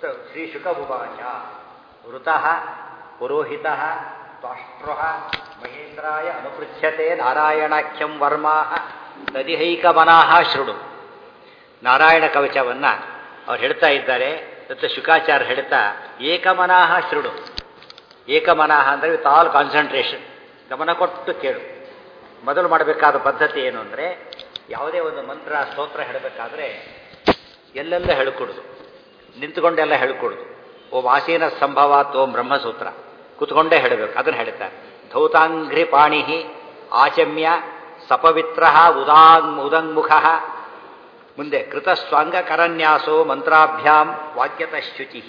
ಶ್ರೀ ಶುಕಭುವಾಚ ವೃತಃ ಪುರೋಹಿತಃ ತ್ವಾಷ್ಟ್ರಃ ಮಹೇಂದ್ರಾಯ ಅನುಪೃಚ್ಯತೆ ನಾರಾಯಣಾಖ್ಯಂ ವರ್ಮಾಹ ನದಿಹೈಕಮನಾಹ ಶೃಣು ನಾರಾಯಣ ಕವಚವನ್ನ ಅವ್ರು ಹೇಳ್ತಾ ಇದ್ದಾರೆ ಮತ್ತು ಶುಕಾಚಾರ್ಯ ಹೇಳ್ತಾ ಏಕಮನಾಹ ಶೃಣು ಏಕಮನಾಹ ಅಂದರೆ ವಿತ್ ಆಲ್ ಕಾನ್ಸಂಟ್ರೇಷನ್ ಗಮನ ಕೊಟ್ಟು ಕೇಳು ಮೊದಲು ಮಾಡಬೇಕಾದ ಪದ್ಧತಿ ಏನು ಅಂದರೆ ಯಾವುದೇ ಒಂದು ಮಂತ್ರ ಸ್ತೋತ್ರ ಹೇಳಬೇಕಾದ್ರೆ ಎಲ್ಲೆಲ್ಲ ಹೇಳ್ಕೊಡುದು ನಿಂತುಕೊಂಡೆಲ್ಲ ಹೇಳ್ಕೊಡುದು ಓಂ ಆಸೀನ ಸಂಭವಾತ್ ಓಂ ಬ್ರಹ್ಮಸೂತ್ರ ಕೂತ್ಕೊಂಡೇ ಹೇಳಬೇಕು ಅದನ್ನು ಹೇಳ್ತಾರೆ ಧೌತಾಂಘ್ರಿ ಪಾಣಿ ಆಚಮ್ಯ ಸಪವಿತ್ರ ಉದಾಂಗ್ ಉದಂಗ್ಮುಖ ಮುಂದೆ ಕೃತಸ್ವಾಂಗ ಕರನ್ಯಾಸೋ ಮಂತ್ರಾಭ್ಯಾಂ ವಾಕ್ಯತಶ್ಚುಚಿ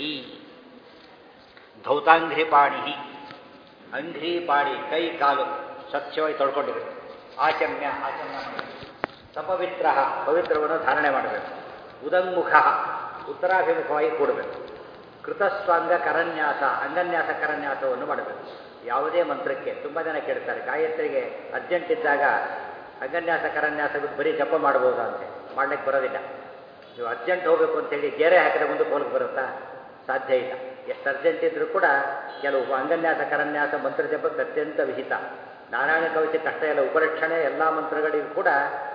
ಧೌತಾಂಘ್ರಿ ಪಾಣಿ ಅಂಘ್ರಿ ಪಾಣಿ ಕೈ ಕಾಲು ಸ್ವಚ್ಛವಾಗಿ ತೊಳ್ಕೊಂಡಿರುತ್ತೆ ಆಚಮ್ಯ ಆಚಮ್ಯ ಮಾಡಬೇಕು ಸಪವಿತ್ರ ಪವಿತ್ರವನ್ನು ಧಾರಣೆ ಮಾಡಬೇಕು ಉದಂಗ್ಮುಖ ಉತ್ತರಾಭಿಮುಖವಾಗಿ ಕೂಡಬೇಕು ಕೃತಸ್ವಾಂಗ ಕರನ್ಯಾಸ ಅಂಗನ್ಯಾಸ ಕರನ್ಯಾಸವನ್ನು ಮಾಡಬೇಕು ಯಾವುದೇ ಮಂತ್ರಕ್ಕೆ ತುಂಬ ಜನ ಕೇಳ್ತಾರೆ ಗಾಯತ್ರಿಗೆ ಅರ್ಜೆಂಟ್ ಇದ್ದಾಗ ಅಂಗನ್ಯಾಸ ಕರನ್ಯಾಸ ಬಿಟ್ಟು ಬರೀ ಜಪ ಮಾಡ್ಬೋದಾ ಅಂತೆ ಮಾಡ್ಲಿಕ್ಕೆ ಬರೋದಿಲ್ಲ ನೀವು ಅರ್ಜೆಂಟ್ ಹೋಗಬೇಕು ಅಂತೇಳಿ ಗೇರೆ ಹಾಕಿದ್ರೆ ಮುಂದಕ್ಕೆ ಹೋಗಕ್ಕೆ ಬರುತ್ತಾ ಸಾಧ್ಯ ಇಲ್ಲ ಎಷ್ಟು ಅರ್ಜೆಂಟ್ ಇದ್ರೂ ಕೂಡ ಕೆಲವು ಅಂಗನ್ಯಾಸ ಕರನ್ಯಾಸ ಮಂತ್ರ ಜಪಕ್ಕೆ ಅತ್ಯಂತ ವಿಹಿತ ನಾರಾಯಣ ಕವಚ ಕಷ್ಟ ಇಲ್ಲ ಉಪರಕ್ಷಣೆ ಎಲ್ಲ ಮಂತ್ರಗಳಿಗೂ ಕೂಡ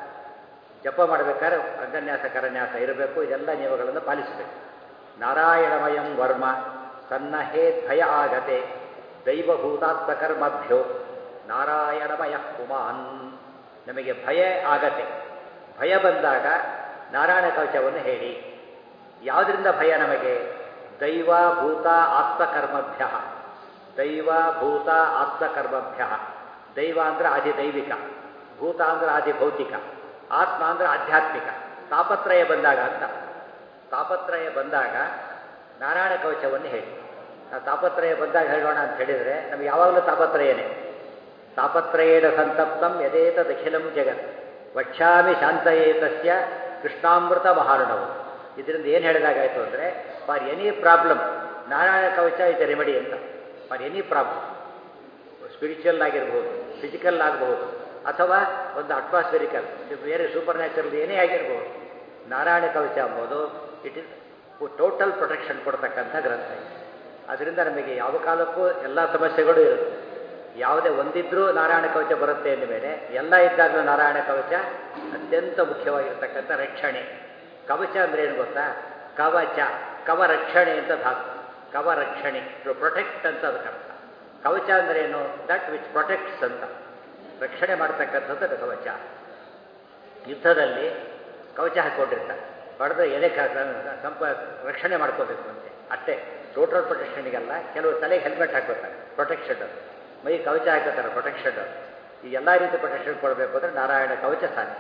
ಜಪ ಮಾಡಬೇಕಾದ್ರೆ ಅಂಗನ್ಯಾಸ ಕರನ್ಯಾಸ ಇರಬೇಕು ಇದೆಲ್ಲ ನಿಯಮಗಳನ್ನು ಪಾಲಿಸಬೇಕು ನಾರಾಯಣಮಯಂ ವರ್ಮ ಸನ್ನಹೇ ಭಯ ಆಗತೆ ದೈವಭೂತಾತ್ಮಕರ್ಮಭ್ಯೋ ನಾರಾಯಣಮಯ ಪುಮಾನ್ ನಮಗೆ ಭಯ ಆಗತೆ ಭಯ ಬಂದಾಗ ನಾರಾಯಣ ಕವಚವನ್ನು ಹೇಳಿ ಯಾವುದರಿಂದ ಭಯ ನಮಗೆ ದೈವ ಭೂತ ಆತ್ಮಕರ್ಮಭ್ಯ ದೈವ ಭೂತ ಆತ್ಮಕರ್ಮಭ್ಯ ದೈವ ಅಂದ್ರೆ ಆದಿದೈವಿಕ ಭೂತ ಅಂದ್ರೆ ಆದಿಭೌತಿಕ ಆತ್ಮ ಅಂದ್ರೆ ಆಧ್ಯಾತ್ಮಿಕ ತಾಪತ್ರಯ ಬಂದಾಗ ಅಂತ ತಾಪತ್ರಯ ಬಂದಾಗ ನಾರಾಯಣ ಕವಚವನ್ನು ಹೇಳಿ ನಾವು ತಾಪತ್ರಯ ಬಂದಾಗ ಹೇಳೋಣ ಅಂತ ಹೇಳಿದರೆ ನಮ್ಗೆ ಯಾವಾಗಲೂ ತಾಪತ್ರಯನೇ ತಾಪತ್ರಯೇಣ ಸಂತಪ್ತಂ ಯದೇತ ದಖಿಲಂ ಜಗತ್ ವಕ್ಷಾಮಿ ಶಾಂತಯೇತಸ್ಯ ಕೃಷ್ಣಾಮೃತ ಮಹಾರಣವು ಇದರಿಂದ ಏನು ಹೇಳಿದಾಗಾಯ್ತು ಅಂದರೆ for any problem Narayana Kavacha is remedy ಅಂತ ಫಾರ್ ಎನಿ ಪ್ರಾಬ್ಲಮ್ ಸ್ಪಿರಿಚುವಲ್ ಆಗಿರ್ಬೋದು ಫಿಸಿಕಲ್ ಆಗಬಹುದು ಅಥವಾ ಒಂದು ಅಟ್ಮಾಸ್ಫಿರಿಕಲ್ ಬೇರೆ ಸೂಪರ್ ನ್ಯಾಚುರಲ್ ಏನೇ ಆಗಿರ್ಬೋದು ನಾರಾಯಣ ಕವಚ ಎಂಬುದು ಇಟ್ ಇಸ್ ಟೋಟಲ್ ಪ್ರೊಟೆಕ್ಷನ್ ಕೊಡ್ತಕ್ಕಂಥ ಗ್ರಂಥ ಅದರಿಂದ ನಮಗೆ ಯಾವ ಕಾಲಕ್ಕೂ ಎಲ್ಲ ಸಮಸ್ಯೆಗಳು ಇರುತ್ತೆ ಯಾವುದೇ ಒಂದಿದ್ರೂ ನಾರಾಯಣ ಕವಚ ಬರುತ್ತೆ ಅಂದ ಮೇಲೆ ಎಲ್ಲ ಇದ್ದಾಗಲೂ ನಾರಾಯಣ ಕವಚ ಅತ್ಯಂತ ಮುಖ್ಯವಾಗಿರ್ತಕ್ಕಂಥ ರಕ್ಷಣೆ ಕವಚ ಅಂದ್ರೆ ಏನು ಗೊತ್ತಾ ಕವಚ ಕವ ರಕ್ಷಣೆ ಅಂತ ಧಾತು ಕವ ರಕ್ಷಣೆ ಟು ಪ್ರೊಟೆಕ್ಟ್ ಅಂತ ಅದಕ್ಕೆ ಅರ್ಥ ಕವಚ ಅಂದ್ರೆ ಏನು ದಟ್ ವಿಚ್ ಪ್ರೊಟೆಕ್ಟ್ಸ್ ಅಂತ ರಕ್ಷಣೆ ಮಾಡ್ತಕ್ಕಂಥದ್ದು ಕವಚ ಯುದ್ಧದಲ್ಲಿ ಕವಚ ಹಾಕೊಂಡಿರ್ತಾರೆ ಹೊಡೆದ್ರೆ ಎದೆ ಸಂಪ ರಕ್ಷಣೆ ಮಾಡ್ಕೋಬೇಕು ಅಂತೆ ಅಷ್ಟೇ ಟೋಟಲ್ ಪ್ರೊಟೆಕ್ಷನ್ಗೆಲ್ಲ ಕೆಲವು ತಲೆಗೆ ಹೆಲ್ಮೆಟ್ ಹಾಕೋತಾರೆ ಪ್ರೊಟೆಕ್ಷನ್ ಮೈ ಕವಚ ಹಾಕೋತಾರೆ ಪ್ರೊಟೆಕ್ಷನ್ ಈ ಎಲ್ಲ ರೀತಿ ಪ್ರೊಟೆಕ್ಷನ್ ಕೊಡಬೇಕು ಅಂದರೆ ನಾರಾಯಣ ಕವಚ ಸಾಧ್ಯ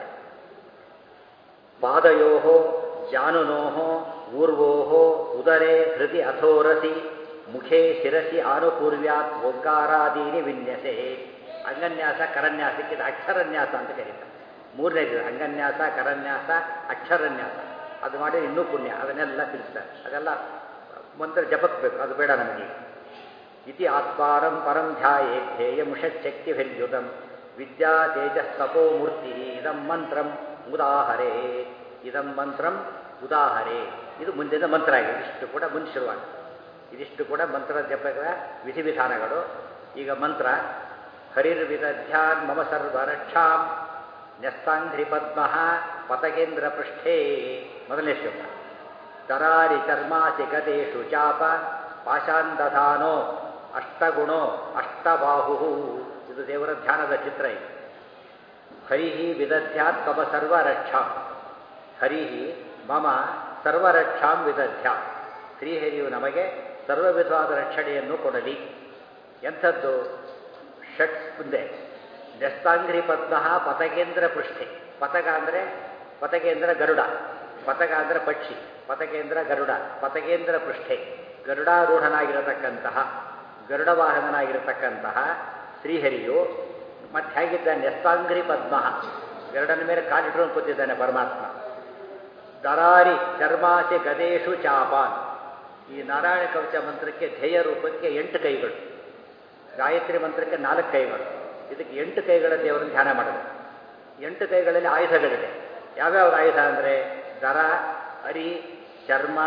ಪಾದಯೋ ಜಾನುನೋ ಊರ್ವೋ ಉದರೆ ಹೃದಯ ಅಥೋರಸಿ ಮುಖೇ ಶಿರಸಿ ಆನುಪೂರ್ವ್ಯಾತ್ ಓಂಕಾರಾದೀನಿ ವಿನ್ಯಸೆ ಅಂಗನ್ಯಾಸ ಕರನ್ಯಾಸಕ್ಕೆ ಇದು ಅಕ್ಷರನ್ಯಾಸ ಅಂತ ಕರೀತಾರೆ ಮೂರನೇದು ಅಂಗನ್ಯಾಸ ಕರನ್ಯಾಸ ಅಕ್ಷರನ್ಯಾಸ ಅದು ಮಾಡಿ ಇನ್ನೂ ಪುಣ್ಯ ಅದನ್ನೆಲ್ಲ ತಿಳಿಸ್ತಾರೆ ಅದೆಲ್ಲ ಮಂತ್ರ ಜಪಕ್ಬೇಕು ಅದು ಬೇಡ ನಮಗೆ ಇತಿ ಆತ್ಮಾರಂ ಪರಂ ಧ್ಯಾಯೇ ಧ್ಯೇಯ ಮುಷಚ್ಛಕ್ತಿ ಭೆಲ್ಯುತಂ ವಿದ್ಯಾ ತೇಜಸ್ತಪೋ ಮೂರ್ತಿ ಇದಂ ಮಂತ್ರಂ ಉದಾಹರೇ ಇದಂ ಮಂತ್ರಂ ಉದಾಹರೇ ಇದು ಮುಂದಿನ ಮಂತ್ರ ಆಗಿದೆ ಇಷ್ಟು ಕೂಡ ಮುಂದೆ ಶುರುವಾಗಿದೆ ಇದಿಷ್ಟು ಕೂಡ ಮಂತ್ರ ಜಪಗಳ ವಿಧಿವಿಧಾನಗಳು ಈಗ ಮಂತ್ರ ಹರಿರ್ವಿದಧ್ಯಾನ್ ಮಮ ಸರ್ವರಕ್ಷಾಂ ನ್ಯಸ್ತಾಂಘ್ರಿ ಪದ್ಮ ಪತಗೇಂದ್ರ ಪೃಷ್ಠೇ ಮೊದಲನೇ ಶ್ಲೋಕ ತರಾರಿ ಚರ್ಮಾಸಿ ಗದೇಶು ಚಾಪ ಪಾಶಾಂದಧಾನೋ ಅಷ್ಟಗುಣೋ ಅಷ್ಟಬಾಹು ಇದು ದೇವರ ಧ್ಯಾನದ ಚಿತ್ರ ಇದು ಹರಿಹಿ ವಿದಧ್ಯಾತ್ ಮಮ ಸರ್ವರಕ್ಷಾಂ ಹರಿಹಿ ಮಮ ಸರ್ವರಕ್ಷಾಂ ವಿದಧ್ಯ ಶ್ರೀಹರಿಯು ನಮಗೆ ಸರ್ವ ವಿಧವಾದ ರಕ್ಷಣೆಯನ್ನು ಕೊಡಲಿ ಎಂಥದ್ದು ಷಟ್ ಮುಂದೆ ನೆಸ್ತಾಂಗ್ರಿ ಪದ್ಮ ಪತಗೇಂದ್ರ ಪೃಷ್ಠೆ ಪತಗ ಅಂದರೆ ಪತಗೇಂದ್ರ ಗರುಡ ಪತಗ ಅಂದರೆ ಪಕ್ಷಿ ಪತಗೇಂದ್ರ ಗರುಡ ಪತಗೇಂದ್ರ ಪೃಷ್ಠೆ ಗರುಡಾರೂಢನಾಗಿರತಕ್ಕಂತಹ ಗರುಡ ವಾಹನನಾಗಿರತಕ್ಕಂತಹ ಶ್ರೀಹರಿಯು ಮತ್ತೆ ಹೇಗಿದ್ದಾನೆ ನೆಸ್ತಾಂಗ್ರಿ ಪದ್ಮ ಗರುಡನ ಮೇಲೆ ಕಾಲಿಟ್ಕೊಂಡು ಕೂತಿದ್ದಾನೆ ಪರಮಾತ್ಮ ದರಾರಿ ಚರ್ಮಾಸಿ ಗದೇಶು ಚಾಪಾನ್ ಈ ನಾರಾಯಣ ಕವಚ ಮಂತ್ರಕ್ಕೆ ಧ್ಯೇಯ ರೂಪಕ್ಕೆ ಎಂಟು ಕೈಗಳು ಗಾಯತ್ರಿ ಮಂತ್ರಕ್ಕೆ ನಾಲ್ಕು ಕೈಗಳು ಇದಕ್ಕೆ ಎಂಟು ಕೈಗಳ ದೇವರನ್ನು ಧ್ಯಾನ ಮಾಡಬೇಕು ಎಂಟು ಕೈಗಳಲ್ಲಿ ಆಯುಧಗಳಿದೆ ಯಾವ್ಯಾವ ಆಯುಧ ಅಂದರೆ ದರ ಅರಿ ಚರ್ಮ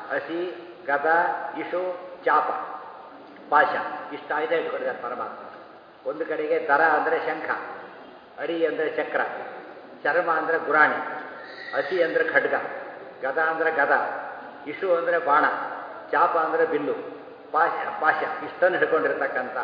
ಹಸಿ ಗದ ಇಶು ಚಾಪ ಪಾಶ ಇಷ್ಟು ಆಯುಧ ಇಟ್ಕೊಂಡಿದ್ದಾರೆ ಪರಮಾತ್ಮ ಒಂದು ಕಡೆಗೆ ದರ ಅಂದರೆ ಶಂಖ ಅರಿ ಅಂದರೆ ಚಕ್ರ ಚರ್ಮ ಅಂದರೆ ಗುರಾಣಿ ಹಸಿ ಅಂದರೆ ಖಡ್ಗ ಗದ ಅಂದರೆ ಗದ ಇಶು ಅಂದರೆ ಬಾಣ ಚಾಪ ಅಂದರೆ ಬಿಲ್ಲು ಪಾಶ ಪಾಶ ಇಷ್ಟನ್ನು ಹಿಡ್ಕೊಂಡಿರ್ತಕ್ಕಂತಹ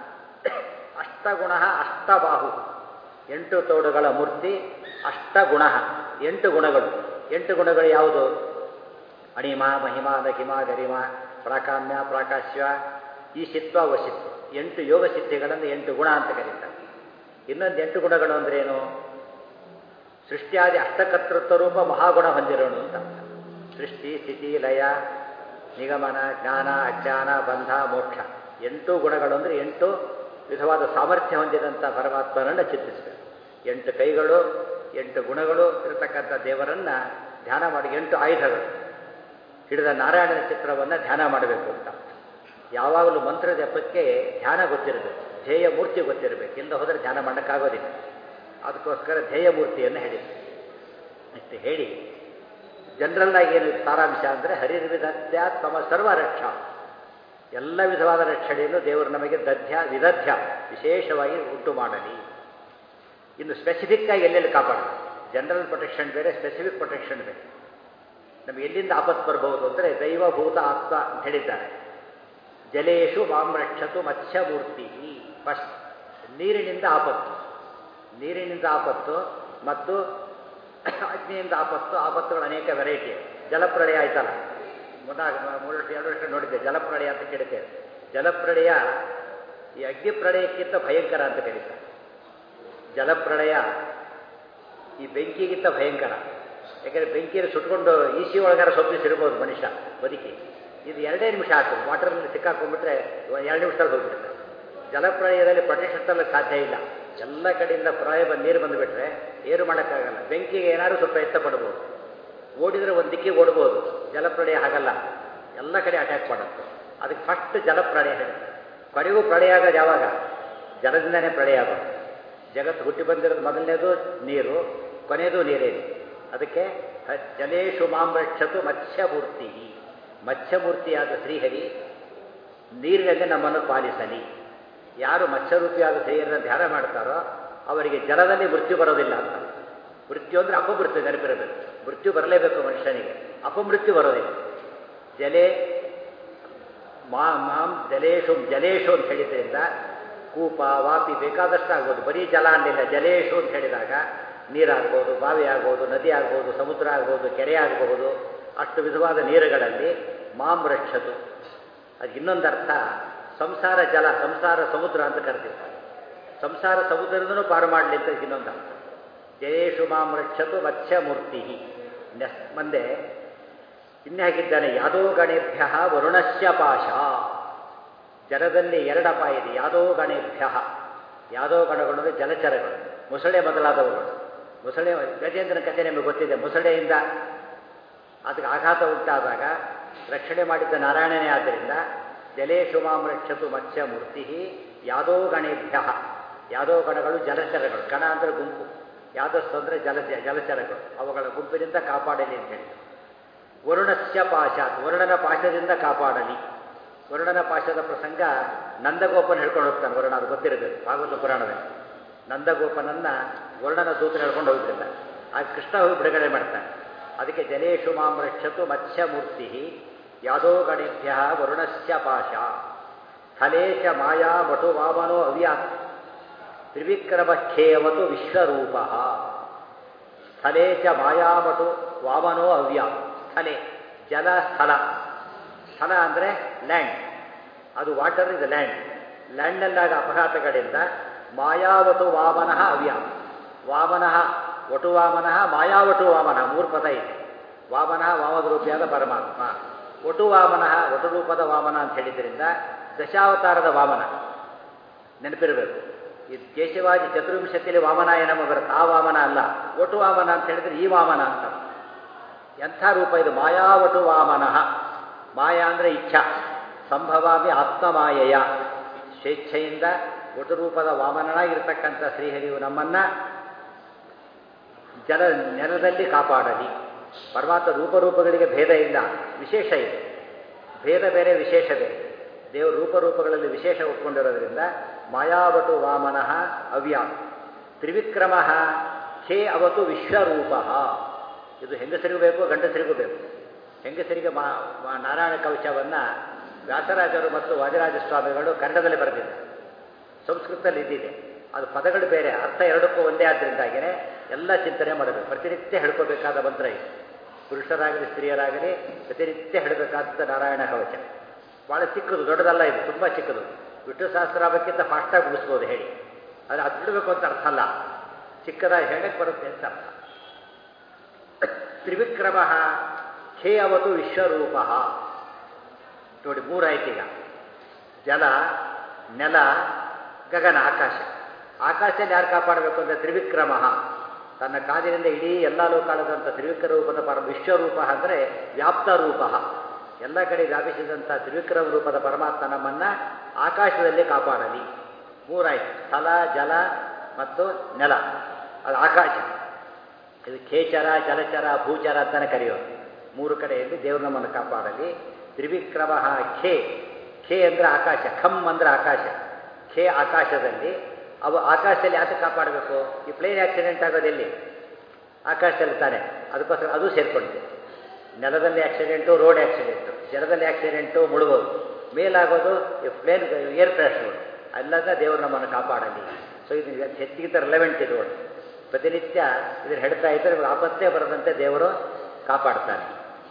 ಅಷ್ಟಗುಣ ಅಷ್ಟಬಾಹು ಎಂಟು ತೋಡುಗಳ ಮೂರ್ತಿ ಅಷ್ಟಗುಣ ಎಂಟು ಗುಣಗಳು ಎಂಟು ಗುಣಗಳು ಯಾವುದು ಅಣಿಮ ಮಹಿಮಾ ದಹಿಮ ಗರಿಮ ಪ್ರಾಕಾಮ್ಯ ಪ್ರಾಕಾಶ್ಯ ಈ ಸಿತ್ವ ವಶಿತ್ವ ಎಂಟು ಯೋಗ ಸಿದ್ಧಿಗಳನ್ನು ಎಂಟು ಗುಣ ಅಂತ ಕರೀತಾರೆ ಇನ್ನೊಂದು ಎಂಟು ಗುಣಗಳು ಅಂದ್ರೇನು ಸೃಷ್ಟಿಯಾದಿ ಅಷ್ಟಕರ್ತೃತ್ವ ರೂಪ ಮಹಾಗುಣ ಹೊಂದಿರೋನು ಅಂತ ಸೃಷ್ಟಿ ಸ್ಥಿತಿ ಲಯ ನಿಗಮನ ಜ್ಞಾನ ಅಜ್ಞಾನ ಬಂಧ ಮೋಕ್ಷ ಎಂಟು ಗುಣಗಳು ಅಂದರೆ ಎಂಟು ವಿಧವಾದ ಸಾಮರ್ಥ್ಯ ಹೊಂದಿದಂಥ ಪರಮಾತ್ಮನನ್ನು ಚಿಂತಿಸಬೇಕು ಎಂಟು ಕೈಗಳು ಎಂಟು ಗುಣಗಳು ಇರತಕ್ಕಂಥ ದೇವರನ್ನು ಧ್ಯಾನ ಮಾಡಿ ಎಂಟು ಆಯುಧಗಳು ಹಿಡಿದ ನಾರಾಯಣನ ಚಿತ್ರವನ್ನು ಧ್ಯಾನ ಮಾಡಬೇಕು ಅಂತ ಯಾವಾಗಲೂ ಮಂತ್ರ ಜಪಕ್ಕೆ ಧ್ಯಾನ ಗೊತ್ತಿರಬೇಕು ಧ್ಯೇಯ ಮೂರ್ತಿ ಗೊತ್ತಿರಬೇಕು ಇಲ್ಲ ಹೋದರೆ ಧ್ಯಾನ ಮಾಡೋಕ್ಕಾಗೋದಿಲ್ಲ ಅದಕ್ಕೋಸ್ಕರ ಧ್ಯೇಯ ಮೂರ್ತಿಯನ್ನು ಹೇಳಿದ್ರು ಇಷ್ಟು ಹೇಳಿ ಜನರಲ್ ಆಗಿ ಏನು ಸಾರಾಂಶ ಅಂದರೆ ಹರಿರ್ವಿದಧ್ಯ ತಮ್ಮ ಸರ್ವ ರಕ್ಷಾ ಎಲ್ಲ ವಿಧವಾದ ರಕ್ಷಣೆಯನ್ನು ದೇವರು ನಮಗೆ ದಧ್ಯ ವಿದಧ್ಯ ವಿಶೇಷವಾಗಿ ಉಂಟು ಮಾಡಲಿ ಇನ್ನು ಸ್ಪೆಸಿಫಿಕ್ ಆಗಿ ಎಲ್ಲೆಲ್ಲಿ ಕಾಪಾಡೋದು ಜನರಲ್ ಪ್ರೊಟೆಕ್ಷನ್ ಬೇರೆ ಸ್ಪೆಸಿಫಿಕ್ ಪ್ರೊಟೆಕ್ಷನ್ ಬೇರೆ ನಮಗೆ ಎಲ್ಲಿಂದ ಆಪತ್ತು ಬರಬಹುದು ಅಂದರೆ ದೈವಭೂತ ಆತ್ಮ ಅಂತ ಹೇಳಿದ್ದಾರೆ ಜಲೇಶು ಮಾಂ ರಕ್ಷತು ಮತ್ಸ್ಯಮೂರ್ತಿ ಫಸ್ಟ್ ನೀರಿನಿಂದ ಆಪತ್ತು ನೀರಿನಿಂದ ಆಪತ್ತು ಮತ್ತು ಅಗ್ನಿಯಿಂದ ಆಪತ್ತು ಆಪತ್ತುಗಳು ಅನೇಕ ವೆರೈಟಿ ಜಲಪ್ರಳಯ ಆಯ್ತಲ್ಲ ಮುನ್ನಾಗ ಮೂರು ಎರಡು ವರ್ಷ ನೋಡಿದ್ದೆ ಜಲಪ್ರಳಯ ಅಂತ ಕೇಳುತ್ತೇವೆ ಜಲಪ್ರಳಯ ಈ ಅಗ್ನಿ ಪ್ರಳಯಕ್ಕಿಂತ ಭಯಂಕರ ಅಂತ ಕರೀತಾರೆ ಜಲಪ್ರಳಯ ಈ ಬೆಂಕಿಗಿಂತ ಭಯಂಕರ ಯಾಕಂದರೆ ಬೆಂಕಿಯಲ್ಲಿ ಸುಟ್ಕೊಂಡು ಈಸಿ ಒಳಗಾರ ಸೊಪ್ಪಿಸಿರ್ಬೋದು ಮನುಷ್ಯ ಬದುಕಿ ಇದು ಎರಡೇ ನಿಮಿಷ ಆಯ್ತು ವಾಟರ್ನಲ್ಲಿ ಸಿಕ್ಕಾಕೊಂಡ್ಬಿಟ್ರೆ ಎರಡು ನಿಮಿಷದಲ್ಲಿ ಹೋಗ್ಬಿಡುತ್ತೆ ಜಲಪ್ರಳಯದಲ್ಲಿ ಪ್ರೊಟೆಕ್ಷನ್ ತರಲಿಕ್ಕೆ ಸಾಧ್ಯ ಇಲ್ಲ ಎಲ್ಲ ಕಡೆಯಿಂದ ಪ್ರಳಯ ಬಂದು ನೀರು ಬಂದುಬಿಟ್ರೆ ಏನು ಮಾಡೋಕ್ಕಾಗಲ್ಲ ಬೆಂಕಿಗೆ ಏನಾದರೂ ಸ್ವಲ್ಪ ಎತ್ತ ಪಡ್ಬೋದು ಓಡಿದರೆ ಒಂದು ದಿಕ್ಕಿಗೆ ಓಡ್ಬೋದು ಜಲಪ್ರಳಯ ಹಾಗಲ್ಲ ಎಲ್ಲ ಕಡೆ ಅಟ್ಯಾಕ್ ಮಾಡುತ್ತೆ ಅದಕ್ಕೆ ಫಸ್ಟ್ ಜಲಪ್ರಳಯ ಹೇಳುತ್ತೆ ಕೊನೆಗೂ ಪ್ರಳಯ ಆಗೋದು ಯಾವಾಗ ಜಲದಿಂದನೇ ಪ್ರಳಯ ಆಗೋದು ಜಗತ್ತು ಹುಟ್ಟಿ ಬಂದಿರೋದು ಮೊದಲನೇದು ನೀರು ಕೊನೆಯದು ನೀರೇನು ಅದಕ್ಕೆ ಜಲೇಶು ಮಾಂರಕ್ಷತು ಮತ್ಸ್ಯಮೂರ್ತಿ ಮತ್ಸ್ಯಮೂರ್ತಿಯಾದ ಶ್ರೀಹರಿ ನೀರಿನಲ್ಲಿ ನಮ್ಮನ್ನು ಪಾಲಿಸಲಿ ಯಾರು ಮತ್ಸ್ಯರೂಪಿಯಾದ ಶ್ರೀಹರಿನ ಧ್ಯಾನ ಮಾಡ್ತಾರೋ ಅವರಿಗೆ ಜಲದಲ್ಲಿ ಮೃತ್ಯು ಬರೋದಿಲ್ಲ ಅಂತ ಮೃತ್ಯು ಅಂದರೆ ಅಪಮೃತ್ಯು ನೆನಪಿರಬೇಕು ಮೃತ್ಯು ಬರಲೇಬೇಕು ಮನುಷ್ಯನಿಗೆ ಅಪಮೃತ್ಯು ಬರೋದಿಲ್ಲ ಜಲೆ ಮಾ ಮಾಂ ಜಲೇಶು ಜಲೇಶು ಅಂತ ಹೇಳಿದ್ರಿಂದ ಕೂಪ ವಾಪಿ ಬೇಕಾದಷ್ಟು ಆಗ್ಬೋದು ಬರೀ ಜಲ ಅನ್ನಲಿಲ್ಲ ಜಲೇಶು ಅಂತ ಹೇಳಿದಾಗ ನೀರಾಗ್ಬೋದು ಬಾವಿ ಆಗ್ಬೋದು ನದಿ ಆಗ್ಬೋದು ಸಮುದ್ರ ಆಗ್ಬೋದು ಕೆರೆ ಆಗಬಹುದು ಅಷ್ಟು ವಿಧವಾದ ನೀರುಗಳಲ್ಲಿ ಮಾಂ ರಕ್ಷತು ಅದು ಇನ್ನೊಂದು ಅರ್ಥ ಸಂಸಾರ ಜಲ ಸಂಸಾರ ಸಮುದ್ರ ಅಂತ ಕರೆದಿರ್ತಾರೆ ಸಂಸಾರ ಸಮುದ್ರದಿಂದನೂ ಪಾರು ಮಾಡಲಿ ಅಂತ ಇನ್ನೊಂದು ಅರ್ಥ ಜಯೇಶು ಮಾಂ ರಕ್ಷತು ಮತ್ಸ್ಯಮೂರ್ತಿ ನೆಸ್ ಮುಂದೆ ಇನ್ನೇ ಹಾಕಿದ್ದಾನೆ ಯಾದೋ ಗಣೇಭ್ಯ ವರುಣಸ್ಯ ಪಾಶ ಜಲದಲ್ಲಿ ಎರಡಪಾಯ ಇದೆ ಯಾದೋ ಗಣೇಭ್ಯ ಯಾದೋ ಗಣಗಳು ಅಂದರೆ ಜಲಚರಗಳು ಮುಸಳೆ ಮೊದಲಾದವುಗಳು ಮುಸಳೆ ಗಜೇಂದ್ರನ ಕಥೆ ನಿಮಗೆ ಗೊತ್ತಿದೆ ಮುಸಳೆಯಿಂದ ಅದಕ್ಕೆ ಆಘಾತ ಉಂಟಾದಾಗ ರಕ್ಷಣೆ ಮಾಡಿದ್ದ ನಾರಾಯಣನೇ ಆದ್ದರಿಂದ ಜಲೇಶು ಮಾಂ ರಕ್ಷತು ಮತ್ಸ್ಯ ಮೂರ್ತಿ ಯಾದೋ ಗಣೇಭ್ಯ ಯಾದೋ ಗಣಗಳು ಜಲಚರಗಳು ಗಣ ಅಂದರೆ ಗುಂಪು ಯಾದಸ್ಸು ಅಂದರೆ ಜಲ ಜಲಚರಗಳು ಅವುಗಳ ಗುಂಪಿನಿಂದ ಕಾಪಾಡಲಿ ಅಂತ ಹೇಳಿ ವರುಣಸ್ಯ ಪಾಶಾತ್ ವರುಣನ ಪಾಶದಿಂದ ಕಾಪಾಡಲಿ ವರುಣನ ಪಾಶದ ಪ್ರಸಂಗ ನಂದಗೋಪನ ಹೇಳ್ಕೊಂಡು ಹೋಗ್ತಾನೆ ವರುಣ ಅದು ಗೊತ್ತಿರಬೇಕು ಭಾಗವತ ಪುರಾಣದಲ್ಲಿ ನಂದಗೋಪನನ್ನ ವರುಣನ ದೂತನ ಹೇಳ್ಕೊಂಡು ಹೋಗಿದ್ದಿಲ್ಲ ಆ ಕೃಷ್ಣ ಹೋಗಿ ಬಿಡುಗಡೆ ಮಾಡ್ತಾನೆ ಅದಕ್ಕೆ ಜಲೇಶು ಮಾಂ ರಕ್ಷತು ಮತ್ಸ್ಯಮೂರ್ತಿ ಯಾದೋ ಗಣೇಭ್ಯ ವರುಣಸ್ಯ ಪಾಶ ಸ್ಥಳೇ ಚ ಮಾಯಾ ಮಟು ವಾಮನೋ ಅವ್ಯಾತ್ ತ್ರಿವಿಕ್ರಮಖೇವತು ವಿಶ್ವರೂಪ ಸ್ಥಳೇ ಚ ಮಾಯಾಮಟು ವಾಮನೋ ಅವ್ಯ ಸ್ಥಳೇ ಜಲ ಸ್ಥಳ ಸ್ಥಳ ಅಂದರೆ ಲ್ಯಾಂಡ್ ಅದು ವಾಟರ್ ಇದು ಲ್ಯಾಂಡ್ ಲ್ಯಾಂಡ್ನಲ್ಲಾಗ ಅಪಘಾತಗಳಿಂದ ಮಾಯಾವಟು ವಾಮನಃ ಅವ್ಯ ವಾಮನಃ ವಟು ವಾಮನಃ ಮಾಯಾವಟು ವಾಮನ ಮೂರು ಪದ ಇದೆ ವಾಮನಃ ವಾಮದ್ರೂಪಿಯಾದ ಪರಮಾತ್ಮ ವಟು ವಾಮನಃ ವಟುರೂಪದ ವಾಮನ ಅಂತ ಹೇಳಿದ್ರಿಂದ ದಶಾವತಾರದ ವಾಮನ ನೆನಪಿರಬೇಕು ಈ ಕೇಶವಾದಿ ಚತುರ್ವಿಂಶತಿಯಲ್ಲಿ ವಾಮನಾಯ ನಮ ಬರುತ್ತೆ ಆ ವಾಮನ ಅಲ್ಲ ಒಟು ವಾಮನ ಅಂತ ಹೇಳಿದ್ರೆ ಈ ವಾಮನ ಅಂತ ಎಂಥ ರೂಪ ಇದು ಮಾಯಾವಟು ವಾಮನಃ ಮಾಯಾ ಅಂದರೆ ಇಚ್ಛಾ ಸಂಭವಾಮಿ ಆತ್ಮಮಾಯೆಯ ಸ್ವೇಚ್ಛೆಯಿಂದ ಒಟುರೂಪದ ವಾಮನನಾಗಿರ್ತಕ್ಕಂಥ ಶ್ರೀಹರಿಯು ನಮ್ಮನ್ನ ಜಲ ನೆಲದಲ್ಲಿ ಕಾಪಾಡಲಿ ಪರಮಾತ್ಮ ರೂಪರೂಪಗಳಿಗೆ ಭೇದ ಇಲ್ಲ ವಿಶೇಷ ಇದೆ ಭೇದ ಬೇರೆ ವಿಶೇಷ ಬೇರೆ ದೇವರು ರೂಪರೂಪಗಳಲ್ಲಿ ವಿಶೇಷ ಒಪ್ಕೊಂಡಿರೋದ್ರಿಂದ ಮಾಯಾವತು ವಾಮನಃ ಅವ್ಯಾಮ್ ತ್ರಿವಿಕ್ರಮ ಖೇ ಅವತು ವಿಶ್ವರೂಪ ಇದು ಹೆಂಗಸರಿಗೂ ಬೇಕು ಗಂಡಸರಿಗೂ ಬೇಕು ಹೆಂಗಸರಿಗೆ ಮಾ ಮಾ- ನಾರಾಯಣ ಕವಚವನ್ನು ವ್ಯಾಸರಾಜರು ಮತ್ತು ವಾದಿರಾಜ ಸ್ವಾಮಿಗಳು ಕನ್ನಡದಲ್ಲಿ ಬರೆದಿದ್ದಾರೆ ಸಂಸ್ಕೃತದಲ್ಲಿ ಇದ್ದಿದೆ ಅದು ಪದಗಳು ಬೇರೆ ಅರ್ಥ ಎರಡಕ್ಕೂ ಒಂದೇ ಆದ್ದರಿಂದಾಗಿಯೇ ಎಲ್ಲ ಚಿಂತನೆ ಮಾಡಬೇಕು ಪ್ರತಿನಿತ್ಯ ಹೇಳ್ಕೋಬೇಕಾದ ಮಂತ್ರ ಇದು ಪುರುಷರಾಗಲಿ ಸ್ತ್ರೀಯರಾಗಲಿ ಪ್ರತಿನಿತ್ಯ ಹೇಳಬೇಕಾದ ನಾರಾಯಣ ಕವಚ ಭಾಳ ಚಿಕ್ಕದು ದೊಡ್ಡದಲ್ಲ ಇದು ತುಂಬ ಚಿಕ್ಕದು ವಿಷ್ಣು ಸಹಸ್ರಾಮಕ್ಕಿಂತ ಫಾಸ್ಟಾಗಿ ಮುಗಿಸ್ಬೋದು ಹೇಳಿ ಆದರೆ ಅದು ಬಿಡಬೇಕು ಅಂತ ಅರ್ಥ ಅಲ್ಲ ಚಿಕ್ಕದಾಗಿ ಹೇಳಕ್ಕೆ ಬರುತ್ತೆ ಅಂತ ಅರ್ಥ ತ್ರಿವಿಕ್ರಮ ಖೇ ಅವತು ವಿಶ್ವರೂಪ ನೋಡಿ ಮೂರಾಯ್ತೀಗ ಜಲ ನೆಲ ಗಗನ ಆಕಾಶ ಆಕಾಶದಲ್ಲಿ ಯಾರು ಕಾಪಾಡಬೇಕು ಅಂದರೆ ತ್ರಿವಿಕ್ರಮ ತನ್ನ ಕಾದಿನಿಂದ ಇಡೀ ಎಲ್ಲ ಲೋಕಾಳದಂಥ ತ್ರಿವಿಕ್ರಮ ರೂಪದ ಪರ ವಿಶ್ವರೂಪ ಅಂದರೆ ವ್ಯಾಪ್ತ ರೂಪ ಎಲ್ಲ ಕಡೆ ವ್ಯಾಪಿಸಿದಂಥ ತ್ರಿವಿಕ್ರಮ ರೂಪದ ಪರಮಾತ್ಮ ನಮ್ಮನ್ನು ಆಕಾಶದಲ್ಲಿ ಕಾಪಾಡಲಿ ಮೂರಾಯ್ತು ಸ್ಥಳ ಜಲ ಮತ್ತು ನೆಲ ಅದು ಆಕಾಶ ಇದು ಖೇಚರ ಜಲಚರ ಭೂಚರ ಅಂತಾನೆ ಕರೆಯೋದು ಮೂರು ಕಡೆಯಲ್ಲಿ ದೇವರು ನಮ್ಮನ್ನು ಕಾಪಾಡಲಿ ತ್ರಿವಿಕ್ರಮ ಖೇ ಖೇ ಅಂದರೆ ಆಕಾಶ ಖಮ್ ಅಂದರೆ ಆಕಾಶ ಖೇ ಆಕಾಶದಲ್ಲಿ ಅವು ಆಕಾಶದಲ್ಲಿ ಯಾಕೆ ಕಾಪಾಡಬೇಕು ಈ ಪ್ಲೇನ್ ಆಕ್ಸಿಡೆಂಟ್ ಆಗೋದೆಲ್ಲಿ ಆಕಾಶದಲ್ಲಿ ತಾನೆ ಅದಕ್ಕೋಸ್ಕರ ಅದು ಸೇರ್ಕೊಳ್ತೀವಿ ನೆಲದಲ್ಲಿ ಆಕ್ಸಿಡೆಂಟು ರೋಡ್ ಆಕ್ಸಿಡೆಂಟು ಜಲದಲ್ಲಿ ಆಕ್ಸಿಡೆಂಟು ಮುಳುಗೋದು ಮೇಲಾಗೋದು ಈ ಪ್ಲೇನ್ ಏರ್ ಕ್ರಾಶ್ಗಳು ಅಲ್ಲಾಗ ದೇವರು ನಮ್ಮನ್ನು ಕಾಪಾಡಲಿ ಸೊ ಇದು ಹೆಚ್ಚಿಗಿಂತ ರಿಲೆವೆಂಟ್ ಇದು ಒಂದು. ಪ್ರತಿನಿತ್ಯ ಇದನ್ನು ಹೇಳ್ತಾ ಇದ್ದರೆ ಇವಾಗ ಆಪತ್ತೇ ಬರದಂತೆ ದೇವರು ಕಾಪಾಡ್ತಾನೆ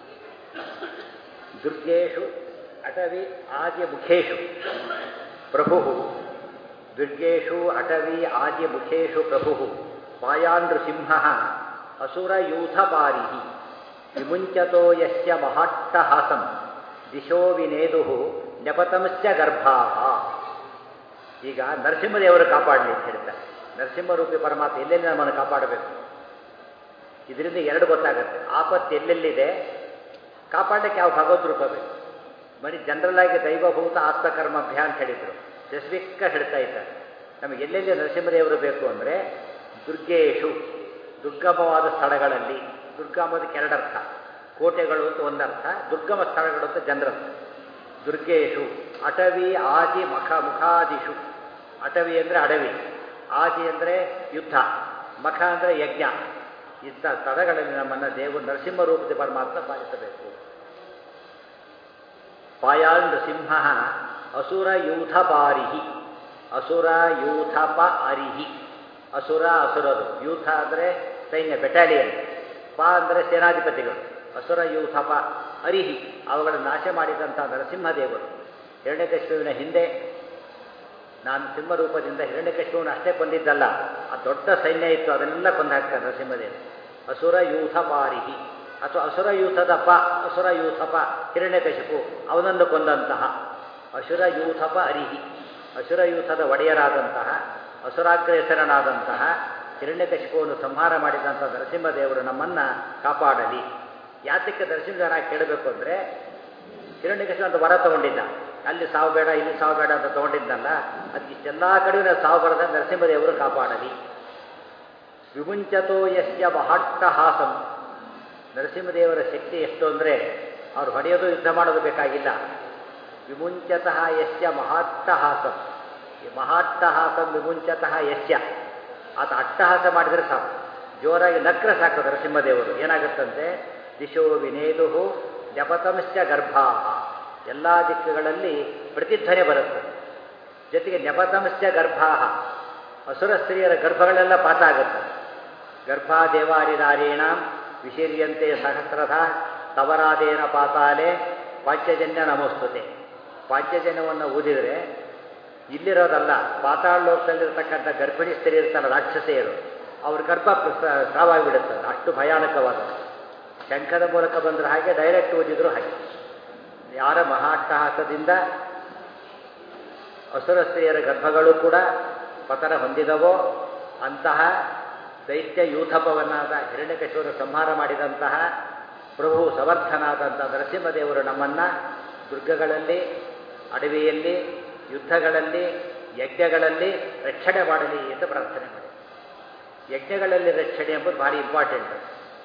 ದುರ್ಗೇಶು ಅಟವಿ ಆದ್ಯ ಮುಖೇಶು ಪ್ರಭು ದುರ್ಗೇಶು ಅಟವಿ ಆದ್ಯ ಮುಖೇಶು ಪ್ರಭು ಪಾಯಾಂಡ್ರಸಿಂಹ ಅಸುರಯೂಥಪಾರಿ ವಿಮುಂಚತೋ ಯಸ್ಯ ಮಹಾಟ್ಟಹಾಸಂ ದಿಶೋ ವಿನೇದು ನೆಪತಂಶ್ಚ ಗರ್ಭಾ ಈಗ ನರಸಿಂಹದೇವರು ಕಾಪಾಡಲಿ ಅಂತ ಹೇಳ್ತಾರೆ ನರಸಿಂಹರೂಪಿ ಪರಮಾತ್ಮ ಎಲ್ಲೆಲ್ಲಿ ನಮ್ಮನ್ನು ಕಾಪಾಡಬೇಕು ಇದರಿಂದ ಎರಡು ಗೊತ್ತಾಗುತ್ತೆ ಆಪತ್ತು ಎಲ್ಲೆಲ್ಲಿದೆ ಕಾಪಾಡಲಿಕ್ಕೆ ಯಾವ ಭಗವದ್ ರೂಪ ಬೇಕು ಬರೀ ಜನರಲ್ ಆಗಿ ದೈವಭೂತ ಆತ್ಮಕರ್ಮಭ್ಯ ಅಂತ ಹೇಳಿದರು ಸ್ಪೆಸಿಫಿಕ್ ಹೇಳ್ತಾ ಇದ್ದಾರೆ ನಮಗೆ ಎಲ್ಲೆಲ್ಲಿ ನರಸಿಂಹದೇವರು ಬೇಕು ಅಂದರೆ ದುರ್ಗೇಶು ದುರ್ಗಮವಾದ ಸ್ಥಳಗಳಲ್ಲಿ ದುರ್ಗಮದಕ್ಕೆ ಎರಡರ್ಥ ಕೋಟೆಗಳು ಅಂತ ಒಂದರ್ಥ ದುರ್ಗಮ ಸ್ಥಳಗಳು ಅಂತ ಜನರರ್ಥ ದುರ್ಗೇಶು ಅಟವಿ ಆದಿ ಮಖ ಮುಖಾದಿಷು ಅಟವಿ ಅಂದರೆ ಅಡವಿ ಆದಿ ಅಂದರೆ ಯುದ್ಧ ಮಖ ಅಂದರೆ ಯಜ್ಞ ಇಂಥ ಸ್ಥಳಗಳಲ್ಲಿ ನಮ್ಮನ್ನು ದೇವರು ನರಸಿಂಹ ರೂಪದ ಪರಮಾತ್ಮ ಪಾಲಿಸಬೇಕು ಪಾಯಾಳ್ ನೃಸಿಂಹ ಅಸುರ ಯೂಥಪಾರಿಹಿ ಅಸುರ ಯೂಥಪ ಅರಿಹಿ ಅಸುರ ಅಸುರರು ಯೂಥ ಅಂದರೆ ಸೈನ್ಯ ಬೆಟಾಲಿಯನ್ ಪ ಅಂದರೆ ಸೇನಾಧಿಪತಿಗಳು ಅಸುರ ಯೂಥಪ ಅರಿಹಿ ಅವುಗಳನ್ನು ನಾಶ ಮಾಡಿದಂಥ ನರಸಿಂಹದೇವರು ಹಿರಣ್ಯಕಶ್ಮುವಿನ ಹಿಂದೆ ನಾನು ಸಿಂಹರೂಪದಿಂದ ಹಿರಣ್ಯಕಶ್ಮುವನ್ನು ಅಷ್ಟೇ ಕೊಂದಿದ್ದಲ್ಲ ಆ ದೊಡ್ಡ ಸೈನ್ಯ ಇತ್ತು ಅದನ್ನೆಲ್ಲ ಕೊಂದು ಹಾಕ್ತಾರೆ ನರಸಿಂಹದೇವರು ಅಸುರ ಯೂಥಪಾರಿಹಿ ಅಥವಾ ಅಸುರ ಯೂಥದ ಪ ಅಸುರ ಯೂಥಪ ಹಿರಣ್ಯಕಶಿಪು ಅವನನ್ನು ಕೊಂದಂತಹ ಅಸುರ ಯೂಥಪ ಅರಿಹಿ ಅಸುರ ಯೂಥದ ಒಡೆಯರಾದಂತಹ ಅಸುರಾಗ್ರೇಸರನಾದಂತಹ ಹಿರಣ್ಯಕಶಿಪುವನ್ನು ಸಂಹಾರ ಮಾಡಿದಂಥ ನರಸಿಂಹದೇವರು ನಮ್ಮನ್ನು ಕಾಪಾಡಲಿ ಯಾತಕ್ಕೆ ನರಸಿಂಹದೇವರ ಕೇಳಬೇಕು ಅಂದರೆ ಹಿರಣ್ಯಕಶಿಪು ಅಂತ ವರ ತಗೊಂಡಿದ್ದ ಅಲ್ಲಿ ಸಾವು ಬೇಡ ಇಲ್ಲಿ ಸಾವು ಬೇಡ ಅಂತ ತಗೊಂಡಿದ್ದಲ್ಲ ಅದಕ್ಕೆ ಇಷ್ಟೆಲ್ಲ ಕಡೆಯೂ ನಾವು ಸಾವು ಬರದ ನರಸಿಂಹದೇವರು ಕಾಪಾಡಲಿ ವಿಮುಂಚತೋ ಯಸ್ಯ ಮಹಾಟ್ಟಹಾಸಂ ನರಸಿಂಹದೇವರ ಶಕ್ತಿ ಎಷ್ಟು ಅಂದರೆ ಅವ್ರು ಹೊಡೆಯೋದು ಯುದ್ಧ ಮಾಡೋದು ಬೇಕಾಗಿಲ್ಲ ವಿಮುಂಚತಃ ಯಸ್ಯ ಮಹಾಟ್ಟಹಾಸಂ ಈ ಮಹಾಟ್ಟಹಾಸಂ ವಿಮುಂಚತಃ ಯಸ್ಯ ಆತ ಅಟ್ಟಹಾಸ ಮಾಡಿದರೆ ಸಾಕು ಜೋರಾಗಿ ನಕ್ರ ಸಾಕು ನರಸಿಂಹದೇವರು ಏನಾಗುತ್ತಂತೆ ದಿಶೋ ವಿನೇದು ಜಪತಂಶ್ಚ ಗರ್ಭಾ ಎಲ್ಲ ದಿಕ್ಕುಗಳಲ್ಲಿ ಪ್ರತಿಧ್ವನಿ ಬರುತ್ತದೆ ಜೊತೆಗೆ ನೆಪತಂಶ್ಚ ಗರ್ಭಾ ಅಸುರ ಸ್ತ್ರೀಯರ ಗರ್ಭಗಳೆಲ್ಲ ಪಾತ ಆಗುತ್ತೆ ಗರ್ಭಾ ದೇವಾರಿದಾರೇಣ ವಿಶೀರ್ಯಂತೆ ಸಹಸ್ರಧ ತವರಾದೇನ ಪಾತಾಲೆ ಪಾಂಚಜನ್ಯ ನಮೋಸ್ತುತೆ ಪಾಂಚಜನ್ಯವನ್ನು ಊದಿದರೆ ಇಲ್ಲಿರೋದಲ್ಲ ಪಾತಾಳ ಲೋಕದಲ್ಲಿರ್ತಕ್ಕಂಥ ಗರ್ಭಿಣಿ ಸ್ತ್ರೀ ಇರ್ತಾರಲ್ಲ ರಾಕ್ಷಸೆಯರು ಅವ್ರ ಗರ್ಭ ಸಾವಾಗಿಬಿಡುತ್ತದೆ ಅಷ್ಟು ಭಯಾನಕವಾದ ಶಂಖದ ಮೂಲಕ ಬಂದರೆ ಹಾಗೆ ಡೈರೆಕ್ಟ್ ಓದಿದ್ರು ಹಾಗೆ ಯಾರ ಮಹಾಟ್ಟಹಾಸದಿಂದ ಅಸುರ ಸ್ತ್ರೀಯರ ಗರ್ಭಗಳು ಕೂಡ ಪತನ ಹೊಂದಿದವೋ ಅಂತಹ ದೈತ್ಯ ಯೂಥಪವನ್ನಾದ ಹಿರಣ್ಯಕಶಿವರ ಸಂಹಾರ ಮಾಡಿದಂತಹ ಪ್ರಭು ಸಮರ್ಥನಾದಂಥ ನರಸಿಂಹದೇವರು ನಮ್ಮನ್ನು ದುರ್ಗಗಳಲ್ಲಿ ಅಡವಿಯಲ್ಲಿ ಯುದ್ಧಗಳಲ್ಲಿ ಯಜ್ಞಗಳಲ್ಲಿ ರಕ್ಷಣೆ ಮಾಡಲಿ ಎಂದು ಪ್ರಾರ್ಥನೆ ಮಾಡಿ ಯಜ್ಞಗಳಲ್ಲಿ ರಕ್ಷಣೆ ಎಂಬುದು ಭಾರಿ ಇಂಪಾರ್ಟೆಂಟ್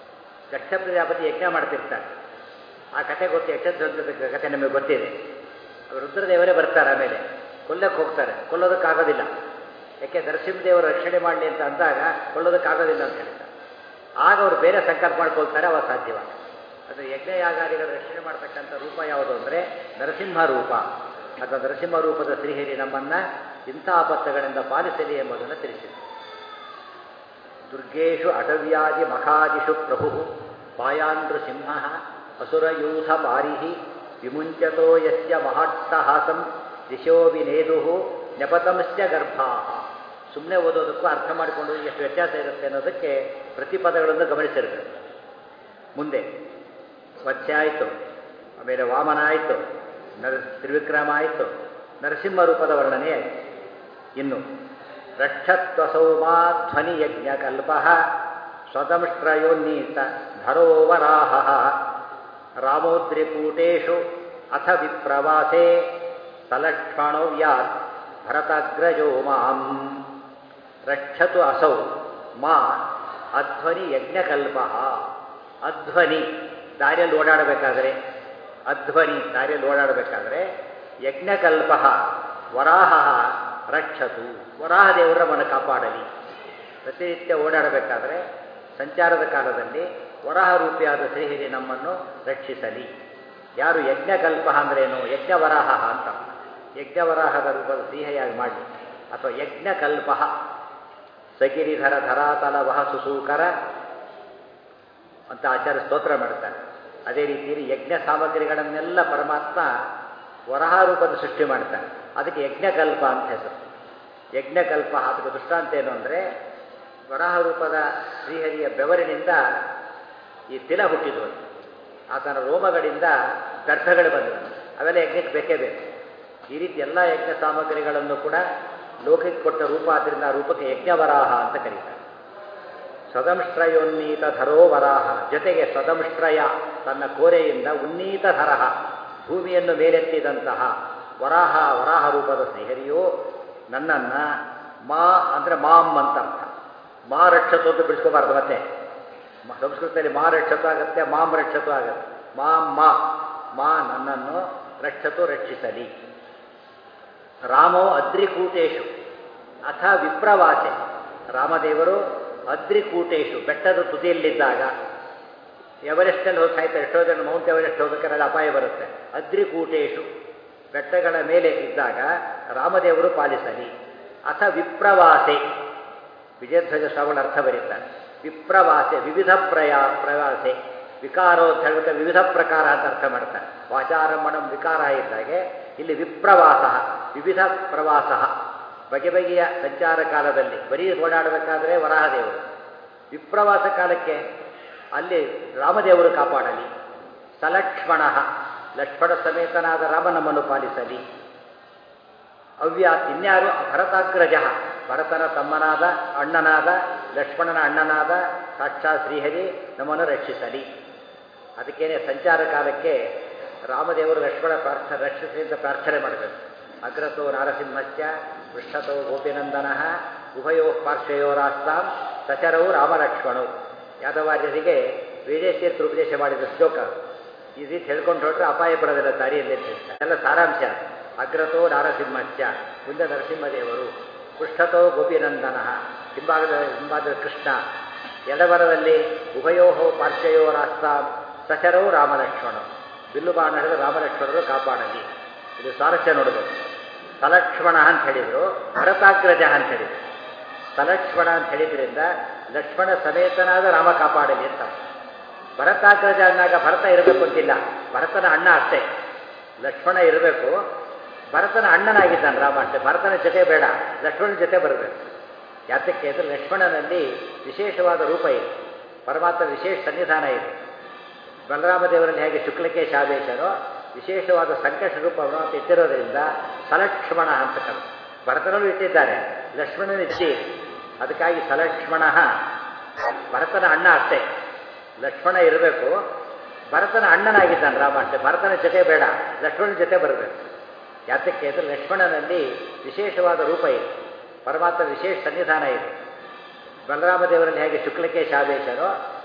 ದಕ್ಷ ಪ್ರಜಾಪತಿ ಯಜ್ಞ ಮಾಡ್ತಿರ್ತಾರೆ ಆ ಕತೆ ಗೊತ್ತು ಯಕ್ಷಧ್ವಂಸದ ಕತೆ ನಮಗೆ ಗೊತ್ತಿದೆ ರುದ್ರದೇವರೇ ಬರ್ತಾರೆ ಆಮೇಲೆ ಕೊಲ್ಲಕ್ಕೆ ಹೋಗ್ತಾರೆ ಕೊಲ್ಲೋದಕ್ಕಾಗೋದಿಲ್ಲ ಯಾಕೆ ನರಸಿಂಹದೇವರು ರಕ್ಷಣೆ ಮಾಡಲಿ ಅಂತ ಅಂದಾಗ ಕೊಲ್ಲೋದಕ್ಕಾಗೋದಿಲ್ಲ ಅಂತ ಹೇಳ್ತಾರೆ ಆಗ ಅವರು ಬೇರೆ ಸಂಕಲ್ಪ ಮಾಡ್ಕೊಳ್ತಾರೆ ಅವಾಗ ಸಾಧ್ಯವಾಗ ಅದು ಯಜ್ಞಯಾಗಾದಿಗಳ ರಕ್ಷಣೆ ಮಾಡ್ತಕ್ಕಂಥ ರೂಪ ಯಾವುದು ಅಂದರೆ ನರಸಿಂಹ ರೂಪ ಅಥವಾ ನರಸಿಂಹ ರೂಪದ ಶ್ರೀಹರಿ ನಮ್ಮನ್ನ ಇಂಥ ಆಪತ್ತುಗಳಿಂದ ಪಾಲಿಸಲಿ ಎಂಬುದನ್ನು ತಿಳಿಸಿದೆ ದುರ್ಗೇಶು ಅಟವ್ಯಾದಿ ಮಖಾದಿಷು ಪ್ರಭು ಪಾಯಾಂಧ್ರ ಸಿಂಹ ಅಸುರಯೂಥ ಪಾರಿಹಿ ವಿಮುಂಚತೋ ಯಸ್ಯ ಮಹಾಟ್ಟಹಾಸಂ ದಿಶೋ ವಿನೇದು ನೆಪತಂಶ್ಚ ಗರ್ಭಾ ಸುಮ್ಮನೆ ಓದೋದಕ್ಕೂ ಅರ್ಥ ಮಾಡಿಕೊಂಡು ಎಷ್ಟು ವ್ಯತ್ಯಾಸ ಇರುತ್ತೆ ಅನ್ನೋದಕ್ಕೆ ಪ್ರತಿಪದಗಳನ್ನು ಗಮನಿಸಿರ್ಬೇಕು ಮುಂದೆ ಮತ್ಸ್ಯ ಆಯಿತು ಆಮೇಲೆ ವಾಮನ ಆಯಿತು ನರ ತ್ರಿವಿಕ್ರಮ ಆಯಿತು ನರಸಿಂಹ ರೂಪದ ವರ್ಣನೆ ಆಯಿತು ಇನ್ನು ರಕ್ಷತ್ವಸೌಮಾ ಧ್ವನಿ ಯಜ್ಞ ಕಲ್ಪ ಸ್ವದಂಶ್ರಯೋನ್ನೀತ ಧರೋವರಾಹ ರಾಮೋದ್ರಿಕೂಟೇಶು ಅಥ ವಿಪ್ರವಾಸೇ ಸಲಕ್ಷ್ಮಣವ್ಯಾತ್ ಭರತಗ್ರಜೋ ಮಾಂ ರಕ್ಷತು ಅಸೌ ಮಾ ಅಧ್ವನಿ ಯಜ್ಞಕಲ್ಪ ಅಧ್ವನಿ ದಾರಿಯಲ್ಲಿ ಓಡಾಡಬೇಕಾದ್ರೆ ಅಧ್ವನಿ ದಾರಿಯಲ್ಲಿ ಓಡಾಡಬೇಕಾದ್ರೆ ಯಜ್ಞಕಲ್ಪ ವರಾಹ ರಕ್ಷತು ವರಾಹ ದೇವರ ಮನ ಕಾಪಾಡಲಿ ಪ್ರತಿನಿತ್ಯ ಓಡಾಡಬೇಕಾದ್ರೆ ಸಂಚಾರದ ಕಾಲದಲ್ಲಿ ವರಾಹ ರೂಪಿಯಾದ ಶ್ರೀಹಿರಿ ನಮ್ಮನ್ನು ರಕ್ಷಿಸಲಿ ಯಾರು ಯಜ್ಞಕಲ್ಪ ಅಂದ್ರೇನು ಯಜ್ಞವರಾಹ ಅಂತ ಯಜ್ಞವರಾಹದ ರೂಪದ ಶ್ರೀಹಯಾಗಿ ಮಾಡಲಿ ಅಥವಾ ಯಜ್ಞಕಲ್ಪ ಸಗಿರಿಧರ ಧರಾತಲ ವಹ ಸುಸೂಕರ ಅಂತ ಆಚಾರ್ಯ ಸ್ತೋತ್ರ ಮಾಡ್ತಾರೆ ಅದೇ ರೀತಿಯಲ್ಲಿ ಯಜ್ಞ ಸಾಮಗ್ರಿಗಳನ್ನೆಲ್ಲ ಪರಮಾತ್ಮ ವರಹ ರೂಪದ ಸೃಷ್ಟಿ ಮಾಡ್ತಾನೆ ಅದಕ್ಕೆ ಯಜ್ಞಕಲ್ಪ ಅಂತ ಹೆಸರು ಯಜ್ಞಕಲ್ಪ ಅದಕ್ಕೆ ದೃಷ್ಟಾಂತ ಏನು ಅಂದರೆ ವರಾಹ ರೂಪದ ಶ್ರೀಹರಿಯ ಬೆವರಿನಿಂದ ಈ ತಿಲ ಹುಟ್ಟಿದ್ವು ಆತನ ರೋಮಗಳಿಂದ ದರ್ಭಗಳು ಬಂದವು ಅವೆಲ್ಲ ಯಜ್ಞಕ್ಕೆ ಬೇಕೇ ಬೇಕು ಈ ರೀತಿ ಎಲ್ಲ ಯಜ್ಞ ಸಾಮಗ್ರಿಗಳನ್ನು ಕೂಡ ಲೋಕಕ್ಕೆ ಕೊಟ್ಟ ರೂಪ ಆದ್ದರಿಂದ ಆ ರೂಪಕ್ಕೆ ಯಜ್ಞವರಾಹ ಅಂತ ಕರೀತಾರೆ ಸ್ವದಂಶ್ರಯೋನ್ನೀತ ಧರೋ ವರಾಹ ಜೊತೆಗೆ ಸ್ವದಂಶ್ರಯ ತನ್ನ ಕೋರೆಯಿಂದ ಉನ್ನೀತ ಧರಹ ಭೂಮಿಯನ್ನು ಮೇಲೆತ್ತಿದಂತಹ ವರಾಹ ವರಾಹ ರೂಪದ ಶ್ರೀಹರಿಯು ನನ್ನನ್ನು ಮಾ ಅಂದರೆ ಮಾಂ ಅಂತ ಅರ್ಥ ಮಾ ರಕ್ಷತು ಅಂತ ಬಿಡಿಸ್ಕೋಬಾರ್ದು ಮತ್ತೆ ಸಂಸ್ಕೃತದಲ್ಲಿ ಮಾ ರಕ್ಷತು ಆಗುತ್ತೆ ಮಾಂ ರಕ್ಷತು ಆಗುತ್ತೆ ಮಾಂ ಮಾ ಮಾ ನನ್ನನ್ನು ರಕ್ಷತು ರಕ್ಷಿಸಲಿ ರಾಮೋ ಅದ್ರಿಕೂಟೇಶು ಅಥ ವಿಪ್ರವಾಸೆ ರಾಮದೇವರು ಅದ್ರಿಕೂಟೇಶು ಬೆಟ್ಟದ ತುದಿಯಲ್ಲಿದ್ದಾಗ ಎವರೆಸ್ಟಲ್ಲಿ ಹೋಗಿ ಸಾಯ್ತಾರೆ ಎಷ್ಟೋ ಜನ ಮೌಂಟ್ ಎವರೆಸ್ಟ್ ಹೋಗ್ಬೇಕಾದ್ರೆ ಅಲ್ಲಿ ಅಪಾಯ ಬರುತ್ತೆ ಅದ್ರಿಕೂಟೇಶು ಬೆಟ್ಟಗಳ ಮೇಲೆ ಇದ್ದಾಗ ರಾಮದೇವರು ಪಾಲಿಸಲಿ ಅಥ ವಿಪ್ರವಾಸೆ ವಿಜಯಧ್ವಜ ಶ್ರವಣ ಅರ್ಥ ಬರೀತಾರೆ ವಿಪ್ರವಾಸೆ ವಿವಿಧ ಪ್ರಯಾ ಪ್ರವಾಸೆ ವಿಕಾರೋ ಅಂತ ಹೇಳ್ಬಿಟ್ಟು ವಿವಿಧ ಪ್ರಕಾರ ಅಂತ ಅರ್ಥ ಮಾಡ್ತಾರೆ ವಾಚಾರಂಭಣಂ ವಿಕಾರ ಇದ್ದಾಗೆ ಇಲ್ಲಿ ವಿಪ್ರವಾಸ ವಿವಿಧ ಪ್ರವಾಸ ಬಗೆ ಬಗೆಯ ಸಂಚಾರ ಕಾಲದಲ್ಲಿ ಬರೀ ಓಡಾಡಬೇಕಾದ್ರೆ ವರಾಹದೇವರು ವಿಪ್ರವಾಸ ಕಾಲಕ್ಕೆ ಅಲ್ಲಿ ರಾಮದೇವರು ಕಾಪಾಡಲಿ ಸಲಕ್ಷ್ಮಣ ಲಕ್ಷ್ಮಣ ಸಮೇತನಾದ ರಾಮ ನಮ್ಮನ್ನು ಪಾಲಿಸಲಿ ಅವ್ಯಾತ್ ಇನ್ಯಾರು ಭರತಾಗ್ರಜ ಭರತನ ತಮ್ಮನಾದ ಅಣ್ಣನಾದ ಲಕ್ಷ್ಮಣನ ಅಣ್ಣನಾದ ಸಾಕ್ಷಾತ್ ಶ್ರೀಹರಿ ನಮ್ಮನ್ನು ರಕ್ಷಿಸಲಿ ಅದಕ್ಕೇನೆ ಸಂಚಾರ ಕಾಲಕ್ಕೆ ರಾಮದೇವರು ಲಕ್ಷ್ಮಣ ಪ್ರಾರ್ಥನೆ ರಕ್ಷಿಸಿ ಅಂತ ಪ್ರಾರ್ಥನೆ ಮಾಡಬೇಕು ಅಗ್ರತೋ ನಾರಸಿಂಹಸ್ಯ ಪೃಷ್ಠತೋ ಗೋಪಿನಂದನ ಉಭಯೋ ಪಾರ್ಶ್ವಯೋರಾಸ್ತಾಂ ಸಚರವು ರಾಮಲಕ್ಷ್ಮಣವು ಯಾದವಾರ್ಯರಿಗೆ ವೇದೇಶೀರ್ಥ ಉಪದೇಶ ಮಾಡಿದ ಶ್ಲೋಕ ಈ ರೀತಿ ಹೇಳ್ಕೊಂಡು ಹೊರಟ್ರೆ ಅಪಾಯ ಬರೋದಿಲ್ಲ ದಾರಿಯಲ್ಲಿ ಅಂತ ಹೇಳ್ತಾರೆ ಎಲ್ಲ ಸಾರಾಂಶ ಅಗ್ರತೋ ನಾರಸಿಂಹಸ್ಯ ಮುಂದೆ ನರಸಿಂಹದೇವರು ಪೃಷ್ಠತೋ ಗೋಪಿನಂದನ ಹಿಂಭಾಗದ ಹಿಂಭಾಗದ ಕೃಷ್ಣ ಎಡಬರದಲ್ಲಿ ಉಭಯೋ ಪಾರ್ಶ್ವಯೋರಾಸ್ತಾಂ ಸಚರವು ರಾಮಲಕ್ಷ್ಮಣ ಬಿಲ್ಲು ಬಾಣ ಹಿಡಿದು ರಾಮಲಕ್ಷ್ಮಣರು ಕಾಪಾಡಲಿ ಇದು ಸ್ವಾರಸ್ಯ ನೋಡಬೇಕು ಸಲಕ್ಷ್ಮಣ ಅಂತ ಹೇಳಿದರು ಭರತಾಗ್ರಜ ಅಂತ ಹೇಳಿದರು ಸಲಕ್ಷ್ಮಣ ಅಂತ ಹೇಳಿದ್ರಿಂದ ಲಕ್ಷ್ಮಣ ಸಮೇತನಾದ ರಾಮ ಕಾಪಾಡಲಿ ಅಂತ ಭರತಾಗ್ರಜ ಅಂದಾಗ ಭರತ ಇರಬೇಕು ಅಂತಿಲ್ಲ ಭರತನ ಅಣ್ಣ ಅಷ್ಟೇ ಲಕ್ಷ್ಮಣ ಇರಬೇಕು ಭರತನ ಅಣ್ಣನಾಗಿದ್ದಾನೆ ರಾಮ ಅಷ್ಟೇ ಭರತನ ಜೊತೆ ಬೇಡ ಲಕ್ಷ್ಮಣನ ಜೊತೆ ಬರಬೇಕು ಯಾತಕ್ಕೆ ಅಂದರೆ ಲಕ್ಷ್ಮಣನಲ್ಲಿ ವಿಶೇಷವಾದ ರೂಪ ಇದೆ ಪರಮಾತ್ಮ ವಿಶೇಷ ಸನ್ನಿಧಾನ ಇದೆ ಬಲರಾಮ ದೇವರಲ್ಲಿ ಹೇಗೆ ಶುಕ್ಲಕ್ಕೆ ಶಾಬೇಶನೋ ವಿಶೇಷವಾದ ಸಂಕಷ್ಟ ರೂಪವನ್ನು ಅಂತ ಇಟ್ಟಿರೋದ್ರಿಂದ ಸಲಕ್ಷ್ಮಣ ಅಂತ ಕರೆ ಭರತನಲ್ಲೂ ಇಟ್ಟಿದ್ದಾರೆ ಲಕ್ಷ್ಮಣನ ಇಚ್ಚಿ ಅದಕ್ಕಾಗಿ ಸಲಕ್ಷ್ಮಣ ಭರತನ ಅಣ್ಣ ಅಷ್ಟೇ ಲಕ್ಷ್ಮಣ ಇರಬೇಕು ಭರತನ ಅಣ್ಣನಾಗಿದ್ದಾನೆ ರಾಮ ಅಷ್ಟೇ ಭರತನ ಜೊತೆ ಬೇಡ ಲಕ್ಷ್ಮಣನ ಜೊತೆ ಬರಬೇಕು ಯಾತಕ್ಕೆ ಅಂದರೆ ಲಕ್ಷ್ಮಣನಲ್ಲಿ ವಿಶೇಷವಾದ ರೂಪ ಇದೆ ಪರಮಾತ್ಮ ವಿಶೇಷ ಸನ್ನಿಧಾನ ಇದೆ ಬಲರಾಮ ದೇವರಲ್ಲಿ ಹೇಗೆ ಶುಕ್ಲಕ್ಕೆ ಶಾಬೇಶನೋ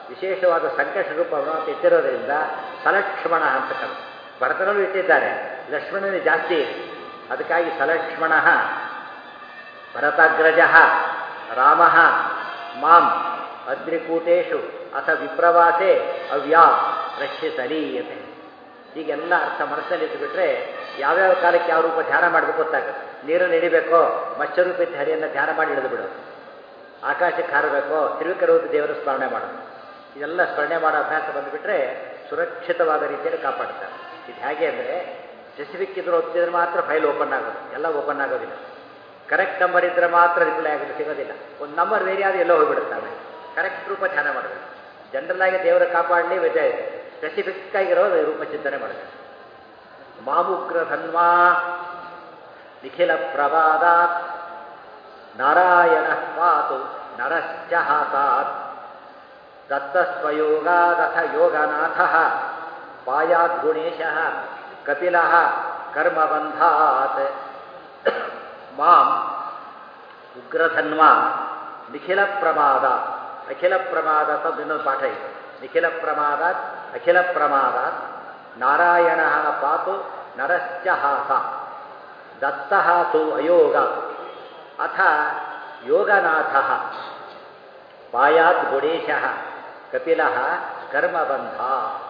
ವಿಶೇಷವಾದ ಸಂಕಟ ರೂಪವನ್ನು ಅಂತ ಇಟ್ಟಿರೋದ್ರಿಂದ ಸಲಕ್ಷ್ಮಣ ಅಂತ ಕರೆ ಭರತನಲ್ಲೂ ಇಟ್ಟಿದ್ದಾರೆ ಲಕ್ಷ್ಮಣನೇ ಜಾಸ್ತಿ ಇದೆ ಅದಕ್ಕಾಗಿ ಸಲಕ್ಷ್ಮಣ ಭರತಾಗ್ರಜ ರಾಮ ಮಾಂ ಅಗ್ನಿಕೂಟೇಶು ಅಥ ವಿಪ್ರವಾಸೆ ಅವ್ಯಾ ರಕ್ಷಿಸಲಿ ಅಂತ ಹೀಗೆಲ್ಲ ಅರ್ಥ ಮನಸ್ಸಲ್ಲಿ ಇದ್ದುಬಿಟ್ರೆ ಯಾವ್ಯಾವ ಕಾಲಕ್ಕೆ ಯಾವ ರೂಪ ಧ್ಯಾನ ಮಾಡಬೇಕು ಗೊತ್ತಾಗುತ್ತೆ ನೀರನ್ನು ಹಿಡಿಬೇಕೋ ಮತ್ಸ್ಯರೂಪಿತ ಹರಿಯನ್ನು ಧ್ಯಾನ ಮಾಡಿ ಹಿಡಿದು ಬಿಡು ಆಕಾಶಕ್ಕೆ ಹಾರಬೇಕೋ ತಿರುವಿಕರೂಪ ದೇವರ ಸ್ಮರಣೆ ಮಾಡೋದು ಇದೆಲ್ಲ ಸ್ಮರಣೆ ಮಾಡೋ ಅಭ್ಯಾಸ ಬಂದುಬಿಟ್ರೆ ಸುರಕ್ಷಿತವಾದ ರೀತಿಯಲ್ಲಿ ಕಾಪಾಡ್ತಾರೆ ಇದು ಹೇಗೆ ಅಂದರೆ ಸ್ಪೆಸಿಫಿಕ್ ಇದ್ರೆ ಓದ್ತಿದ್ರೆ ಮಾತ್ರ ಫೈಲ್ ಓಪನ್ ಆಗೋದು ಎಲ್ಲ ಓಪನ್ ಆಗೋದಿಲ್ಲ ಕರೆಕ್ಟ್ ನಂಬರ್ ಇದ್ದರೆ ಮಾತ್ರ ರಿಪ್ಲೈ ಆಗೋದು ಸಿಗೋದಿಲ್ಲ ಒಂದು ನಂಬರ್ ಬೇರೆ ಆದ್ರೆ ಎಲ್ಲೋ ಹೋಗ್ಬಿಡುತ್ತವೆ ಕರೆಕ್ಟ್ ರೂಪ ಧ್ಯಾನ ಮಾಡಬೇಕು ಜನರಲ್ ಆಗಿ ದೇವರ ಕಾಪಾಡಲಿ ವಿಜಯ ಸ್ಪೆಸಿಫಿಕ್ ಆಗಿರೋದು ರೂಪ ಚಿಂತನೆ ಮಾಡಬೇಕು ಮಾಮುಗ್ರ ಧನ್ವಾ ನಿಖಿಲ ಪ್ರವಾದಾತ್ ನಾರಾಯಣ ಪಾತು ನರಶ್ಚ ಹಾಸಾತ್ ದತ್ತಸ್ವಯೋಗಾದಥ ಯೋಗನಾಥ ಪಾಯಾತ್ ಗುಣೇಶ ಕಪಿಲ ಕರ್ಮಬಂಧಾತ್ ಮಾಂ ಉಗ್ರಧನ್ವ ನಿಖಿಲ ಪ್ರಮಾದ ಅಖಿಲ ಪ್ರಮಾದ ಅಂತ ಇನ್ನೊಂದು ಪಾಠ ಇದೆ ನಿಖಿಲ ಪ್ರಮಾದಾತ್ ಅಖಿಲ ಪ್ರಮಾದಾತ್ ನಾರಾಯಣ ಪಾತು ನರಶ್ಚ ಹಾಸ ದತ್ತ ತು ಅಯೋಗ ಅಥ ಯೋಗನಾಥ ಪಾಯಾತ್ ಗುಣೇಶ ಕಪಿಲ ಕರ್ಮಬಂಧ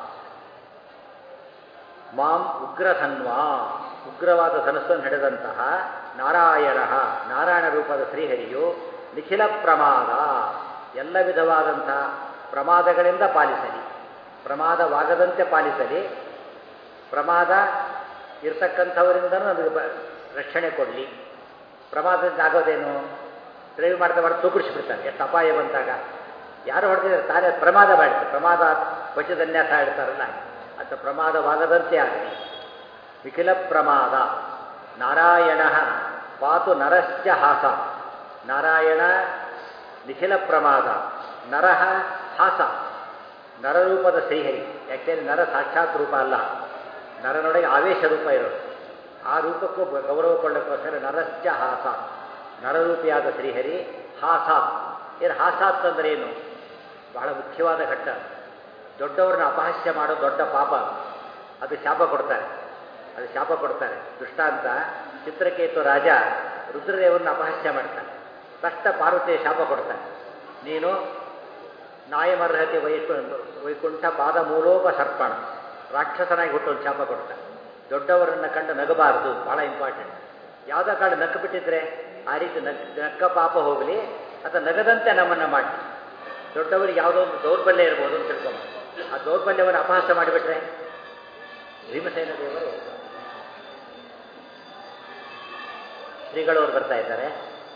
ಮಾಂ ಉಗ್ರಧನ್ವಾ ಉಗ್ರವಾದ ಧನಸ್ಸನ್ನು ಹಿಡಿದಂತಹ ನಾರಾಯಣ ನಾರಾಯಣ ರೂಪದ ಶ್ರೀಹರಿಯು ನಿಖಿಲ ಪ್ರಮಾದ ಎಲ್ಲ ವಿಧವಾದಂತಹ ಪ್ರಮಾದಗಳಿಂದ ಪಾಲಿಸಲಿ ಪ್ರಮಾದವಾಗದಂತೆ ಪಾಲಿಸಲಿ ಪ್ರಮಾದ ಇರ್ತಕ್ಕಂಥವರಿಂದನೂ ನಮಗೆ ಬ ರಕ್ಷಣೆ ಕೊಡಲಿ ಪ್ರಮಾದದಿಂದ ಆಗೋದೇನು ಡ್ರೈವ್ ಮಾಡ್ತಾ ಮಾಡ್ತಾ ತೂಕಡಿಸ್ಬಿಡ್ತಾರೆ ಎಷ್ಟು ಅಪಾಯ ಬಂದಾಗ ಯಾರು ಹೊಡೆದಿದ್ದಾರೆ ತಾನೇ ಪ್ರಮಾದ ಮಾಡ್ತಾರೆ ಪ್ರಮಾದ ವಚದನ್ಯಾಸ ಹೇಳ್ತಾರಲ್ಲ ಅಂತ ಪ್ರಮಾದವಾಗದಂತೆ ಆಗಲಿ ನಿಖಿಲ ಪ್ರಮಾದ ನಾರಾಯಣ ಪಾತು ನರಶ್ಚ ಹಾಸ ನಾರಾಯಣ ನಿಖಿಲ ಪ್ರಮಾದ ನರಹ ಹಾಸ ನರರೂಪದ ಶ್ರೀಹರಿ ಯಾಕೆಂದರೆ ನರ ಸಾಕ್ಷಾತ್ ರೂಪ ಅಲ್ಲ ನರನೊಳಗೆ ಆವೇಶ ರೂಪ ಇರೋದು ಆ ರೂಪಕ್ಕೂ ಗೌರವ ಕೊಳ್ಳೋಕ್ಕೋಸ್ಕರ ನರಶ್ಚ ಹಾಸ ನರರೂಪಿಯಾದ ಶ್ರೀಹರಿ ಹಾಸ ಏನು ಹಾಸಾತ್ ಅಂದ್ರೆ ಏನು ಬಹಳ ಮುಖ್ಯವಾದ ಘಟ್ಟ ದೊಡ್ಡವ್ರನ್ನ ಅಪಹಾಸ್ಯ ಮಾಡೋ ದೊಡ್ಡ ಪಾಪ ಅದು ಶಾಪ ಕೊಡ್ತಾರೆ ಅದು ಶಾಪ ಕೊಡ್ತಾರೆ ದೃಷ್ಟಾಂತ ಚಿತ್ರಕೇತು ರಾಜ ರುದ್ರದೇವರನ್ನ ಅಪಹಾಸ್ಯ ಮಾಡ್ತಾನೆ ತಕ್ಷಣ ಪಾರ್ವತಿಯ ಶಾಪ ಕೊಡ್ತಾನೆ ನೀನು ನಾಯಮರ್ಹತೆ ವೈಕು ವೈಕುಂಠ ಪಾದ ಮೂಲೋಪ ಸರ್ಪಣ ರಾಕ್ಷಸನಾಗಿ ಹುಟ್ಟೊಂದು ಶಾಪ ಕೊಡ್ತಾನೆ ದೊಡ್ಡವರನ್ನು ಕಂಡು ನಗಬಾರದು ಭಾಳ ಇಂಪಾರ್ಟೆಂಟ್ ಯಾವುದೋ ಕಾಡು ನಕ್ಕು ಬಿಟ್ಟಿದ್ರೆ ಆ ರೀತಿ ನಕ್ ನಕ್ಕ ಪಾಪ ಹೋಗಲಿ ಅಥವಾ ನಗದಂತೆ ನಮ್ಮನ್ನು ಮಾಡಿ ದೊಡ್ಡವರಿಗೆ ಯಾವುದೋ ಒಂದು ದೌರ್ಬಲ್ಯ ಇರ್ಬೋದು ಅಂತ ತಿಳ್ಕೊಂಡು ಆ ದೌರ್ಬಲ್ಯವನ್ನು ಅಪಹಾಸ ಮಾಡಿಬಿಟ್ರೆ ಭೀಮಸೇನ ದೇವರು ಶ್ರೀಗಳವರು ಬರ್ತಾ ಇದ್ದಾರೆ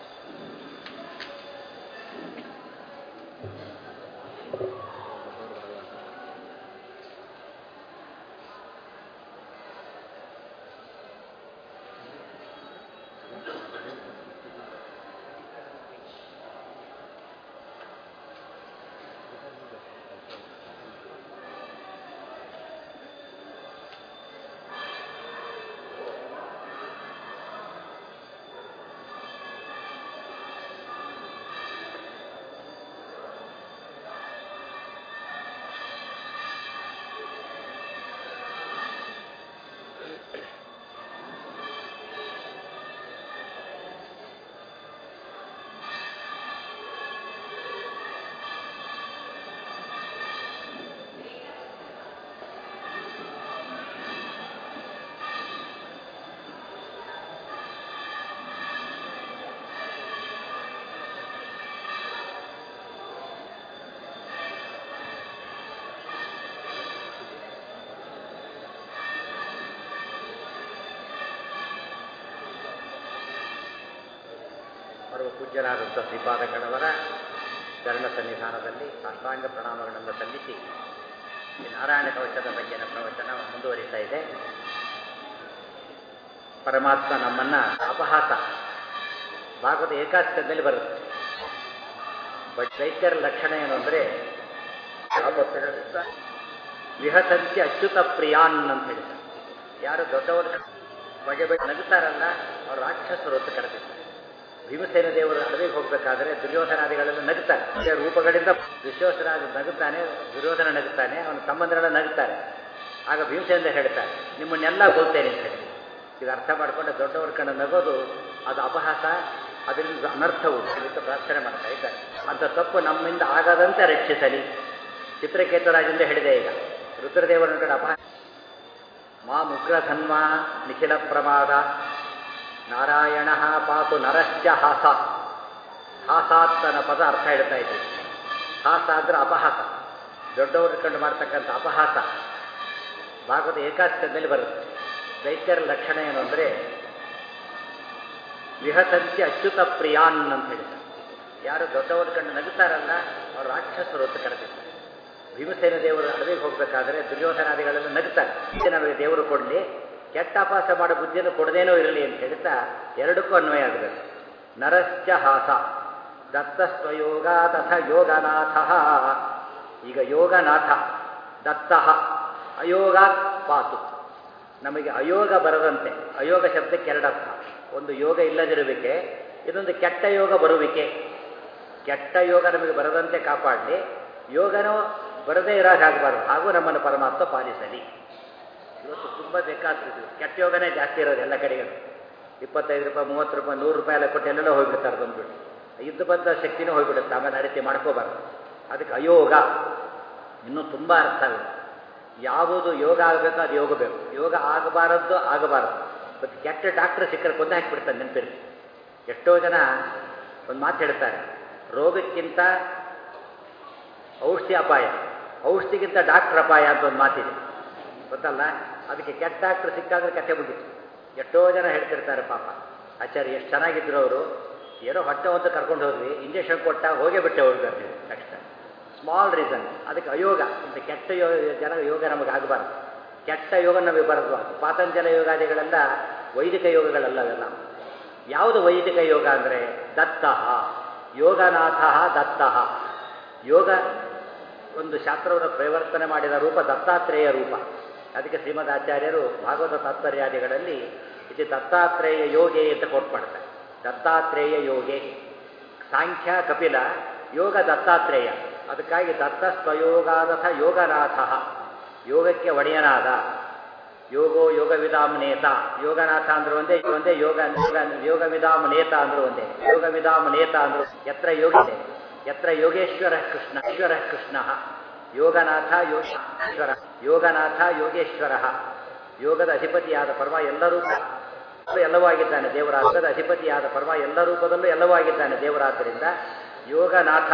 ಪರಮ ಪೂಜ್ಯರಾದಂಥ ಶ್ರೀಪಾದಗಳವರ ಚರಣ ಸನ್ನಿಧಾನದಲ್ಲಿ ಸಾಷ್ಟಾಂಗ ಪ್ರಣಾಮಗಳನ್ನು ಸಲ್ಲಿಸಿ ಈ ನಾರಾಯಣ ಕವಚದ ಬಗ್ಗೆನ ಪ್ರವಚನ ಮುಂದುವರಿತಾ ಇದೆ ಪರಮಾತ್ಮ ನಮ್ಮನ್ನ ಅಪಹಾಸ ಭಾಗವತ ಏಕಾಸ್ಕದಲ್ಲಿ ಬರುತ್ತೆ ಬಟ್ ದೈತ್ಯರ ಲಕ್ಷಣ ಏನು ಅಂದರೆ ವಿಹಸಂತಿ ಅಚ್ಯುತ ಪ್ರಿಯಾನ್ ಅಂತ ಹೇಳ್ತಾರೆ ಯಾರು ದೊಡ್ಡವರು ಬಗೆ ಬಗೆ ನಗುತ್ತಾರಲ್ಲ ಅವರು ರಾಕ್ಷಸರು ಅಂತ ಕರೆದಿದ್ದಾರೆ ಭೀಮಸೇನ ದೇವರು ಅಡವಿಗೆ ಹೋಗ್ಬೇಕಾದ್ರೆ ದುರ್ಯೋಧನಾದಿಗಳೆಲ್ಲ ನಗುತ್ತಾರೆ ಅದೇ ರೂಪಗಳಿಂದ ದುಶ್ಯೋಧನಾದಿ ನಗುತ್ತಾನೆ ದುರ್ಯೋಧನ ನಗುತ್ತಾನೆ ಅವನ ತಮ್ಮಂದರೆಲ್ಲ ನಗುತ್ತಾರೆ ಆಗ ಭೀಮಸೇನ ಹೇಳ್ತಾರೆ ನಿಮ್ಮನ್ನೆಲ್ಲ ಕೊಲ್ತೇನೆ ಅಂತ ಹೇಳಿ ಇದು ಅರ್ಥ ಮಾಡಿಕೊಂಡು ದೊಡ್ಡವ್ರ ಕಣ್ಣು ನಗೋದು ಅದು ಅಪಹಾಸ ಅದರಿಂದ ಅನರ್ಥವು ಅಂತ ಪ್ರಾರ್ಥನೆ ಮಾಡ್ತಾ ಇದ್ದಾರೆ ಅಂತ ತಪ್ಪು ನಮ್ಮಿಂದ ಆಗದಂತೆ ರಕ್ಷಿಸಲಿ ಚಿತ್ರಕೇತರಾಜೆಂದು ಹೇಳಿದೆ ಈಗ ರುದ್ರದೇವರ ಕಡೆ ಅಪಹಾಸ ಮಾ ಮುಗ್ರಧನ್ವ ನಿಖಿಲ ಪ್ರಮಾದ ನಾರಾಯಣ ಪಾತು ನರಶ್ಚ ಹಾಸ ಹಾಸಾತ್ತನ ಪದ ಅರ್ಥ ಹೇಳ್ತಾ ಇದ್ದೀವಿ ಹಾಸ ಅಂದ್ರೆ ಅಪಹಾಸ ದೊಡ್ಡವರು ಕಂಡು ಮಾಡ್ತಕ್ಕಂಥ ಅಪಹಾಸ ಭಾಗವತ ಏಕಾಸ್ಕದಲ್ಲಿ ಬರುತ್ತೆ ದೈತ್ಯರ ಲಕ್ಷಣ ಏನು ಅಂದರೆ ವಿಹಸಂಚ ಅಚ್ಯುತ ಪ್ರಿಯಾನ್ ಅಂತ ಹೇಳ್ತಾರೆ ಯಾರು ದೊಡ್ಡವರು ಕಂಡು ನಗುತ್ತಾರಲ್ಲ ಅವರು ರಾಕ್ಷಸರು ಅಂತ ಕರೆದಿರ್ತಾರೆ ಭೀಮಸೇನ ದೇವರು ಅಡವಿಗೆ ಹೋಗ್ಬೇಕಾದ್ರೆ ದುರ್ಯೋಧನಾದಿಗಳೆಲ್ಲ ನಗುತ್ತಾರೆ ಇದು ನಮಗೆ ದೇವರು ಕೊಡಲಿ ಕೆಟ್ಟ ಅಪಾಸ ಮಾಡೋ ಬುದ್ಧಿಯನ್ನು ಕೊಡದೇನೋ ಇರಲಿ ಅಂತ ಹೇಳ್ತಾ ಎರಡಕ್ಕೂ ಅನ್ವಯ ಆಗಬೇಕು ನರಶ್ಚ ಹಾಸ ದತ್ತಸ್ವಯೋಗ ತಥ ಯೋಗನಾಥ ಈಗ ಯೋಗನಾಥ ದತ್ತ ಅಯೋಗ ಪಾತು ನಮಗೆ ಅಯೋಗ ಬರದಂತೆ ಅಯೋಗ ಶಬ್ದಕ್ಕೆ ಎರಡರ್ಥ ಒಂದು ಯೋಗ ಇಲ್ಲದಿರುವಿಕೆ ಇದೊಂದು ಕೆಟ್ಟ ಯೋಗ ಬರುವಿಕೆ ಕೆಟ್ಟ ಯೋಗ ನಮಗೆ ಬರದಂತೆ ಕಾಪಾಡಲಿ ಯೋಗನೂ ಬರದೇ ಇರೋಕ್ಕಾಗಬಾರ್ದು ಹಾಗೂ ನಮ್ಮನ್ನು ಪರಮಾತ್ಮ ಪಾಲಿಸಲಿ ಇವತ್ತು ತುಂಬ ಬೇಕಾಗ್ತಿದೆ ಕೆಟ್ಟ ಯೋಗನೇ ಜಾಸ್ತಿ ಇರೋದು ಎಲ್ಲ ಕಡೆಗಳು ಇಪ್ಪತ್ತೈದು ರೂಪಾಯಿ ಮೂವತ್ತು ರೂಪಾಯಿ ನೂರು ರೂಪಾಯಿ ಎಲ್ಲ ಕೊಟ್ಟು ಎಲ್ಲೆಲ್ಲ ಹೋಗ್ಬಿಡ್ತಾರೆ ಬಂದ್ಬಿಟ್ಟು ಯುದ್ಧ ಬದ್ಧ ಶಕ್ತಿನೂ ಹೋಗ್ಬಿಡುತ್ತೆ ಆಮೇಲೆ ಆ ರೀತಿ ಮಾಡ್ಕೋಬಾರ್ದು ಅದಕ್ಕೆ ಅಯೋಗ ಇನ್ನೂ ತುಂಬ ಅರ್ಥ ಇದೆ ಯಾವುದು ಯೋಗ ಆಗಬೇಕು ಅದು ಯೋಗ ಬೇಕು ಯೋಗ ಆಗಬಾರದ್ದು ಆಗಬಾರದು ಮತ್ತು ಕೆಟ್ಟ ಡಾಕ್ಟರ್ ಸಿಕ್ಕರೆ ಕೊಂದು ಹಾಕಿಬಿಡ್ತಾನೆ ನೆನಪಿರಲಿ ಎಷ್ಟೋ ಜನ ಒಂದು ಮಾತು ಹೇಳ್ತಾರೆ ರೋಗಕ್ಕಿಂತ ಔಷಧಿ ಅಪಾಯ ಔಷಧಿಗಿಂತ ಡಾಕ್ಟರ್ ಅಪಾಯ ಅಂತ ಒಂದು ಮಾತಿದೆ ಗೊತ್ತಲ್ಲ ಅದಕ್ಕೆ ಕೆಟ್ಟ ಡಾಕ್ಟರ್ ಸಿಕ್ಕಾದ್ರೆ ಕತೆ ಮುಗಿತು ಎಷ್ಟೋ ಜನ ಹೇಳ್ತಿರ್ತಾರೆ ಪಾಪ ಆಚಾರ್ಯ ಎಷ್ಟು ಚೆನ್ನಾಗಿದ್ರು ಅವರು ಏನೋ ಹೊಟ್ಟೆ ಒಂದು ಕರ್ಕೊಂಡು ಹೋದ್ವಿ ಇಂಜೆಕ್ಷನ್ ಕೊಟ್ಟ ಹೋಗೇ ಬಿಟ್ಟೆ ಹೋಗ್ತಾರೆ ತಕ್ಷಣ ಸ್ಮಾಲ್ ರೀಸನ್ ಅದಕ್ಕೆ ಅಯೋಗ ಇಂಥ ಕೆಟ್ಟ ಯೋಗ ಜನ ಯೋಗ ನಮಗೆ ಆಗಬಾರ್ದು ಕೆಟ್ಟ ಯೋಗ ನಮಗೆ ಬರದು ಪಾತಂಜಲ ಯೋಗಾದಿಗಳೆಲ್ಲ ವೈದಿಕ ಯೋಗಗಳಲ್ಲ ಅವೆಲ್ಲ ಯಾವುದು ವೈದಿಕ ಯೋಗ ಅಂದರೆ ದತ್ತ ಯೋಗನಾಥ ದತ್ತ ಯೋಗ ಒಂದು ಶಾಸ್ತ್ರವನ್ನು ಪರಿವರ್ತನೆ ಮಾಡಿದ ರೂಪ ದತ್ತಾತ್ರೇಯ ರೂಪ ಅದಕ್ಕೆ ಶ್ರೀಮದ್ ಆಚಾರ್ಯರು ಭಾಗವತ ತಾತ್ಪರ್ಯಾದಿಗಳಲ್ಲಿ ಇದು ದತ್ತಾತ್ರೇಯ ಯೋಗೆ ಅಂತ ಕೋಟ್ ಮಾಡ್ತಾರೆ ದತ್ತಾತ್ರೇಯ ಯೋಗೆ ಸಾಂಖ್ಯ ಕಪಿಲ ಯೋಗ ದತ್ತಾತ್ರೇಯ ಅದಕ್ಕಾಗಿ ದತ್ತ ಸ್ವಯೋಗಾದಥ ಯೋಗನಾಥ ಯೋಗಕ್ಕೆ ಒಡೆಯನಾದ ಯೋಗೋ ಯೋಗ ವಿಧಾಮ್ ನೇತ ಯೋಗನಾಥ ಅಂದ್ರೆ ಒಂದೇ ಒಂದೇ ಯೋಗ ಯೋಗ ವಿಧಾಮ್ ನೇತ ಅಂದ್ರೆ ಒಂದೇ ಯೋಗ ವಿಧಾಮ್ ನೇತ ಅಂದ್ರೆ ಎತ್ರ ಯೋಗಿ ಎತ್ರ ಯೋಗೇಶ್ವರ ಕೃಷ್ಣ ಈಶ್ವರ ಕೃಷ್ಣ ಯೋಗನಾಥ ಯೋಗೇಶ್ವರ ಯೋಗನಾಥ ಯೋಗೇಶ್ವರ ಯೋಗದ ಅಧಿಪತಿಯಾದ ಪರ್ವ ಎಲ್ಲರೂ ಎಲ್ಲವೂ ಆಗಿದ್ದಾನೆ ದೇವರಾದ ಅಧಿಪತಿಯಾದ ಪರ್ವ ಎಲ್ಲ ರೂಪದಲ್ಲೂ ಎಲ್ಲವೂ ಆಗಿದ್ದಾನೆ ದೇವರಾದ್ದರಿಂದ ಯೋಗನಾಥ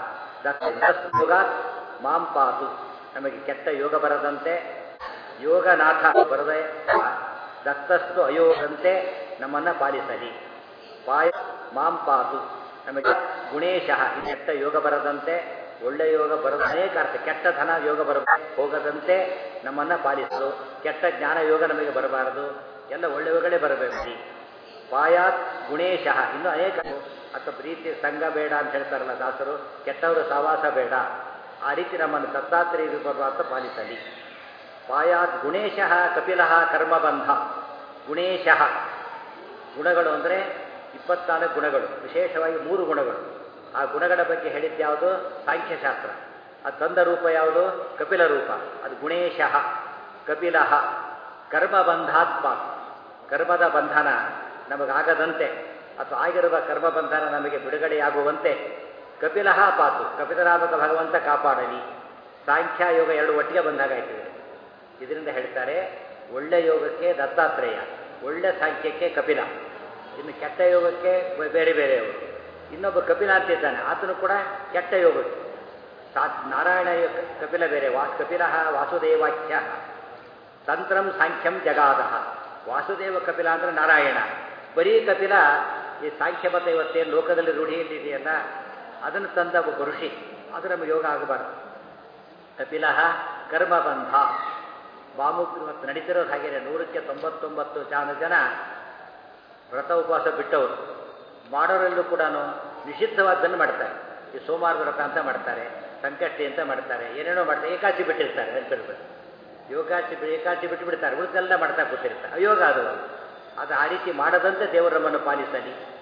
ಯೋಗ ಮಾಂ ಪಾತು ನಮಗೆ ಕೆಟ್ಟ ಯೋಗ ಬರದಂತೆ ಯೋಗನಾಥ ಬರದೆ ದತ್ತಸ್ತು ಅಯೋಗಂತೆ ನಮ್ಮನ್ನು ಪಾಲಿಸಲಿ ಪಾಯ ಮಾಂ ಪಾತು ನಮಗೆ ಗುಣೇಶ ಕೆಟ್ಟ ಯೋಗ ಬರದಂತೆ ಒಳ್ಳೆ ಯೋಗ ಬರದ ಅನೇಕ ಅರ್ಥ ಕೆಟ್ಟ ಧನ ಯೋಗ ಬರ ಹೋಗದಂತೆ ನಮ್ಮನ್ನು ಪಾಲಿಸಲು ಕೆಟ್ಟ ಜ್ಞಾನ ಯೋಗ ನಮಗೆ ಬರಬಾರದು ಎಲ್ಲ ಒಳ್ಳೆ ಯೋಗಗಳೇ ಬರಬೇಕು ಪಾಯಾತ್ ಗುಣೇಶ ಇನ್ನೂ ಅನೇಕ ಅಥವಾ ಪ್ರೀತಿ ಸಂಘ ಬೇಡ ಅಂತ ಹೇಳ್ತಾರಲ್ಲ ದಾಸರು ಕೆಟ್ಟವರು ಸವಾಸ ಬೇಡ ಆ ರೀತಿ ನಮ್ಮನ್ನು ದತ್ತಾತ್ರೇಯ ಪರ್ವತ ಪಾಲಿಸಲಿ ಪಾಯಾತ್ ಗುಣೇಶ ಕಪಿಲ ಕರ್ಮಬಂಧ ಗುಣೇಶ ಗುಣಗಳು ಅಂದರೆ ಇಪ್ಪತ್ನಾಲ್ಕು ಗುಣಗಳು ವಿಶೇಷವಾಗಿ ಮೂರು ಗುಣಗಳು ಆ ಗುಣಗಳ ಬಗ್ಗೆ ಹೇಳಿದ್ಯಾವುದು ಸಾಂಖ್ಯಶಾಸ್ತ್ರ ಅದು ತಂದ ರೂಪ ಯಾವುದು ಕಪಿಲ ರೂಪ ಅದು ಗುಣೇಶ ಕಪಿಲ ಕರ್ಮಬಂಧಾತ್ಮ ಕರ್ಮದ ಬಂಧನ ನಮಗಾಗದಂತೆ ಅಥವಾ ಆಗಿರುವ ಕರ್ಮಬಂಧನ ನಮಗೆ ಬಿಡುಗಡೆಯಾಗುವಂತೆ ಕಪಿಲ ಪಾತು ಕಪಿಲನಾಮಕ ಭಗವಂತ ಕಾಪಾಡಲಿ ಸಾಂಖ್ಯ ಯೋಗ ಎರಡು ಒಟ್ಟಿಗೆ ಬಂದಾಗಾಯ್ತದೆ ಇದರಿಂದ ಹೇಳ್ತಾರೆ ಒಳ್ಳೆ ಯೋಗಕ್ಕೆ ದತ್ತಾತ್ರೇಯ ಒಳ್ಳೆ ಸಾಂಖ್ಯಕ್ಕೆ ಕಪಿಲ ಇನ್ನು ಕೆಟ್ಟ ಯೋಗಕ್ಕೆ ಬೇರೆ ಬೇರೆಯವರು ಇನ್ನೊಬ್ಬ ಕಪಿಲ ಅಂತಿದ್ದಾನೆ ಆತನು ಕೂಡ ಕೆಟ್ಟ ಯೋಗಕ್ಕೆ ಸಾ ನಾರಾಯಣ ಕಪಿಲ ಬೇರೆ ವಾ ಕಪಿಲ ವಾಸುದೇವಾಖ್ಯ ತಂತ್ರಂ ಸಾಂಖ್ಯಂ ಜಗಾದ ವಾಸುದೇವ ಕಪಿಲ ಅಂದರೆ ನಾರಾಯಣ ಬರೀ ಕಪಿಲ ಈ ಸಾಂಖ್ಯಮತ ಇವತ್ತೇನು ಲೋಕದಲ್ಲಿ ರೂಢಿಯಲ್ಲಿದೆಯಲ್ಲ ಅದನ್ನು ತಂದ ಒಬ್ಬ ಋಷಿ ಅದು ನಮಗೆ ಯೋಗ ಆಗಬಾರ್ದು ಕಪಿಲ ಕರ್ಮಬಂಧ ಬಾಮುಕ್ ಇವತ್ತು ನಡೀತಿರೋದು ಹಾಗೇನೆ ನೂರಕ್ಕೆ ತೊಂಬತ್ತೊಂಬತ್ತು ಜನ ಜನ ವ್ರತ ಉಪವಾಸ ಬಿಟ್ಟವರು ಮಾಡೋರಲ್ಲೂ ಕೂಡ ನಿಷಿದ್ಧವಾದ್ದನ್ನು ಮಾಡ್ತಾರೆ ಈ ಸೋಮವಾರ ವ್ರತ ಅಂತ ಮಾಡ್ತಾರೆ ಸಂಕಷ್ಟಿ ಅಂತ ಮಾಡ್ತಾರೆ ಏನೇನೋ ಮಾಡ್ತಾರೆ ಏಕಾಚಿ ಬಿಟ್ಟಿರ್ತಾರೆ ನೆನಪಿರ್ಬೇಕು ಯೋಗಾಚಿ ಏಕಾಚಿ ಬಿಟ್ಟು ಬಿಡ್ತಾರೆ ಉಳಿದೆಲ್ಲ ಮಾಡ್ತಾ ಕೂತಿರ್ತಾರೆ ಅಯೋಗ ಅದು ಅದು ಆ ರೀತಿ ಮಾಡದಂತೆ ದೇವರು ನಮ್ಮನ್ನು ಪಾಲಿಸಲಿ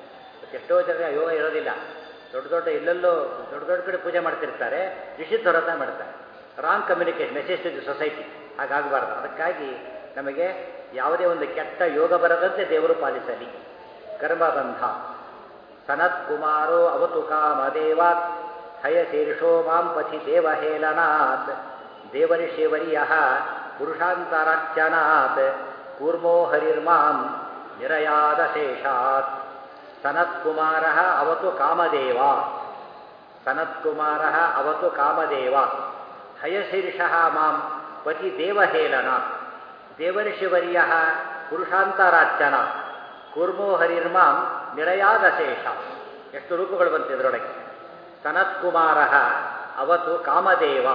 ಮತ್ತೆ ಎಷ್ಟೋ ಜನ ಯೋಗ ಇರೋದಿಲ್ಲ ದೊಡ್ಡ ದೊಡ್ಡ ಎಲ್ಲೆಲ್ಲೋ ದೊಡ್ಡ ದೊಡ್ಡ ಕಡೆ ಪೂಜೆ ಮಾಡ್ತಿರ್ತಾರೆ ನಿಷಿದ್ಧ ವ್ರತ ಮಾಡ್ತಾರೆ wrong communication message to the society ಹಾಗಾಗಬಾರ್ದು ಅದಕ್ಕಾಗಿ ನಮಗೆ ಯಾವುದೇ ಒಂದು ಕೆಟ್ಟ ಯೋಗ ಬರದಂತೆ ದೇವರು ಪಾಲಿಸಲಿ ಕರ್ಮಬಂಧ ಸನತ್ ಕುಮಾರೋ ಅವತು ಕಾಮದೇವಾತ್ ಹಯ ಶೀರ್ಷೋ ಮಾಂ ಪಥಿ ದೇವಹೇಳನಾತ್ ದೇವರಿಷಿವರ್ಯ ಪುರುಷಾಂತರಾರ್ಚನಾತ್ ಕೂರ್ಮೋ ಹರಿರ್ಮಾಂ ನಿರಯಾದ ಶೇಷಾತ್ ಸನತ್ಕುಮಾರ ಅವತು ಕಾಮದೇವ ಸನತ್ಕುಮಾರ ಅವತು ಕಾಮದೇವ ಹಯಶೀರ್ಷ ಮಾಂ ಪತಿ ದೇವಹೇಳನ ದೇವರ್ಷಿವರ್ಯ ಪುರುಷಾಂತರಾರ್ಚನ ಕೂರ್ಮೋ ಹರಿರ್ಮಾಂ ನಿರಯಾದ ಶೇಷ ಎಷ್ಟು ರೂಪಗಳು ಬಂತು ಇದರೊಳಗೆ ಸನತ್ಕುಮಾರ ಅವತು ಕಾಮದೇವ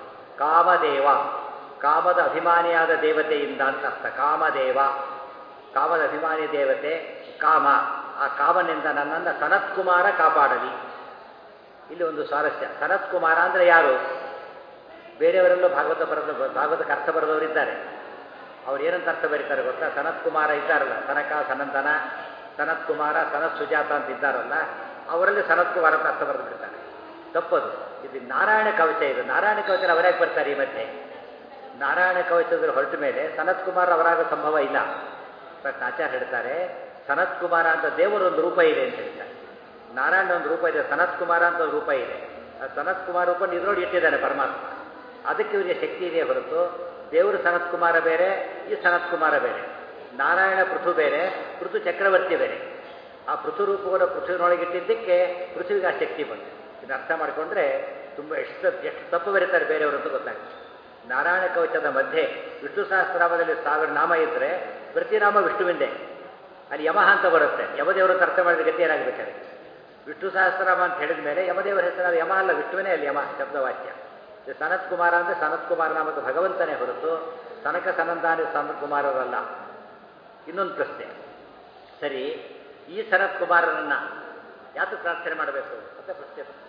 ಕಾಮದೇವ ಕಾಮದ ಅಭಿಮಾನಿಯಾದ ದೇವತೆಯಿಂದ ಅಂತ ಅರ್ಥ ಕಾಮದೇವ ಕಾಮದ ಅಭಿಮಾನಿ ದೇವತೆ ಕಾಮ ಆ ಕಾಮನಿಂದ ನನ್ನನ್ನು ಸನತ್ಕುಮಾರ ಕಾಪಾಡಲಿ ಇಲ್ಲಿ ಒಂದು ಸ್ವಾರಸ್ಯ ಸನತ್ಕುಮಾರ ಅಂದರೆ ಯಾರು ಬೇರೆಯವರೆಲ್ಲೂ ಭಾಗವತ ಬರೆದ ಭಾಗವತಕ್ಕೆ ಅರ್ಥ ಬರೆದವರಿದ್ದಾರೆ ಅವ್ರು ಏನಂತ ಅರ್ಥ ಬರೀತಾರೆ ಗೊತ್ತಾ ಸನತ್ಕುಮಾರ ಇದ್ದಾರಲ್ಲ ಸನಕ ಸನಂದನ ಸನತ್ಕುಮಾರ ಸನತ್ ಸುಜಾತ ಅಂತ ಇದ್ದಾರಲ್ಲ ಅವರಲ್ಲಿ ಸನತ್ಕುಮಾರ ಅಂತ ಅರ್ಥ ಬರೆದು ಬಿಡ್ತಾರೆ ತಪ್ಪದು ಇದು ನಾರಾಯಣ ಕವಚ ಇದು ನಾರಾಯಣ ಕವಚ ಅವರಾಗಿ ಬರ್ತಾರೆ ಈ ಮಧ್ಯೆ ನಾರಾಯಣ ಕವಚದಲ್ಲಿ ಹೊರಟ ಮೇಲೆ ಸನತ್ ಕುಮಾರ್ ಅವರಾಗ ಸಂಭವ ಇಲ್ಲ ಬಟ್ ಆಚಾರ್ಯ ಹೇಳ್ತಾರೆ ಸನತ್ ಕುಮಾರ ಅಂತ ದೇವರ ಒಂದು ರೂಪ ಇದೆ ಅಂತ ಹೇಳ್ತಾರೆ ನಾರಾಯಣ ಒಂದು ರೂಪ ಇದೆ ಸನತ್ ಕುಮಾರ ಅಂತ ಒಂದು ರೂಪ ಇದೆ ಆ ಸನತ್ ಕುಮಾರ ರೂಪ ಇದ್ರೊಳಗೆ ಇಟ್ಟಿದ್ದಾನೆ ಪರಮಾತ್ಮ ಅದಕ್ಕೆ ಇವರಿಗೆ ಶಕ್ತಿ ಇದೆ ಹೊರತು ದೇವರು ಸನತ್ ಕುಮಾರ ಬೇರೆ ಈ ಸನತ್ ಕುಮಾರ ಬೇರೆ ನಾರಾಯಣ ಪೃಥು ಬೇರೆ ಪೃಥು ಚಕ್ರವರ್ತಿ ಬೇರೆ ಆ ಪೃಥು ರೂಪವನ್ನು ಪೃಥ್ವಿನೊಳಗಿಟ್ಟಿದ್ದಕ್ಕೆ ಪೃಥ್ವಿಗೆ ಆ ಶಕ್ತಿ ಬಂತು ಇದನ್ನ ಅರ್ಥ ಮಾಡಿಕೊಂಡ್ರೆ ತುಂಬ ಎಷ್ಟು ಎಷ್ಟು ತಪ್ಪು ಬರೀತಾರೆ ಬೇರೆಯವರು ಅಂತ ಗೊತ್ತಾಗ್ತದೆ ನಾರಾಯಣ ಕವಚದ ಮಧ್ಯೆ ವಿಷ್ಣು ಸಹಸ್ರನಾಮದಲ್ಲಿ ಸಾವಿರ ನಾಮ ಇದ್ದರೆ ಪ್ರತಿ ನಾಮ ವಿಷ್ಣುವಿಂದೇ ಅಲ್ಲಿ ಯಮಹ ಅಂತ ಬರುತ್ತೆ ಯಮದೇವರು ಅಂತ ಅರ್ಥ ಮಾಡಿದ ಗತಿ ಏನಾಗಬೇಕಾದ್ರೆ ವಿಷ್ಣು ಸಹಸ್ರನಾಮ ಅಂತ ಹೇಳಿದ ಮೇಲೆ ಯಮದೇವರ ಹೆಸರು ಯಮ ಅಲ್ಲ ವಿಷ್ಣುವಿನೇ ಅಲ್ಲಿ ಯಮ ಶಬ್ದವಾಕ್ಯ ಇದು ಸನತ್ ಕುಮಾರ ಅಂದರೆ ಸನತ್ ಕುಮಾರ ನಾಮಕ ಭಗವಂತನೇ ಹೊರತು ಸನಕ ಸನಂದಾನಿ ಸನತ್ ಕುಮಾರರಲ್ಲ ಇನ್ನೊಂದು ಪ್ರಶ್ನೆ ಸರಿ ಈ ಸನತ್ ಕುಮಾರನನ್ನ ಯಾಕೆ ಪ್ರಾರ್ಥನೆ ಮಾಡಬೇಕು ಅಂತ ಪ್ರಶ್ನೆ ಬಂತು.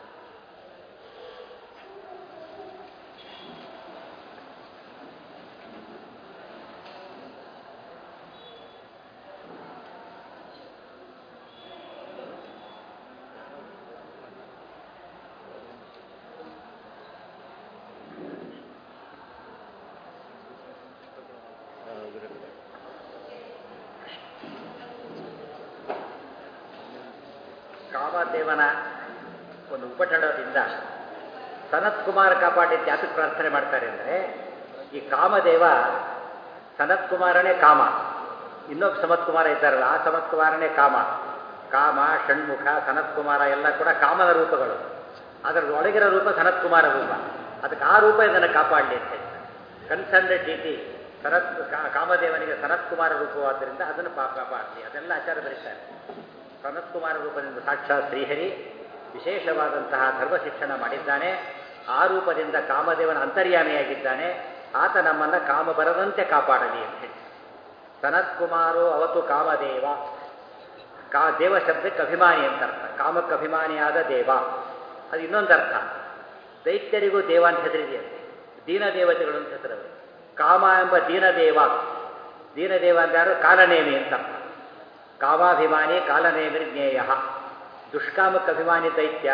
ಕಾಮದೇವನ ಒಂದು ಉಪಟಳದಿಂದ ಸನತ್ ಕುಮಾರ್ ಕಾಪಾಡಿದ್ದು ಯಾತಕ್ಕೆ ಪ್ರಾರ್ಥನೆ ಮಾಡ್ತಾರೆ ಅಂದರೆ ಈ ಕಾಮದೇವ ಸನತ್ ಕುಮಾರನೇ ಕಾಮ ಇನ್ನೊಬ್ಬ ಸಮತ್ ಕುಮಾರ ಇದ್ದಾರಲ್ಲ ಆ ಸಮತ್ ಕುಮಾರನೇ ಕಾಮ ಕಾಮ ಷಣ್ಮುಖ ಸನತ್ ಕುಮಾರ ಎಲ್ಲ ಕೂಡ ಕಾಮನ ರೂಪಗಳು ಅದರ ಒಳಗಿರೋ ರೂಪ ಸನತ್ ಕುಮಾರ ರೂಪ ಅದಕ್ಕೆ ಆ ರೂಪ ಇದನ್ನು ಕಾಪಾಡಲಿ ಅಂತ ಹೇಳ್ತಾರೆ ಕನ್ಸಂಡೆಡ್ ಡಿ ಸನತ್ ಕಾ- ಕಾಮದೇವನಿಗೆ ಸನತ್ ಕುಮಾರ ರೂಪವಾದ್ದರಿಂದ ಅದನ್ನು ಪಾ ಕಾಪಾಡಲಿ ಅದೆಲ್ಲ ಆಚಾರ ಬರೀತಾರೆ ಸನತ್ ಕುಮಾರ ರೂಪದಿಂದ ಸಾಕ್ಷಾತ್ ಶ್ರೀಹರಿ ವಿಶೇಷವಾದಂತಹ ಧರ್ಮ ಶಿಕ್ಷಣ ಮಾಡಿದ್ದಾನೆ ಆ ರೂಪದಿಂದ ಕಾಮದೇವನ ಅಂತರ್ಯಾಮಿಯಾಗಿದ್ದಾನೆ ಆತ ನಮ್ಮನ್ನು ಕಾಮ ಬರದಂತೆ ಕಾಪಾಡಲಿ ಅಂತ ಹೇಳಿ ಸನತ್ ಕುಮಾರೋ ಅವತು ಕಾಮದೇವ ಕಾ ದೇವ ಶಬ್ದಕ್ಕೆ ಅಭಿಮಾನಿ ಅಂತ ಅರ್ಥ ಕಾಮಕ್ಕೆ ಅಭಿಮಾನಿಯಾದ ದೇವ ಅದು ಇನ್ನೊಂದು ಅರ್ಥ ದೈತ್ಯರಿಗೂ ದೇವ ಅಂತ ಹೆಸರಿದೆಯಂತೆ ದೀನ ದೇವತೆಗಳು ಅಂತ ಹೆಸರು ಅದು. ಕಾಮ ಎಂಬ ದೀನದೇವ ದೀನದೇವ ಅಂತ ಯಾರು ಕಾಲನೇಮಿ ಅಂತ ಅರ್ಥ ಕಾಮಾಭಿಮಾನಿ ಕಾಲನೇಮಿ ಜ್ಞೇಯ ದುಷ್ಕಾಮಕ್ಕೆ ಅಭಿಮಾನಿ ದೈತ್ಯ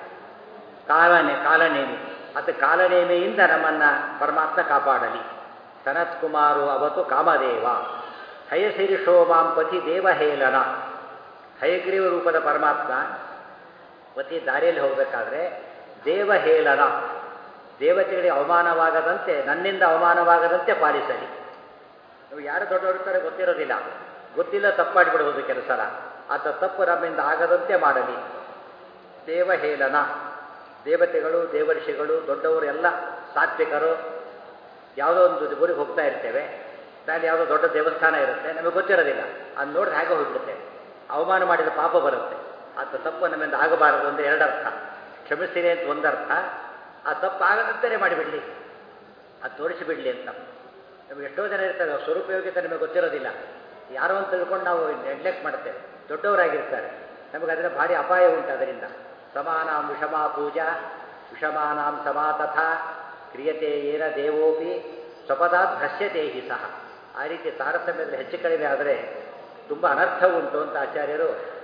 ಕಾಲನೆ ಕಾಲನೇಮಿ ಅದು ಕಾಲನೇಮಿಯಿಂದ ನಮ್ಮನ್ನ ಪರಮಾತ್ಮ ಕಾಪಾಡಲಿ ಸನತ್ ಕುಮಾರು ಅವತು ಕಾಮದೇವ ಹಯಸಿರಿಷೋ ಮಾಂ ಪತಿ ದೇವಹೇಳನ ಹಯಗ್ರೀವ ರೂಪದ ಪರಮಾತ್ಮ ಪತಿ ದಾರಿಯಲ್ಲಿ ಹೋಗಬೇಕಾದ್ರೆ ದೇವಹೇಳನ ದೇವತೆಗಳಿಗೆ ಅವಮಾನವಾಗದಂತೆ ನನ್ನಿಂದ ಅವಮಾನವಾಗದಂತೆ ಪಾಲಿಸಲಿ ನೀವು ಯಾರು ದೊಡ್ಡವರಿರ್ತಾರೆ ಗೊತ್ತಿರೋದಿಲ್ಲ ಗೊತ್ತಿಲ್ಲ ತಪ್ಪಾಡಿಬಿಡ್ಬೋದು ಕೆಲವು ಸಲ ಆತ ತಪ್ಪು ನಮ್ಮಿಂದ ಆಗದಂತೆ ಮಾಡಲಿ ದೇವಹೇಳನ ದೇವತೆಗಳು ದೇವರ್ಷಿಗಳು ದೊಡ್ಡವರು ಎಲ್ಲ ಸಾತ್ವಿಕರು ಯಾವುದೋ ಒಂದು ಊರಿಗೆ ಹೋಗ್ತಾ ಇರ್ತೇವೆ ಅಲ್ಲಿ ಯಾವುದೋ ದೊಡ್ಡ ದೇವಸ್ಥಾನ ಇರುತ್ತೆ ನಮಗೆ ಗೊತ್ತಿರೋದಿಲ್ಲ ಅದು ನೋಡಿದ್ರೆ ಹಾಗೆ ಹೋಗ್ಬಿಡುತ್ತೇವೆ ಅವಮಾನ ಮಾಡಿದ ಪಾಪ ಬರುತ್ತೆ ಆತ ತಪ್ಪು ನಮ್ಮಿಂದ ಆಗಬಾರದು ಅಂದರೆ ಎರಡರ್ಥ ಕ್ಷಮಿಸ್ತೀನಿ ಅಂತ ಒಂದರ್ಥ ಆ ತಪ್ಪು ಆಗದಂತೆ ಮಾಡಿಬಿಡಲಿ ಅದು ತೋರಿಸಿಬಿಡಲಿ ಅಂತ ನಮಗೆ ಎಷ್ಟೋ ಜನ ಇರ್ತಾರೆ ಅವ್ರ ಸ್ವರೂಪಯೋಗ್ಯತೆ ನಮಗೆ ಗೊತ್ತಿರೋದಿಲ್ಲ ಯಾರೋ ಅಂತ ತಿಳ್ಕೊಂಡು ನಾವು ನೆಗ್ಲೆಕ್ಟ್ ಮಾಡ್ತೇವೆ ದೊಡ್ಡವರಾಗಿರ್ತಾರೆ ನಮಗೆ ಅದರ ಭಾರಿ ಅಪಾಯ ಉಂಟು ಅದರಿಂದ ಸಮಾನಾಂ ವಿಷಮಾ ಪೂಜಾ ವಿಷಮಾನಾಂ ಸಮಾ ತಥಾ ಕ್ರಿಯತೆ ಏನ ದೇವೋಪಿ ಸ್ವಪದಾತ್ ಭ್ರಶ್ಯತೆ ಹಿ ಸಹ ಆ ರೀತಿ ತಾರತಮ್ಯದಲ್ಲಿ ಹೆಚ್ಚು ಕಡಿಮೆ ಆದರೆ ತುಂಬ ಅನರ್ಥ ಉಂಟು ಅಂತ ಆಚಾರ್ಯರು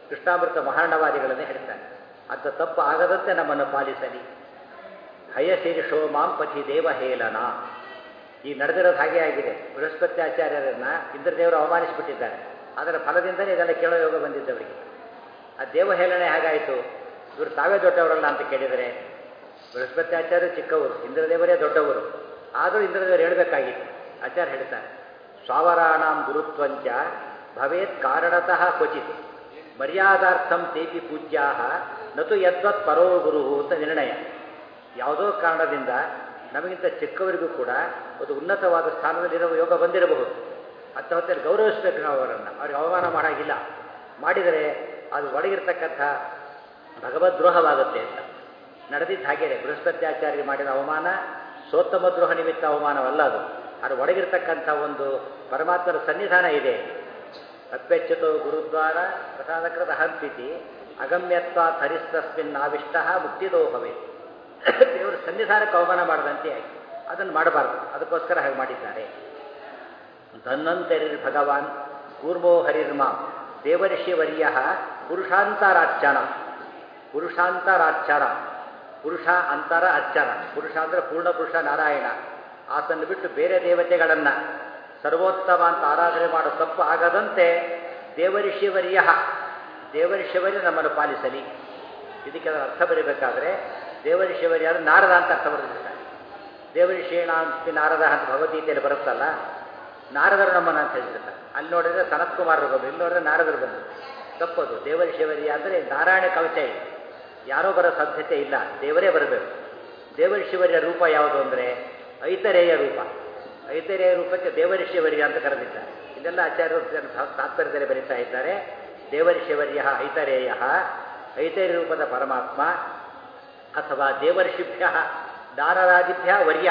ಕೃಷ್ಣಾಮೃತ ಮಹಾರಣವಾದಿಗಳನ್ನೇ ಹೇಳ್ತಾರೆ ಅಂತ ತಪ್ಪು ಆಗದಂತೆ ನಮ್ಮನ್ನು ಪಾಲಿಸಲಿ ಹಯಶೀರ್ಷೋ ಮಾಂ ಪಥಿ ದೇವಹೇಳನ ಈ ನಡೆದಿರೋದು ಹಾಗೆ ಆಗಿದೆ ಬೃಹಸ್ಪತಿ ಆಚಾರ್ಯರನ್ನ ಇಂದ್ರದೇವರು ಅವಮಾನಿಸಿಬಿಟ್ಟಿದ್ದಾರೆ ಅದರ ಫಲದಿಂದಲೇ ಇದೆಲ್ಲ ಕೇಳೋ ಯೋಗ ಬಂದಿದ್ದವರಿಗೆ ಆ ದೇವಹೇಳನೆ ಹೇಗಾಯಿತು ಇವರು ತಾವೇ ದೊಡ್ಡವರಲ್ಲ ಅಂತ ಕೇಳಿದರೆ ಬೃಹಸ್ಪತಿ ಆಚಾರ್ಯ ಚಿಕ್ಕವರು ಇಂದ್ರದೇವರೇ ದೊಡ್ಡವರು ಆದರೂ ಇಂದ್ರದೇವರು ಹೇಳಬೇಕಾಗಿತ್ತು ಆಚಾರ್ಯ ಹೇಳ್ತಾರೆ ಸ್ವಾವರಾಣಾಂ ಗುರುತ್ವಂಚ ಭವೇತ್ ಕಾರಣತಃ ಕ್ವಚಿತ್ ಮರ್ಯಾದಾರ್ಥಂ ತೇಪಿ ಪೂಜ್ಯಾ ನತು ಯದ್ವತ್ ಪರೋ ಗುರು ಅಂತ ನಿರ್ಣಯ ಯಾವುದೋ ಕಾರಣದಿಂದ ನಮಗಿಂತ ಚಿಕ್ಕವರಿಗೂ ಕೂಡ ಒಂದು ಉನ್ನತವಾದ ಸ್ಥಾನದಲ್ಲಿರುವ ಯೋಗ ಬಂದಿರಬಹುದು ಅಂತ ಹೊತ್ತಲ್ಲಿ ಗೌರವಿಸಬೇಕು ನಾವು ಅವರನ್ನು ಅವ್ರಿಗೆ ಅವಮಾನ ಮಾಡಾಗಿಲ್ಲ ಮಾಡಿದರೆ ಅದು ಒಳಗಿರ್ತಕ್ಕಂಥ ಭಗವದ್ರೋಹವಾಗುತ್ತೆ ಅಂತ ನಡೆದಿದ್ದು ಹಾಗೇನೆ ಬೃಹಸ್ಪತ್ಯಾಚಾರ್ಯ ಮಾಡಿದ ಅವಮಾನ ಸೋತ್ತಮ ದ್ರೋಹ ನಿಮಿತ್ತ ಅವಮಾನವಲ್ಲ ಅದು ಅದು ಒಳಗಿರ್ತಕ್ಕಂಥ ಒಂದು ಪರಮಾತ್ಮನ ಸನ್ನಿಧಾನ ಇದೆ ಅಪ್ಯಚ್ಯುತೋ ಗುರುದ್ವಾರ ಪ್ರಸಾದಕೃತ ಹಂಪಿತಿ ಅಗಮ್ಯತ್ವ ಹರಿಸ್ತಸ್ಮಿನ್ ನಾವಿಷ್ಟ ಮುಕ್ತಿದೋಹವೇ ದೇವರ ಸನ್ನಿಧಾನಕ್ಕೆ ಅವಮಾನ ಮಾಡದಂತೆ ಆಗಿ ಅದನ್ನು ಮಾಡಬಾರ್ದು ಅದಕ್ಕೋಸ್ಕರ ಹಾಗೆ ಮಾಡಿದ್ದಾರೆ ಧನ್ವಂತರಿರ್ ಭಗವಾನ್ ಕೂರ್ಮೋ ಹರಿರ್ಮಾ ದೇವರ್ಷಿವರ್ಯ ಪುರುಷಾಂತರಾರ್ಚನ ಪುರುಷಾಂತರಾರ್ಚನ ಪುರುಷ ಅಂತರ ಅರ್ಚನ ಪುರುಷ ಅಂದರೆ ಪೂರ್ಣ ಪುರುಷ ನಾರಾಯಣ ಆತನ್ನು ಬಿಟ್ಟು ಬೇರೆ ದೇವತೆಗಳನ್ನು ಸರ್ವೋತ್ತಮ ಅಂತ ಆರಾಧನೆ ಮಾಡೋ ತಪ್ಪು ಆಗದಂತೆ ದೇವರಿಷಿವರ್ಯ ದೇವರಿಷಿವರ್ಯ ನಮ್ಮನ್ನು ಪಾಲಿಸಲಿ ಇದಕ್ಕೆ ಅದರ ಅರ್ಥ ಬರೀಬೇಕಾದ್ರೆ ದೇವರಿಷಿವರ್ಯ ಅಂದರೆ ನಾರದ ಅಂತ ಅರ್ಥ ಬರೆದಿರ್ತಾರೆ ದೇವರಿಷೇಣ ಅಂತ ನಾರದ ಅಂತ ಭಗವದ್ಗೀತೆಯಲ್ಲಿ ಬರುತ್ತಲ್ಲ ನಾರದರು ನಮ್ಮನ್ನು ಅಂತ ಹೇಳಿರ್ತಾರೆ ಅಲ್ಲಿ ನೋಡಿದ್ರೆ ಸನತ್ ಕುಮಾರರು ಬಂದರು ಇಲ್ಲಿ ನೋಡಿದ್ರೆ ನಾರದರು ಬಂದರು ತಪ್ಪದು ದೇವರಿಷಿವರ್ಯ ಅಂದರೆ ನಾರಾಯಣ ಕವಚ ಇದೆ ಯಾರೋ ಬರೋ ಸಾಧ್ಯತೆ ಇಲ್ಲ ದೇವರೇ ಬರಬೇಕು ದೇವರಿಷಿವರ್ಯ ರೂಪ ಯಾವುದು ಅಂದರೆ ಐತರೇಯ ರೂಪ ಐತರೇಯ ರೂಪಕ್ಕೆ ದೇವರಿಷಿವರ್ಯ ಅಂತ ಕರೆದಿದ್ದಾರೆ ಇದೆಲ್ಲ ಆಚಾರ್ಯರು ತಾತ್ಪರ್ಯದಲ್ಲಿ ಬರೀತಾ ಇದ್ದಾರೆ ದೇವರಿಷಿವರ್ಯ ಐತರೇಯ ಐತರೇಯ ರೂಪದ ಪರಮಾತ್ಮ ಅಥವಾ ದೇವರ್ಷಿಭ್ಯ ನಾರದಾದಿಭ್ಯ ವರ್ಯ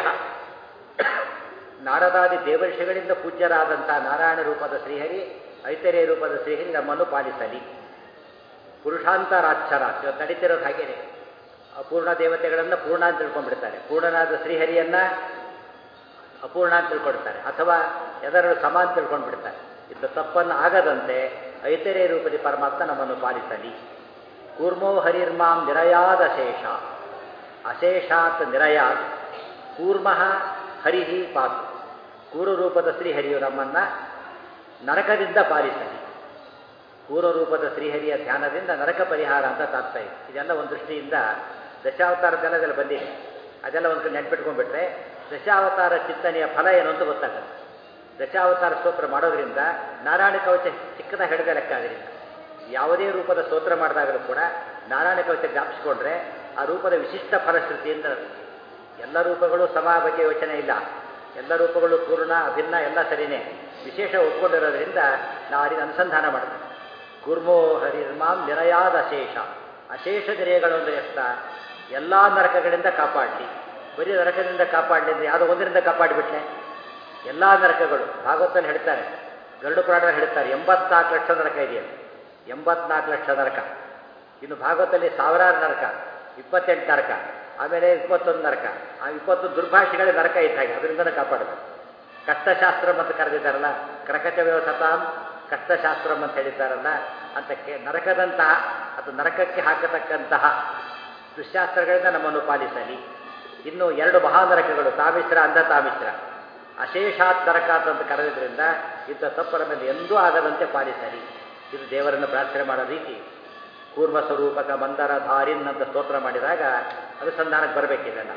ನಾರದಾದಿ ದೇವರ್ಷಿಗಳಿಂದ ಪೂಜ್ಯರಾದಂಥ ನಾರಾಯಣ ರೂಪದ ಶ್ರೀಹರಿ ಐತರೇಯ ರೂಪದ ಶ್ರೀಹರಿ ನಮ್ಮನ್ನು ಪಾಲಿಸಲಿ ಪುರುಷಾಂತರಾಕ್ಷರ ಇವತ್ತು ನಡೀತಿರೋದು ಹಾಗೇನೆ ಅಪೂರ್ಣ ದೇವತೆಗಳನ್ನು ಪೂರ್ಣ ಅಂತ ತಿಳ್ಕೊಂಡ್ಬಿಡ್ತಾರೆ ಪೂರ್ಣನಾದ ಶ್ರೀಹರಿಯನ್ನ ಅಪೂರ್ಣ ಅಂತ ತಿಳ್ಕೊಳ್ತಾರೆ ಅಥವಾ ಎದರಳು ಸಮ ಅಂತ ತಿಳ್ಕೊಂಡ್ಬಿಡ್ತಾರೆ ಇಂಥ ತಪ್ಪನ್ನು ಆಗದಂತೆ ಐತರೇಯ ರೂಪದ ಪರಮಾತ್ಮ ನಮ್ಮನ್ನು ಪಾಲಿಸಲಿ ಕೂರ್ಮೋ ಹರಿರ್ಮಾಂ ನಿರಯಾದ ಶೇಷ ಅಶೇಷಾತ್ ನಿರಯಾತ್ ಕೂರ್ಮಃ ಹರಿಹಿ ಪಾತು ಕೂರು ರೂಪದ ಶ್ರೀಹರಿಯು ನಮ್ಮನ್ನು ನರಕದಿಂದ ಪಾಲಿಸಲಿ ಪೂರ್ವ ರೂಪದ ಶ್ರೀಹರಿಯ ಧ್ಯಾನದಿಂದ ನರಕ ಪರಿಹಾರ ಅಂತ ತಾತ್ಪರ್ಯ ಇದೆಲ್ಲ ಒಂದು ದೃಷ್ಟಿಯಿಂದ ದಶಾವತಾರದೆಲ್ಲ ಅದೆಲ್ಲ ಬಂದಿದೆ ಅದೆಲ್ಲ ಒಂದು ನೆನ್ಪಿಟ್ಕೊಂಡ್ಬಿಟ್ರೆ ದಶಾವತಾರ ಚಿಂತನೆಯ ಫಲ ಏನು ಅಂತ ಗೊತ್ತಾಗುತ್ತೆ ದಶಾವತಾರ ಸ್ತೋತ್ರ ಮಾಡೋದ್ರಿಂದ ನಾರಾಯಣ ಕವಚ ಚಿಕ್ಕದ ಹಿಡಿದ ಲೆಕ್ಕ ಅದರಿಂದ ಯಾವುದೇ ರೂಪದ ಸ್ತೋತ್ರ ಮಾಡಿದಾಗಲೂ ಕೂಡ ನಾರಾಯಣ ಕವಚ ಜ್ಞಾಪಿಸ್ಕೊಂಡ್ರೆ ಆ ರೂಪದ ವಿಶಿಷ್ಟ ಫಲಶ್ರುತಿಯಿಂದ ಎಲ್ಲ ರೂಪಗಳು ಸಮ ಬಗ್ಗೆ ಯೋಚನೆ ಇಲ್ಲ ಎಲ್ಲ ರೂಪಗಳು ಪೂರ್ಣ ಅಭಿನ್ನ ಎಲ್ಲ ಸರಿನೇ ವಿಶೇಷ ಒಪ್ಕೊಂಡಿರೋದ್ರಿಂದ ನಾವು ಅದನ್ನು ಅನುಸಂಧಾನ ಮಾಡ್ತೇವೆ ಗುರ್ಮೋ ಹರಿರ್ಮಾಂ ನಿರಯಾದ ಅಶೇಷ ಅಶೇಷ ದಿರೆಗಳು ಅಂದರೆ ಎಷ್ಟ ಎಲ್ಲ ನರಕಗಳಿಂದ ಕಾಪಾಡಲಿ ಬರೀ ನರಕದಿಂದ ಕಾಪಾಡಲಿ ಅಂದರೆ ಯಾವುದೋ ಒಂದರಿಂದ ಕಾಪಾಡಿಬಿಟ್ಲೆ ಎಲ್ಲ ನರಕಗಳು ಭಾಗವತಲ್ಲಿ ಹೇಳ್ತಾರೆ ಗರುಡು ಪುರಾಣ ಹೇಳ್ತಾರೆ ಎಂಬತ್ನಾಲ್ಕು ಲಕ್ಷ ನರಕ ಇದೆಯಲ್ಲ ಎಂಬತ್ನಾಲ್ಕು ಲಕ್ಷ ನರಕ ಇನ್ನು ಭಾಗವತಲ್ಲಿ ಸಾವಿರಾರು ನರಕ ಇಪ್ಪತ್ತೆಂಟು ನರಕ ಆಮೇಲೆ ಇಪ್ಪತ್ತೊಂದು ನರಕ ಆ ಇಪ್ಪತ್ತೊಂದು ದುರ್ಭಾಷೆಗಳೇ ನರಕ ಇದ್ದಾಗೆ ಅದರಿಂದನೇ ಕಾಪಾಡಬೇಕು ಕಷ್ಟಶಾಸ್ತ್ರಂ ಅಂತ ಕರೆದಿದ್ದಾರಲ್ಲ ಕ್ರಕಚ ವ್ಯವಸತಾಂ ಕಷ್ಟಶಾಸ್ತ್ರಂ ಅಂತ ಹೇಳಿದ್ದಾರಲ್ಲ ಅಂತಕ್ಕೆ ನರಕದಂತಹ ಅಥವಾ ನರಕಕ್ಕೆ ಹಾಕತಕ್ಕಂತಹ ದುಶ್ಶಾಸ್ತ್ರಗಳಿಂದ ನಮ್ಮನ್ನು ಪಾಲಿಸಲಿ ಇನ್ನು ಎರಡು ಮಹಾನರಕಗಳು ತಾಮಿಶ್ರ ಅಂಧ ತಾಮಿಶ್ರ ಅಶೇಷಾತ್ ನರಕಾತ್ ಅಂತ ಕರೆದಿದ್ದರಿಂದ ಇಂಥ ತಪ್ಪರ ಮೇಲೆ ಎಂದೂ ಆಗದಂತೆ ಪಾಲಿಸಲಿ ಇದು ದೇವರನ್ನು ಪ್ರಾರ್ಥನೆ ಮಾಡೋ ರೀತಿ ಕೂರ್ಮ ಸ್ವರೂಪಕ ಮಂದರ ಧಾರಿನ್ ಅಂತ ಸ್ತೋತ್ರ ಮಾಡಿದಾಗ ಅನುಸಂಧಾನಕ್ಕೆ ಬರಬೇಕಿದೆಲ್ಲ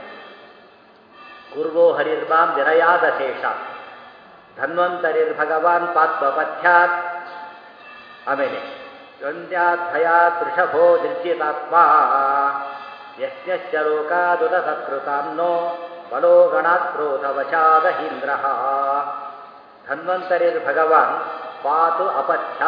ಗುರ್ವೋ ಹರಿರ್ವಾಂ ನಿರಯಾದ ಶೇಷ ಧನ್ವಂತರಿರ್ ಭಗವಾನ್ ಪಾತ್ವಪಥ್ಯಾತ್ ಆಮೇಲೆ ದ್ವಂದ್ಯಾಧ್ವಯಾತ್ ವೃಷಭೋ ನಿರ್ಜಿತಾತ್ಮ ಯಶ್ಚ ಲೋಕಾದುದ ಸತ್ಕೃತಾನ್ನೋ ಬಲೋ ಗಣಾತ್ ಕ್ರೋಧವಶಾದಹೀಂದ್ರ ಧನ್ವಂತರಿರ್ ಭಗವಾನ್ ಪಾತು ಅಪಥ್ಯ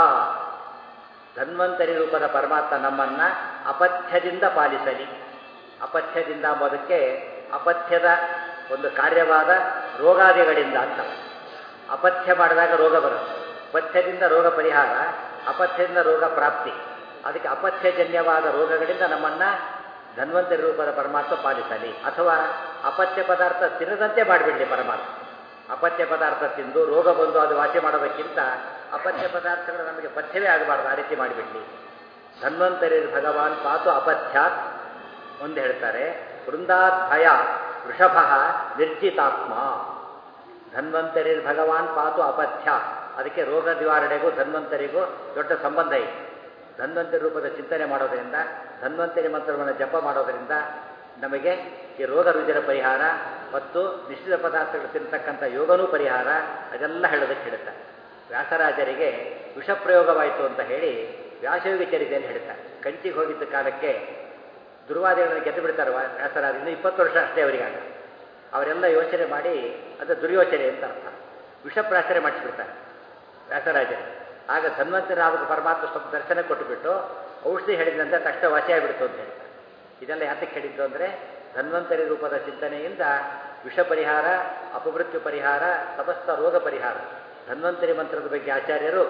ಧನ್ವಂತರಿ ರೂಪದ ಪರಮಾತ್ಮ ನಮ್ಮನ್ನ ಅಪಥ್ಯದಿಂದ ಪಾಲಿಸಲಿ ಅಪಥ್ಯದಿಂದ ಎಂಬುದಕ್ಕೆ ಅಪಥ್ಯದ ಒಂದು ಕಾರ್ಯವಾದ ರೋಗಾದಿಗಳಿಂದ ಅಂತ ಅಪಥ್ಯ ಮಾಡಿದಾಗ ರೋಗ ಬರುತ್ತೆ ಪಥ್ಯದಿಂದ ರೋಗ ಪರಿಹಾರ ಅಪಥ್ಯದಿಂದ ರೋಗ ಪ್ರಾಪ್ತಿ ಅದಕ್ಕೆ ಅಪಥ್ಯಜನ್ಯವಾದ ರೋಗಗಳಿಂದ ನಮ್ಮನ್ನ ಧನ್ವಂತರಿ ರೂಪದ ಪರಮಾತ್ಮ ಪಾಲಿಸಲಿ ಅಥವಾ ಅಪಥ್ಯ ಪದಾರ್ಥ ತಿನ್ನದಂತೆ ಮಾಡಿಬಿಡಲಿ ಪರಮಾತ್ಮ ಅಪಥ್ಯ ಪದಾರ್ಥ ತಿಂದು ರೋಗ ಬಂದು ಅದು ವಾಸಿ ಮಾಡೋದಕ್ಕಿಂತ ಅಪಥ್ಯ ಪದಾರ್ಥಗಳು ನಮಗೆ ಪಥ್ಯವೇ ಆಗಬಾರ್ದು ಆ ರೀತಿ ಮಾಡಿಬಿಡಲಿ ಧನ್ವಂತರಿರ್ ಭಗವಾನ್ ಪಾತು ಅಪಥ್ಯಾತ್ ಒಂದು ಹೇಳ್ತಾರೆ ವೃಂದಾತ್ ಭಯ ವೃಷಭ ನಿರ್ಜಿತಾತ್ಮ ಧನ್ವಂತರಿರ್ ಭಗವಾನ್ ಪಾತು ಅಪಥ್ಯ ಅದಕ್ಕೆ ರೋಗ ನಿವಾರಣೆಗೂ ಧನ್ವಂತರಿಗೂ ದೊಡ್ಡ ಸಂಬಂಧ ಇದೆ ಧನ್ವಂತರಿ ರೂಪದ ಚಿಂತನೆ ಮಾಡೋದರಿಂದ ಧನ್ವಂತರಿ ಮಂತ್ರವನ್ನು ಜಪ ಮಾಡೋದರಿಂದ ನಮಗೆ ಈ ರೋಗ ರುಜಿನ ಪರಿಹಾರ ಮತ್ತು ನಿಶ್ಚಿತ ಪದಾರ್ಥಗಳು ತಿಂತಕ್ಕಂಥ ಯೋಗನೂ ಪರಿಹಾರ ಅದೆಲ್ಲ ಹೇಳೋದಕ್ಕೆ ಹೇಳುತ್ತಾರೆ ವ್ಯಾಸರಾಜರಿಗೆ ವಿಷಪ್ರಯೋಗವಾಯಿತು ಅಂತ ಹೇಳಿ ವ್ಯಾಸಯೋಗ ಚರಿತೆಯಲ್ಲಿ ಹೇಳ್ತಾರೆ ಕಂಚಿಗೆ ಹೋಗಿದ್ದ ಕಾಲಕ್ಕೆ ದುರ್ವಾದಿಗಳನ್ನು ಗೆದ್ದು ಬಿಡ್ತಾರೆ ವಾ- ವ್ಯಾಸರಾಜ ಇನ್ನು ಇಪ್ಪತ್ತು ವರ್ಷ ಅಷ್ಟೇ ಅವರಿಗಾಗ ಅವರೆಲ್ಲ ಯೋಚನೆ ಮಾಡಿ ಅದು ದುರ್ಯೋಚನೆ ಅಂತ ಅರ್ಥ ವಿಷಪ್ರಾಶನೆ ಮಾಡಿಸ್ಬಿಡ್ತಾರೆ ವ್ಯಾಸರಾಜರು ಆಗ ಧನ್ವಂತರಿ ನಾಮಕ ಪರಮಾತ್ಮ ಸ್ವಲ್ಪ ದರ್ಶನ ಕೊಟ್ಟುಬಿಟ್ಟು ಔಷಧಿ ಹೇಳಿದಂತೆ ತಕ್ಷಣ ವಾಸಿಯಾಗ್ಬಿಡ್ತು ಅಂತ ಹೇಳ್ತಾರೆ ಇದೆಲ್ಲ ಯಾತಕ್ಕೆ ಹೇಳಿದ್ದು ಅಂದರೆ ಧನ್ವಂತರಿ ರೂಪದ ಚಿಂತನೆಯಿಂದ ವಿಷ ಪರಿಹಾರ ಅಪಮೃತ್ಯು ಪರಿಹಾರ ಸಮಸ್ತ ರೋಗ ಪರಿಹಾರ ಧನ್ವಂತರಿ ಮಂತ್ರದ ಬಗ್ಗೆ ಆಚಾರ್ಯರು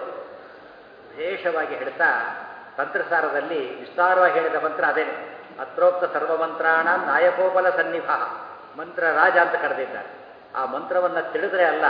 ವಿಶೇಷವಾಗಿ ಹೇಳ್ತಾ ತಂತ್ರಸಾರದಲ್ಲಿ ವಿಸ್ತಾರವಾಗಿ ಹೇಳಿದ ಮಂತ್ರ ಅದೇನೆ ಅತ್ರೋಕ್ತ ಸರ್ವಮಂತ್ರಾಣ ನಾಯಕೋಪಲ ಸನ್ನಿಭ ಮಂತ್ರ ರಾಜ ಅಂತ ಕರೆದಿದ್ದಾರೆ ಆ ಮಂತ್ರವನ್ನು ತಿಳಿದ್ರೆ ಅಲ್ಲ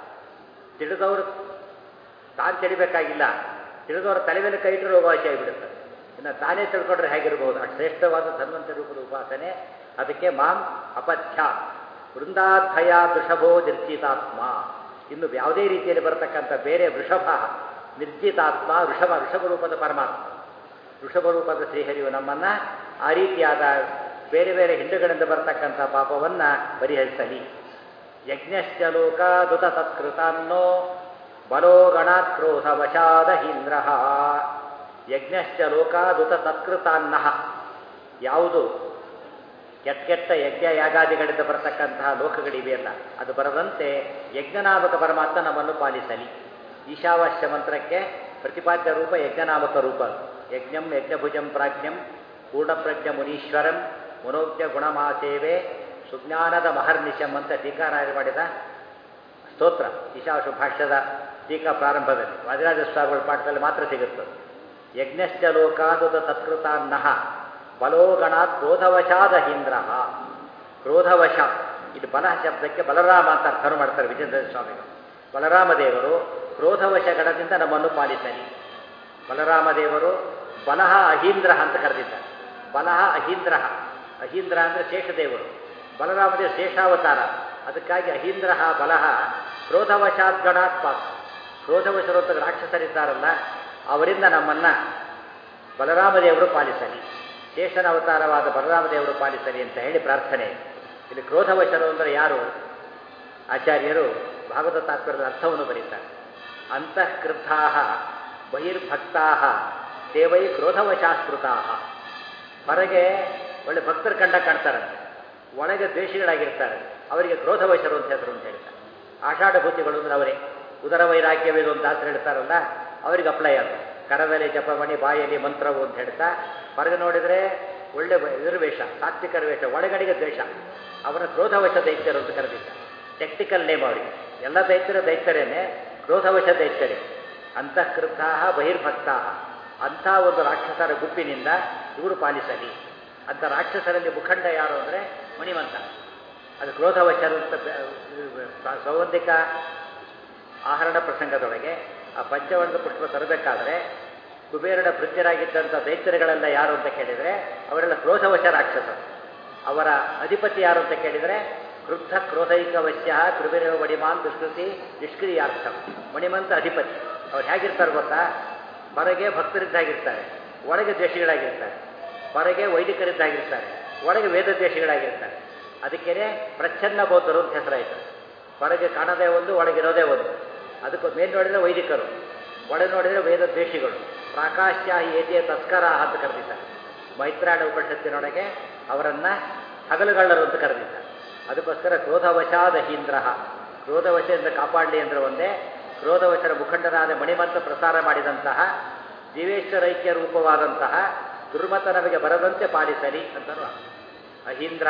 ತಿಳಿದವರು ತಾನು ತಿಳಿಬೇಕಾಗಿಲ್ಲ ತಿಳಿದವರ ತಲೆ ಮೇಲೆ ಕೈ ಇಟ್ಟರೆ ರೋಗವಾಸಿ ಆಗಿಬಿಡುತ್ತೆ ಇನ್ನು ತಾನೇ ತಿಳ್ಕೊಂಡ್ರೆ ಹೇಗಿರಬಹುದು ಅಷ್ಟು ಶ್ರೇಷ್ಠವಾದ ಧನ್ವಂತ ರೂಪದ ಉಪಾಸನೆ ಅದಕ್ಕೆ ಮಾಂ ಅಪಥ್ಯ ವೃಂದಾಧ್ವಯ ವೃಷಭೋ ನಿರ್ಜಿತಾತ್ಮ ಇನ್ನು ಯಾವುದೇ ರೀತಿಯಲ್ಲಿ ಬರತಕ್ಕಂಥ ಬೇರೆ ವೃಷಭ ನಿರ್ಜಿತಾತ್ಮ ವೃಷಭ ವೃಷಭ ರೂಪದ ಪರಮಾತ್ಮ ವೃಷಭ ರೂಪದ ಶ್ರೀಹರಿಯು ನಮ್ಮನ್ನ ಆ ರೀತಿಯಾದ ಬೇರೆ ಬೇರೆ ಹಿಂಡುಗಳಿಂದ ಬರತಕ್ಕಂಥ ಪಾಪವನ್ನ ಪರಿಹರಿಸಲಿ ಯಜ್ಞಶ್ಚ ಲೋಕಾದುತ ತತ್ಕೃತಾನ್ನೋ ಬಲೋ ಗಣಾಕ್ರೋಧ ವಶಾದ ಹೀಂದ್ರ ಯಜ್ಞಶ್ಚ ಲೋಕಾದುತ ತತ್ಕೃತಾನ್ನ ಯಾವುದು ಕೆಟ್ಟ ಕೆಟ್ಟ ಯಜ್ಞ ಯಾಗಾದಿಗಳಿಂದ ಬರತಕ್ಕಂತಹ ಲೋಕಗಳಿವೆಯಲ್ಲ ಅದು ಬರದಂತೆ ಯಜ್ಞನಾಮಕ ಪರಮಾತ್ಮ ನಮ್ಮನ್ನು ಪಾಲಿಸಲಿ ಈಶಾವಾಸ್ಯ ಮಂತ್ರಕ್ಕೆ ಪ್ರತಿಪಾದ್ಯ ರೂಪ ಯಜ್ಞನಾಮಕ ರೂಪ ಯಜ್ಞಂ ಯಜ್ಞಭುಜಂ ಪ್ರಾಜ್ಞಂ ಪೂರ್ಣಪ್ರಜ್ಞ ಮುನೀಶ್ವರಂ ಮನೋಜ್ಞ ಗುಣಮಾಸೇವೆ ಸುಜ್ಞಾನದ ಮಹರ್ನಿಶಂ ಅಂತ ಟೀಕಾರಾಯರು ಮಾಡಿದ ಸ್ತೋತ್ರ ಈಶಾವಾಸ ಭಾಷ್ಯದ ಟೀಕಾ ಪ್ರಾರಂಭದಲ್ಲಿ ವಾದಿರಾಜ ಸ್ವಾಮಿಗಳ ಪಾಠದಲ್ಲಿ ಮಾತ್ರ ಸಿಗುತ್ತದೆ ಯಜ್ಞಶ್ಚ ಲೋಕಾದುತ ತತ್ಕೃತಾನ್ನಃ ಬಲೋಗಣಾತ್ ಕ್ರೋಧವಶಾದ ಹೀಂದ್ರ ಕ್ರೋಧವಶ ಇದು ಬಲ ಶಬ್ದಕ್ಕೆ ಬಲರಾಮ ಅಂತ ಅರ್ಥವನ್ನು ಮಾಡ್ತಾರೆ ವಿಜೇಂದ್ರ ಸ್ವಾಮಿಗಳು ಬಲರಾಮ ದೇವರು ಕ್ರೋಧವಶ ಗಣದಿಂದ ನಮ್ಮನ್ನು ಪಾಲಿಸಲಿ ಬಲರಾಮ ದೇವರು ಬಲಹ ಅಹೀಂದ್ರ ಅಂತ ಕರೆದಿದ್ದಾರೆ ಬಲಹ ಅಹೀಂದ್ರ ಅಹೀಂದ್ರ ಅಂದರೆ ಶೇಷದೇವರು ಬಲರಾಮದೇವ ಶೇಷಾವತಾರ ಅದಕ್ಕಾಗಿ ಅಹೀಂದ್ರ ಬಲಹ ಕ್ರೋಧವಶಾತ್ ಗಣಾತ್ ಪಾತ್ ಕ್ರೋಧವಶರು ಅಂತ ರಾಕ್ಷಸರಿದ್ದಾರಲ್ಲ ಅವರಿಂದ ನಮ್ಮನ್ನ ಬಲರಾಮದೇವರು ಪಾಲಿಸಲಿ ಶೇಷನ ಅವತಾರವಾದ ಬಲರಾಮದೇವರು ಪಾಲಿಸಲಿ ಅಂತ ಹೇಳಿ ಪ್ರಾರ್ಥನೆ ಇಲ್ಲಿ ಕ್ರೋಧವಶರು ಅಂದರೆ ಯಾರು ಆಚಾರ್ಯರು ಭಾಗವತ ತಾತ್ಪರ್ಯದ ಅರ್ಥವನ್ನು ಬರೀತಾರೆ ಅಂತಃಕೃದ್ಧಾ ಬಹಿರ್ಭಕ್ತಾ ದೇವೈ ಕ್ರೋಧವಶಾಸ್ಕೃತಾ ಹೊರಗೆ ಒಳ್ಳೆ ಭಕ್ತರು ಕಂಡ ಕಾಣ್ತಾರಂತೆ ಒಳಗೆ ದ್ವೇಷಿಗಳಾಗಿರ್ತಾರೆ ಅವರಿಗೆ ಕ್ರೋಧವಶರು ಅಂತ ಹೆಸರು ಅಂತ ಹೇಳ್ತಾರೆ ಆಷಾಢಭೂತಿಗಳು ಅಂದ್ರೆ ಅವರೇ ಉದರ ವೈರಾಗ್ಯವೇದು ಅಂತ ದಾಸರು ಹೇಳ್ತಾರಲ್ಲ ಅವರಿಗೆ ಅಪ್ಲೈ ಅದು ಕರದಲ್ಲಿ ಜಪಮಣಿ ಬಾಯಲ್ಲಿ ಮಂತ್ರವು ಅಂತ ಹೇಳ್ತಾ ಹೊರಗೆ ನೋಡಿದರೆ ಒಳ್ಳೆ ಇದರ ವೇಷ ಸಾತ್ವಿಕರ ವೇಷ ಒಳಗಡೆಗೆ ದ್ವೇಷ ಅವರ ಕ್ರೋಧವಶ ದೈತ್ಯರು ಅಂತ ಕರೆದಿದ್ದ ಟೆಕ್ನಿಕಲ್ ನೇಮ್ ಅವರಿಗೆ ಎಲ್ಲ ದೈತ್ಯರು ದೈತ್ಯರೇನೆ ಕ್ರೋಧವಶ ದೈತ್ಯರೇ ಅಂತಃಕೃತಾ ಬಹಿರ್ಭಕ್ತಾ ಅಂಥ ಒಂದು ರಾಕ್ಷಸರ ಗುಂಪಿನಿಂದ ಇವರು ಪಾಲಿಸಲಿ ಅಂತ ರಾಕ್ಷಸರಲ್ಲಿ ಮುಖಂಡ ಯಾರು ಅಂದರೆ ಮಣಿವಂತ ಅದು ಕ್ರೋಧವಶರು ಅಂತ ಸೌವಂದಿಕ ಆಹರಣ ಪ್ರಸಂಗದೊಳಗೆ ಆ ಪಂಚವರ್ಣದ ಪುಷ್ಪ ತರಬೇಕಾದ್ರೆ ಕುಬೇರನ ಭೃತ್ಯರಾಗಿದ್ದಂಥ ದೈತ್ಯರುಗಳೆಲ್ಲ ಯಾರು ಅಂತ ಕೇಳಿದರೆ ಅವರೆಲ್ಲ ಕ್ರೋಧವಶ ರಾಕ್ಷಸರು ಅವರ ಅಧಿಪತಿ ಯಾರು ಅಂತ ಕೇಳಿದರೆ ಕ್ರುದ್ಧ ಕ್ರೋಧೈಕ ವಶ್ಯ ಕುಬೇರ ಮಣಿಮಾನ್ ದುಷ್ಕೃತಿ ನಿಷ್ಕ್ರಿಯಾರ್ಥ ಮಣಿಮಂತ ಅಧಿಪತಿ ಅವ್ರು ಹೇಗಿರ್ತಾರೆ ಗೊತ್ತಾ ಹೊರಗೆ ಭಕ್ತರಿದ್ದಾಗಿರ್ತಾರೆ ಒಳಗೆ ದ್ವೇಷಿಗಳಾಗಿರ್ತಾರೆ ಹೊರಗೆ ವೈದಿಕರಿದ್ದಾಗಿರ್ತಾರೆ ಒಳಗೆ ವೇದ ದ್ವೇಷಿಗಳಾಗಿರ್ತಾರೆ ಅದಕ್ಕೇನೆ ಪ್ರಚ್ಛನ್ನ ಬೌದ್ಧರು ಅಂತ ಹೆಸರಾಯಿತು ಹೊರಗೆ ಕಾಣದೇ ಒಂದು ಒಳಗಿರೋದೇ ಒಂದು ಅದಕ್ಕೆ ಮೇಲೆ ನೋಡಿದರೆ ವೈದಿಕರು ಒಳಗೆ ನೋಡಿದರೆ ವೇದ ದ್ವೇಷಿಗಳು ಪ್ರಾಕಾಶ್ಯ ಏತಿಯ ತಸ್ಕರ ಅಂತ ಕರೆದಿದ್ದಾರೆ ಮೈತ್ರಾಣ ಉಪನಿಷತ್ತಿನೊಳಗೆ ಅವರನ್ನು ಹಗಲುಗಳ್ಳರು ಅಂತ ಕರೆದಿದ್ದಾರೆ ಅದಕ್ಕೋಸ್ಕರ ಕ್ರೋಧವಶಾದ ಹೀಂದ್ರ ಕ್ರೋಧವಶದಿಂದ ಕಾಪಾಡಲಿ ಅಂದ್ರೆ ಒಂದೇ ಕ್ರೋಧವಶರ ಮುಖಂಡರಾದ ಮಣಿಮಂತ ಪ್ರಸಾರ ಮಾಡಿದಂತಹ ಜೀವೇಶ್ವರೈಕ್ಯ ರೂಪವಾದಂತಹ ದುರ್ಮತ ನಮಗೆ ಬರದಂತೆ ಪಾಲಿಸಲಿ ಅಂತನೂ ಅಹೀಂದ್ರ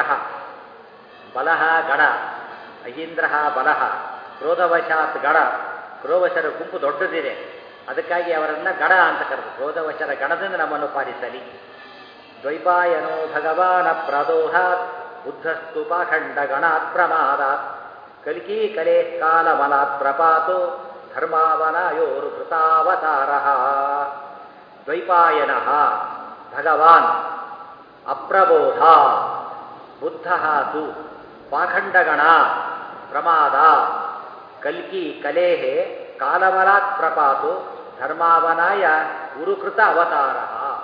ಬಲಹ ಗಣ ಅಹೀಂದ್ರ ಬಲಹ ಕ್ರೋಧವಶಾತ್ ಗಣ ಕ್ರೋಧವಶರ ಗುಂಪು ದೊಡ್ಡದಿದೆ ಅದಕ್ಕಾಗಿ ಅವರನ್ನ ಗಣ ಅಂತ ಕರೆದು ಕ್ರೋಧವಶರ ಗಣದಿಂದ ನಮ್ಮನ್ನು ಪಾಲಿಸಲಿ ದ್ವೈಪಾಯನೋ ಭಗವಾನ ಪ್ರದೋಹಾತ್ ಬುದ್ಧಸ್ತು ಪಾಖಂಡ ಗಣಾತ್ ಪ್ರಮಾದಾತ್ ಕಲ್ಕಿ ಕಲೆ ಕಾಲಮಲಾತ್ ಪ್ರಪಾತು ಧರ್ಮಾವನಾಯೋರು ಕೃತಾವತಾರ ದ್ವೈಪಾಯನ ಭಗವಾನ್ ಅಪ್ರಬೋಧ ಬುದ್ಧ ತು ಪಾಖಂಡಗಣ ಪ್ರಮಾದ ಕಲ್ಕಿ ಕಲೇಹ ಕಾಲಬಲಾತ್ ಪ್ರಪಾತು ಧರ್ಮಾವನಾಯ ಗುರುಕೃತ ಅವತಾರ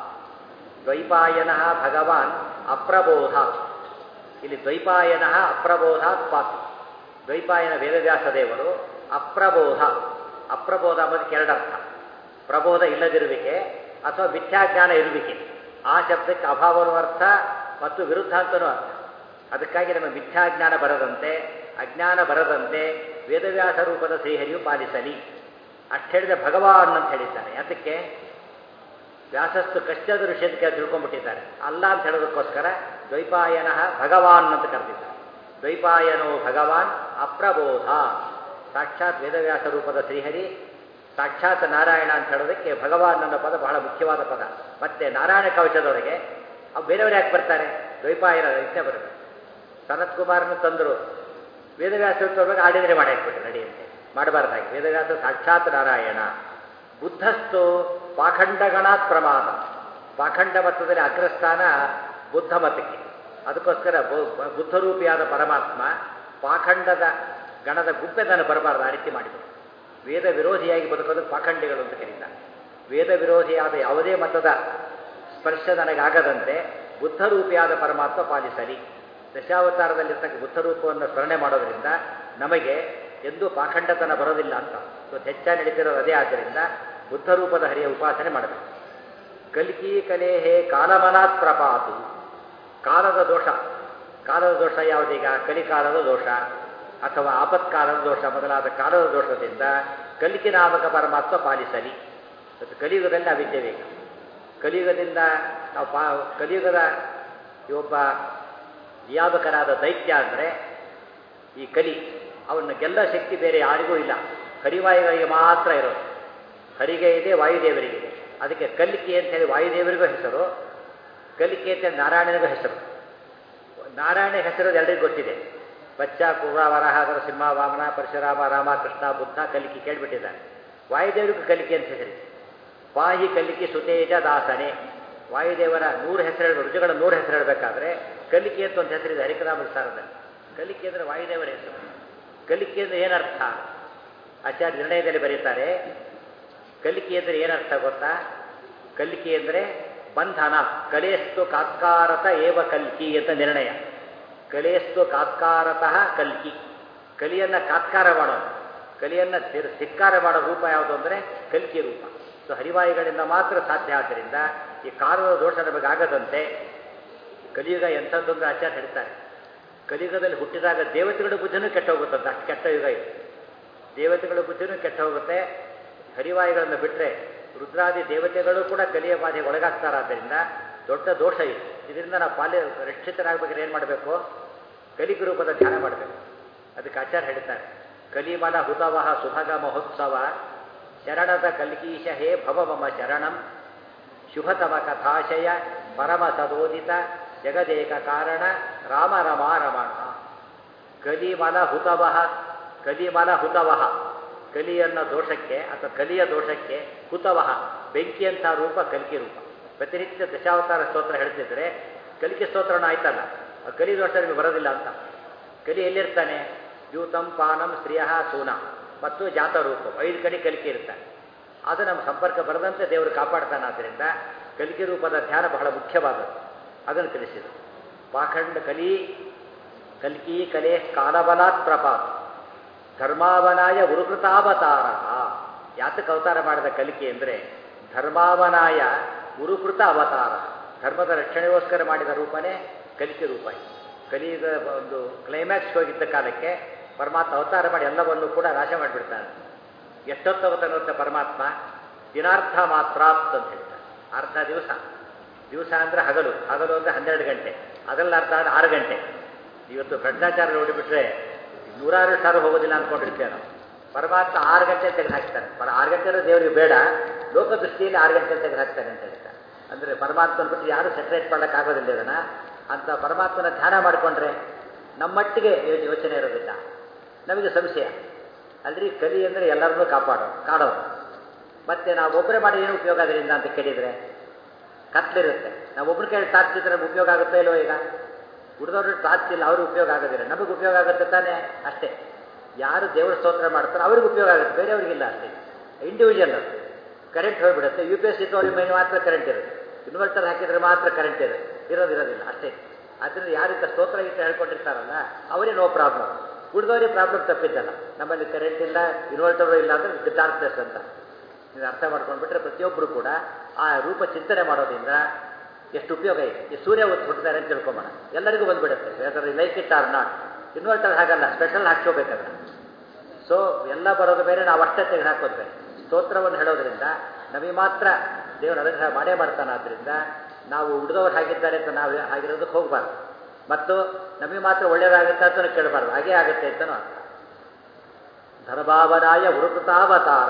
ದ್ವೈಪಾಯನ ಭಗವಾನ್ ಅಪ್ರಬೋಧ ಇಲ್ಲಿ ದ್ವೈಪಾಯನ ಅಪ್ರಬೋಧಾತ್ ಪಾತು ದ್ವೈಪಾಯನ ವೇದವ್ಯಾಸ ದೇವರು ಅಪ್ರಬೋಧ ಅಪ್ರಬೋಧ ಅನ್ನೋದಕ್ಕೆ ಎರಡರ್ಥ ಪ್ರಬೋಧ ಇಲ್ಲದಿರುವಿಕೆ ಅಥವಾ ಮಿಥ್ಯಾಜ್ಞಾನ ಇರುವಿಕೆ ಆ ಶಬ್ದಕ್ಕೆ ಅಭಾವನೂ ಅರ್ಥ ಮತ್ತು ವಿರುದ್ಧ ಅಂತನೂ ಅರ್ಥ ಅದಕ್ಕಾಗಿ ನಮ್ಮ ಮಿಥ್ಯಾಜ್ಞಾನ ಬರದಂತೆ ಅಜ್ಞಾನ ಬರದಂತೆ ವೇದವ್ಯಾಸ ರೂಪದ ಶ್ರೀಹರಿಯು ಪಾಲಿಸಲಿ ಅಷ್ಟು ಹೇಳಿದ ಭಗವಾನ್ ಅಂತ ಹೇಳಿದ್ದಾರೆ ಯಾತಕ್ಕೆ ವ್ಯಾಸಸ್ತು ಕಷ್ಟದ ಋಷಿಯದಕ್ಕೆ ತಿಳ್ಕೊಂಡ್ಬಿಟ್ಟಿದ್ದಾರೆ ಅಲ್ಲ ಅಂತ ಹೇಳೋದಕ್ಕೋಸ್ಕರ ದ್ವೈಪಾಯನ ಭಗವಾನ್ ಅಂತ ಕರೆದಿದ್ದಾರೆ ದ್ವೈಪಾಯನೋ ಭಗವಾನ್ ಅಪ್ರಬೋಧ ಸಾಕ್ಷಾತ್ ವೇದವ್ಯಾಸ ರೂಪದ ಶ್ರೀಹರಿ ಸಾಕ್ಷಾತ್ ನಾರಾಯಣ ಅಂತ ಹೇಳೋದಕ್ಕೆ ಭಗವಾನ್ ಅನ್ನೋ ಪದ ಬಹಳ ಮುಖ್ಯವಾದ ಪದ ಮತ್ತೆ ನಾರಾಯಣ ಕವಚದೊಳಗೆ ಅವು ಬೇರೆಯವರು ಯಾಕೆ ಬರ್ತಾರೆ ದ್ವೈಪಾಯನ ಇಷ್ಟೇ ಬರಬೇಕು ಸನತ್ ಕುಮಾರನ ತಂದರು ವೇದವ್ಯಾಸ ತೋರ್ಬೇಕು ಆಡಿದ್ರೆ ಮಾಡಿ ಹಾಕ್ಬಿಟ್ರು ನಡೆಯುತ್ತೆ ಮಾಡಬಾರ್ದಾಗಿ ವೇದವ್ಯಾಸ ಸಾಕ್ಷಾತ್ ನಾರಾಯಣ ಬುದ್ಧಸ್ತು ಪಾಖಂಡಗಣಾತ್ ಪ್ರಮಾದ ಪಾಖಂಡ ಮತದಲ್ಲಿ ಅಗ್ರಸ್ಥಾನ ಬುದ್ಧ ಮತಕ್ಕೆ ಅದಕ್ಕೋಸ್ಕರ ಬುದ್ಧರೂಪಿಯಾದ ಪರಮಾತ್ಮ ಪಾಖಂಡದ ಗಣದ ಗುಂಪೆ ನಾನು ಬರಬಾರ್ದು ಆ ರೀತಿ ಮಾಡಿದರು ವೇದ ವಿರೋಧಿಯಾಗಿ ಬದುಕೋದು ಪಾಖಂಡಿಗಳು ಅಂತ ಕರೀತಾರೆ ವೇದ ವಿರೋಧಿಯಾದ ಯಾವುದೇ ಮತದ ಸ್ಪರ್ಶ ನನಗಾಗದಂತೆ ಬುದ್ಧರೂಪಿಯಾದ ಪರಮಾತ್ಮ ಪಾಲಿಸಲಿ ದಶಾವತಾರದಲ್ಲಿರ್ತಕ್ಕ ಬುದ್ಧರೂಪವನ್ನು ಸ್ಮರಣೆ ಮಾಡೋದ್ರಿಂದ ನಮಗೆ ಎಂದೂ ಪಾಖಂಡತನ ಬರೋದಿಲ್ಲ ಅಂತ ಇವತ್ತು ಹೆಚ್ಚಾಗಿ ನಡೀತಿರೋದು ಅದೇ ಆದ್ದರಿಂದ ಬುದ್ಧರೂಪದ ಹರಿಯ ಉಪಾಸನೆ ಮಾಡಬೇಕು ಕಲ್ಕಿ ಕಲೇಹೇ ಕಾಲಮನಾತ್ ಪ್ರಪಾತು ಕಾಲದ ದೋಷ ಕಾಲದ ದೋಷ ಯಾವುದೀಗ ಕಲಿಕಾಲದ ದೋಷ ಅಥವಾ ಆಪತ್ಕಾಲದ ದೋಷ ಮೊದಲಾದ ಕಾಲದ ದೋಷದಿಂದ ಕಲಿಕೆ ನಾಮಕ ಪರಮಾತ್ಮ ಪಾಲಿಸಲಿ ಮತ್ತು ಕಲಿಯುಗದಲ್ಲಿ ಅವಿದ್ಯೆ ಬೇಕು ಕಲಿಯುಗದಿಂದ ನಾವು ಪಾ ಕಲಿಯುಗದ ಒಬ್ಬ ವ್ಯಾಪಕನಾದ ದೈತ್ಯ ಅಂದರೆ ಈ ಕಲಿ ಅವನ್ನ ಗೆಲ್ಲ ಶಕ್ತಿ ಬೇರೆ ಯಾರಿಗೂ ಇಲ್ಲ ಹರಿವಾಯುಗಳಿಗೆ ಮಾತ್ರ ಇರೋದು ಹರಿಗೆ ಇದೆ ವಾಯುದೇವರಿಗಿದೆ ಅದಕ್ಕೆ ಕಲಿಕೆ ಅಂತೇಳಿ ವಾಯುದೇವರಿಗೂ ಹೆಸರು ಕಲಿಕೆ ಅಂತೇಳಿ ನಾರಾಯಣನಿಗೂ ಹೆಸರು ನಾರಾಯಣ ಹೆಸರು ಎಲ್ಲರಿಗೂ ಗೊತ್ತಿದೆ ಬಚ್ಚ ಕುರ್ರ ವರಹ ಸಿಂಹ ವಾಮನ ಪರಶುರಾಮ ರಾಮ ಕೃಷ್ಣ ಬುದ್ಧ ಕಲಿಕೆ ಕೇಳಿಬಿಟ್ಟಿದ್ದಾರೆ ವಾಯುದೇವರಿಗೂ ಕಲಿಕೆ ಅಂತ ಹೆಸರಿದೆ ಪಾಹಿ ಕಲಿಕೆ ಸುತೇಜ ದಾಸನೆ ವಾಯುದೇವರ ನೂರು ಹೆಸರು ಹೇಳ ರುಜುಗಳ ನೂರು ಹೆಸರು ಹೇಳಬೇಕಾದ್ರೆ ಕಲಿಕೆ ಅಂತ ಒಂದು ಹೆಸರಿದೆ ಹರಿಕರಾಮ ಸಾರದಲ್ಲಿ ಕಲಿಕೆ ಅಂದರೆ ವಾಯುದೇವರ ಹೆಸರು ಕಲಿಕೆ ಅಂದರೆ ಏನರ್ಥ ಆಚಾರ್ಯ ನಿರ್ಣಯದಲ್ಲಿ ಬರೀತಾರೆ ಕಲಿಕೆ ಅಂದರೆ ಏನರ್ಥ ಗೊತ್ತಾ ಕಲಿಕೆ ಅಂದರೆ ಬಂಧನ ಕಲೆಯಸ್ತು ಕಾತ್ಕಾರತ ಏವ ಕಲ್ಕಿ ಅಂತ ನಿರ್ಣಯ ಕಲೆಯಸ್ತು ಕಾತ್ಕಾರತಃ ಕಲ್ಕಿ ಕಲಿಯನ್ನು ಕಾತ್ಕಾರ ಮಾಡೋದು ಕಲಿಯನ್ನು ಧಿಕ್ಕಾರ ಮಾಡೋ ರೂಪ ಯಾವುದು ಅಂದರೆ ಕಲ್ಕಿ ರೂಪ ಸೊ ಹರಿವಾಯುಗಳಿಂದ ಮಾತ್ರ ಸಾಧ್ಯ ಆದ್ದರಿಂದ ಈ ಕಾಲದ ದೋಷ ನಮಗಾಗದಂತೆ ಕಲಿಯುಗ ಎಂಥದ್ದೊಂದು ಆಚಾರ ಹೇಳ್ತಾರೆ ಕಲಿಯುಗದಲ್ಲಿ ಹುಟ್ಟಿದಾಗ ದೇವತೆಗಳ ಬುದ್ಧಿನೂ ಕೆಟ್ಟ ಹೋಗುತ್ತಂತ ಅಷ್ಟು ಕೆಟ್ಟ ಯುಗ ಇದು ದೇವತೆಗಳ ಬುದ್ಧಿನೂ ಕೆಟ್ಟ ಹೋಗುತ್ತೆ ಹರಿವಾಯುಗಳನ್ನು ಬಿಟ್ಟರೆ ರುದ್ರಾದಿ ದೇವತೆಗಳು ಕೂಡ ಕಲಿಯ ಬಾಧೆಗೆ ಒಳಗಾಗ್ತಾರಾದ್ದರಿಂದ ದೊಡ್ಡ ದೋಷ ಇದು ಇದರಿಂದ ನಾವು ಪಾಲಿ ರಕ್ಷಿತರಾಗಬೇಕಾದ್ರೆ ಏನು ಮಾಡಬೇಕು ಕಲಿಕ ರೂಪದ ಧ್ಯಾನ ಮಾಡಬೇಕು ಅದಕ್ಕೆ ಆಚಾರ ಹೇಳ್ತಾರೆ ಕಲಿಮಲ ಹುತವಹ ಸುಭಗ ಮಹೋತ್ಸವ ಶರಣದ ಕಲ್ಕೀಶ ಹೇ ಭವ ಮಮ ಶರಣಂ ಶುಭತಮ ಕಥಾಶಯ ಪರಮ ಸದೋದಿತ ಜಗದೇಕ ಕಾರಣ ರಾಮ ರಮಾ ರಮಣ ಕಲಿಮಲ ಹುತವಹ ಕಲಿಮಲ ಹುತವಹ ಕಲಿಯನ್ನ ದೋಷಕ್ಕೆ ಅಥವಾ ಕಲಿಯ ದೋಷಕ್ಕೆ ಹುತವಹ ಬೆಂಕಿಯಂಥ ರೂಪ ಕಲ್ಕಿ ರೂಪ ಪ್ರತಿನಿತ್ಯ ದಶಾವತಾರ ಸ್ತೋತ್ರ ಹೇಳ್ತಿದ್ರೆ ಕಲಿಕೆ ಸ್ತೋತ್ರನ ಆಯ್ತಲ್ಲ ಆ ಕಲಿ ದೋಷ ನಿಮಗೆ ಬರೋದಿಲ್ಲ ಅಂತ ಕಲಿ ಎಲ್ಲಿರ್ತಾನೆ ಯೂತಂ ಪಾನಂ ಸ್ತ್ರೀಯ ಸೂನ ಮತ್ತು ಜಾತರೂಪ ಐದು ಕಡೆ ಕಲಿಕೆ ಇರ್ತಾನೆ ಅದು ನಮ್ಮ ಸಂಪರ್ಕ ಬರದಂತೆ ದೇವರು ಕಾಪಾಡ್ತಾನೆ ಆದ್ದರಿಂದ ಕಲಿಕೆ ರೂಪದ ಧ್ಯಾನ ಬಹಳ ಮುಖ್ಯವಾದದ್ದು ಅದನ್ನು ತಿಳಿಸಿದರು ಪಾಖಂಡ ಕಲಿ ಕಲ್ಕಿ ಕಲೆ ಕಾಲಬಲಾತ್ ಪ್ರಪಾತ ಧರ್ಮಾವನಾಯ ಉರುಕೃತಾವತಾರ ಯಾತಕ್ಕೆ ಅವತಾರ ಮಾಡಿದ ಕಲಿಕೆ ಅಂದರೆ ಧರ್ಮಾವನಾಯ ಉರುಕೃತ ಅವತಾರ ಧರ್ಮದ ರಕ್ಷಣೆಗೋಸ್ಕರ ಮಾಡಿದ ರೂಪನೇ ಕಲಿಕೆ ರೂಪ ಕಲಿಯುಗ ಒಂದು ಕ್ಲೈಮ್ಯಾಕ್ಸ್ ಹೋಗಿದ್ದ ಕಾಲಕ್ಕೆ ಪರಮಾತ್ಮ ಅವತಾರ ಮಾಡಿ ಎಲ್ಲವನ್ನು ಕೂಡ ನಾಶ ಮಾಡಿಬಿಡ್ತಾನೆ ಎಷ್ಟೊತ್ತು ಅವತಾರ ಪರಮಾತ್ಮ ದಿನಾರ್ಥ ಮಾತ್ರ ಅಂತ ಹೇಳ್ತಾನೆ ಅರ್ಧ ದಿವಸ ದಿವಸ ಅಂದರೆ ಹಗಲು ಹಗಲು ಅಂದರೆ ಹನ್ನೆರಡು ಗಂಟೆ ಅದರಲ್ಲಿ ಅರ್ಧ ಅಂದರೆ ಆರು ಗಂಟೆ ಇವತ್ತು ಭ್ರಷ್ಟಾಚಾರ ನೋಡಿಬಿಟ್ರೆ ನೂರಾರು ಸಾವಿರ ಹೋಗೋದಿಲ್ಲ ಅಂದ್ಕೊಂಡಿರ್ತೇವೆ ನಾವು ಪರಮಾತ್ಮ ಆರು ಗಂಟೆ ತೆಗೆದು ಹಾಕ್ತಾನೆ ಪರ ಆರು ಗಂಟೆ ದೇವರಿಗೆ ಬೇಡ ಲೋಕದೃಷ್ಟಿಯಲ್ಲಿ ಆರು ಗಂಟೆ ತೆಗೆದು ಹಾಕ್ತಾನೆ ಅಂತ ಹೇಳ್ತಾರೆ ಅಂದರೆ ಪರಮಾತ್ಮನ ಬಿಟ್ಟು ಯಾರು ಸೆಟ್ರೇಟ್ ಮಾಡೋಕ್ಕಾಗೋದಿಲ್ಲ ಇದನ್ನ ಅಂತ ಪರಮಾತ್ಮನ ಧ್ಯಾನ ಮಾಡಿಕೊಂಡ್ರೆ ನಮ್ಮಟ್ಟಿಗೆ ಯೋಚನೆ ಇರೋದಿಲ್ಲ ನಮಗೆ ಸಂಶಯ ಅಲ್ರಿ ಕಲಿ ಅಂದರೆ ಎಲ್ಲರನ್ನೂ ಕಾಪಾಡೋ ಕಾಡೋದು ಮತ್ತೆ ನಾವು ಒಬ್ಬರೇ ಮಾಡಿ ಏನು ಉಪಯೋಗ ಅದರಿಂದ ಅಂತ ಕೇಳಿದರೆ ಕತ್ಲಿರುತ್ತೆ ನಾವು ಒಬ್ರು ಕೇಳಿ ತಾಚ್ಚಿದ್ರೆ ನಮ್ಗೆ ಉಪಯೋಗ ಆಗುತ್ತೋ ಇಲ್ವೋ ಈಗ ಉಳಿದವ್ರು ತಾಚ್ಚಿಲ್ಲ ಅವ್ರಿಗೆ ಉಪಯೋಗ ಆಗೋದಿಲ್ಲ ನಮಗೆ ಉಪಯೋಗ ಆಗುತ್ತೆ ತಾನೇ ಅಷ್ಟೇ ಯಾರು ದೇವರ ಸ್ತೋತ್ರ ಮಾಡ್ತಾರೋ ಅವ್ರಿಗೆ ಉಪಯೋಗ ಆಗುತ್ತೆ ಬೇರೆಯವ್ರಿಗಿಲ್ಲ ಅಷ್ಟೇ ಇಂಡಿವಿಜುವಲ್ ಅದು ಕರೆಂಟ್ ಹೋಗ್ಬಿಡುತ್ತೆ ಯು ಪಿ ಎಸ್ ಇದ್ದವ್ರಿಗೆ ಮೇಲೆ ಮಾತ್ರ ಕರೆಂಟ್ ಇರುತ್ತೆ ಇನ್ವರ್ಟರ್ ಹಾಕಿದ್ರೆ ಮಾತ್ರ ಕರೆಂಟ್ ಇದೆ ಇರೋದಿರೋದಿಲ್ಲ ಅಷ್ಟೇ ಆದ್ದರಿಂದ ಯಾರಿಂದ ಸ್ತೋತ್ರ ಗೀತ ಹೇಳ್ಕೊಂಡಿರ್ತಾರಲ್ಲ ಅವರೇ ನೋ ಪ್ರಾಬ್ಲಮ್ ಉಳಿದವರಿಗೆ ಪ್ರಾಬ್ಲಮ್ ತಪ್ಪಿದ್ದಲ್ಲ ನಮ್ಮಲ್ಲಿ ಕರೆಂಟ್ ಇಲ್ಲ ಇನ್ವರ್ಟರ್ ಇಲ್ಲ ಅಂದರೆ ಡಾರ್ಕ್ನೆಸ್ ಅಂತ ಇದು ಅರ್ಥ ಮಾಡ್ಕೊಂಡ್ಬಿಟ್ರೆ ಪ್ರತಿಯೊಬ್ಬರು ಕೂಡ ಆ ರೂಪ ಚಿಂತನೆ ಮಾಡೋದ್ರಿಂದ ಎಷ್ಟು ಉಪಯೋಗ ಇದೆ ಈ ಸೂರ್ಯ ಒತ್ತು ಹುಟ್ಟಿದ್ದಾರೆ ಅಂತ ತಿಳ್ಕೊಂಬೋಣ ಎಲ್ಲರಿಗೂ ಬಂದ್ಬಿಡುತ್ತೆ ಯಾಕಂದ್ರೆ like it or not inverter ಹಾಗಲ್ಲ ಸ್ಪೆಷಲ್ ಹಾಕ್ಕೋಬೇಕಲ್ಲ ಸೊ ಎಲ್ಲ ಬರೋದು ಬೇರೆ ನಾವು ಅಷ್ಟೇ ತೆಗೆದು ಹಾಕೋದು ಬೇರೆ ಸ್ತೋತ್ರವನ್ನು ಹೇಳೋದ್ರಿಂದ ನಮಗೆ ಮಾತ್ರ ದೇವರು ಅನುಗ್ರಹ ಮಾಡೇ ಮಾಡ್ತಾನಾದ್ರಿಂದ ನಾವು ಉಳಿದವ್ರು ಹಾಗಿದ್ದಾರೆ ಅಂತ ನಾವು ಆಗಿರೋದಕ್ಕೆ ಹೋಗಬಾರ್ದು ಮತ್ತು ನಮಗೆ ಮಾತ್ರ ಒಳ್ಳೇದಾಗುತ್ತೆ ಅಂತ ಕೇಳಬಾರ್ದು ಹಾಗೇ ಆಗುತ್ತೆ ಅಂತನೂ ಅರ್ಥ ಧರ್ಭಾವನಾಯ ವೃಕೃತಾವತಾರ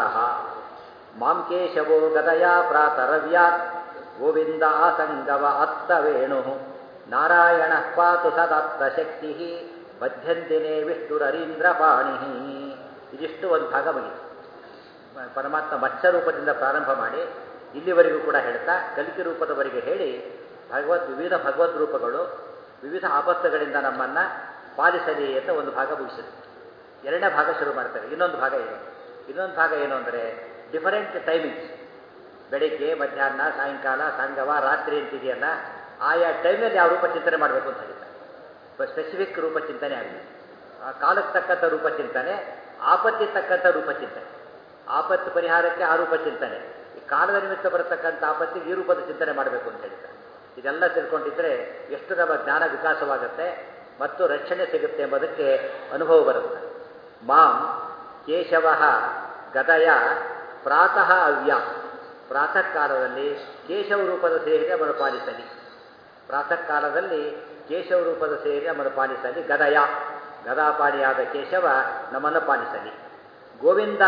ಮಾಂ ಕೇಶವೋ ಗದಯ ಪ್ರಾತರವ್ಯಾತ್ ಗೋವಿಂದ ಆಸಂಗವ ಅತ್ತವೇಣು ನಾರಾಯಣ ಪಾತು ಸದತ್ತ ಶಕ್ತಿ ಮಧ್ಯಂತಿನೇ ವಿಷ್ಣುರರೀಂದ್ರ ಪಾಣಿ ಇದಿಷ್ಟು ಒಂದು ಭಾಗ ಮುಗಿತು ಪರಮಾತ್ಮ ಮತ್ಸ್ಯ ರೂಪದಿಂದ ಪ್ರಾರಂಭ ಮಾಡಿ ಇಲ್ಲಿವರೆಗೂ ಕೂಡ ಹೇಳ್ತಾ ಕಲಿಕೆ ರೂಪದವರೆಗೆ ಹೇಳಿ ಭಗವತ್ ವಿವಿಧ ಭಗವದ್ ರೂಪಗಳು ವಿವಿಧ ಆಪತ್ತುಗಳಿಂದ ನಮ್ಮನ್ನು ಪಾಲಿಸಲಿ ಅಂತ ಒಂದು ಭಾಗ ಮುಗಿಸಿದೆ ಎರಡನೇ ಭಾಗ ಶುರು ಮಾಡ್ತಾರೆ ಇನ್ನೊಂದು ಭಾಗ ಇದೆ ಇನ್ನೊಂದು ಭಾಗ ಏನು ಅಂದರೆ ಡಿಫರೆಂಟ್ ಟೈಮಿಂಗ್ಸ್ ಬೆಳಿಗ್ಗೆ ಮಧ್ಯಾಹ್ನ ಸಾಯಂಕಾಲ ಸಂಗಮ ರಾತ್ರಿ ಅಂತಿದೆಯಲ್ಲ ಆಯಾ ಟೈಮಲ್ಲಿ ಯಾವ ರೂಪ ಚಿಂತನೆ ಮಾಡಬೇಕು ಅಂತ ಹೇಳ್ತಾರೆ ಸ್ಪೆಸಿಫಿಕ್ ರೂಪ ಚಿಂತನೆ ಆಗಲಿ ಆ ಕಾಲಕ್ಕೆ ತಕ್ಕಂಥ ರೂಪ ಚಿಂತನೆ ಆಪತ್ತಿಗೆ ತಕ್ಕಂಥ ರೂಪ ಚಿಂತನೆ ಆಪತ್ತು ಪರಿಹಾರಕ್ಕೆ ಆ ರೂಪ ಚಿಂತನೆ ಈ ಕಾಲದ ನಿಮಿತ್ತ ಬರತಕ್ಕಂಥ ಆಪತ್ತಿಗೆ ಈ ರೂಪದ ಚಿಂತನೆ ಮಾಡಬೇಕು ಅಂತ ಹೇಳ್ತಾರೆ ಇದೆಲ್ಲ ತಿಳ್ಕೊಂಡಿದ್ರೆ ಎಷ್ಟು ನಮ್ಮ ಜ್ಞಾನ ವಿಕಾಸವಾಗುತ್ತೆ ಮತ್ತು ರಕ್ಷಣೆ ಸಿಗುತ್ತೆ ಎಂಬುದಕ್ಕೆ ಅನುಭವ ಬರುತ್ತೆ ಮಾಂ ಕೇಶವ ಗದಯ ಪ್ರಾತಃ ಅವ್ಯ ಪ್ರಾತಃ ಕಾಲದಲ್ಲಿ ಕೇಶವ ರೂಪದ ಸೇರಿಗೆ ಅವನು ಪಾಲಿಸಲಿ ಪ್ರಾತಃ ಕಾಲದಲ್ಲಿ ಕೇಶವ ರೂಪದ ಸೇರಿ ನಮ್ಮನ್ನು ಪಾಲಿಸಲಿ ಗದಯ ಗದಾಪಾಣಿಯಾದ ಕೇಶವ ನಮ್ಮನ್ನು ಪಾಲಿಸಲಿ ಗೋವಿಂದ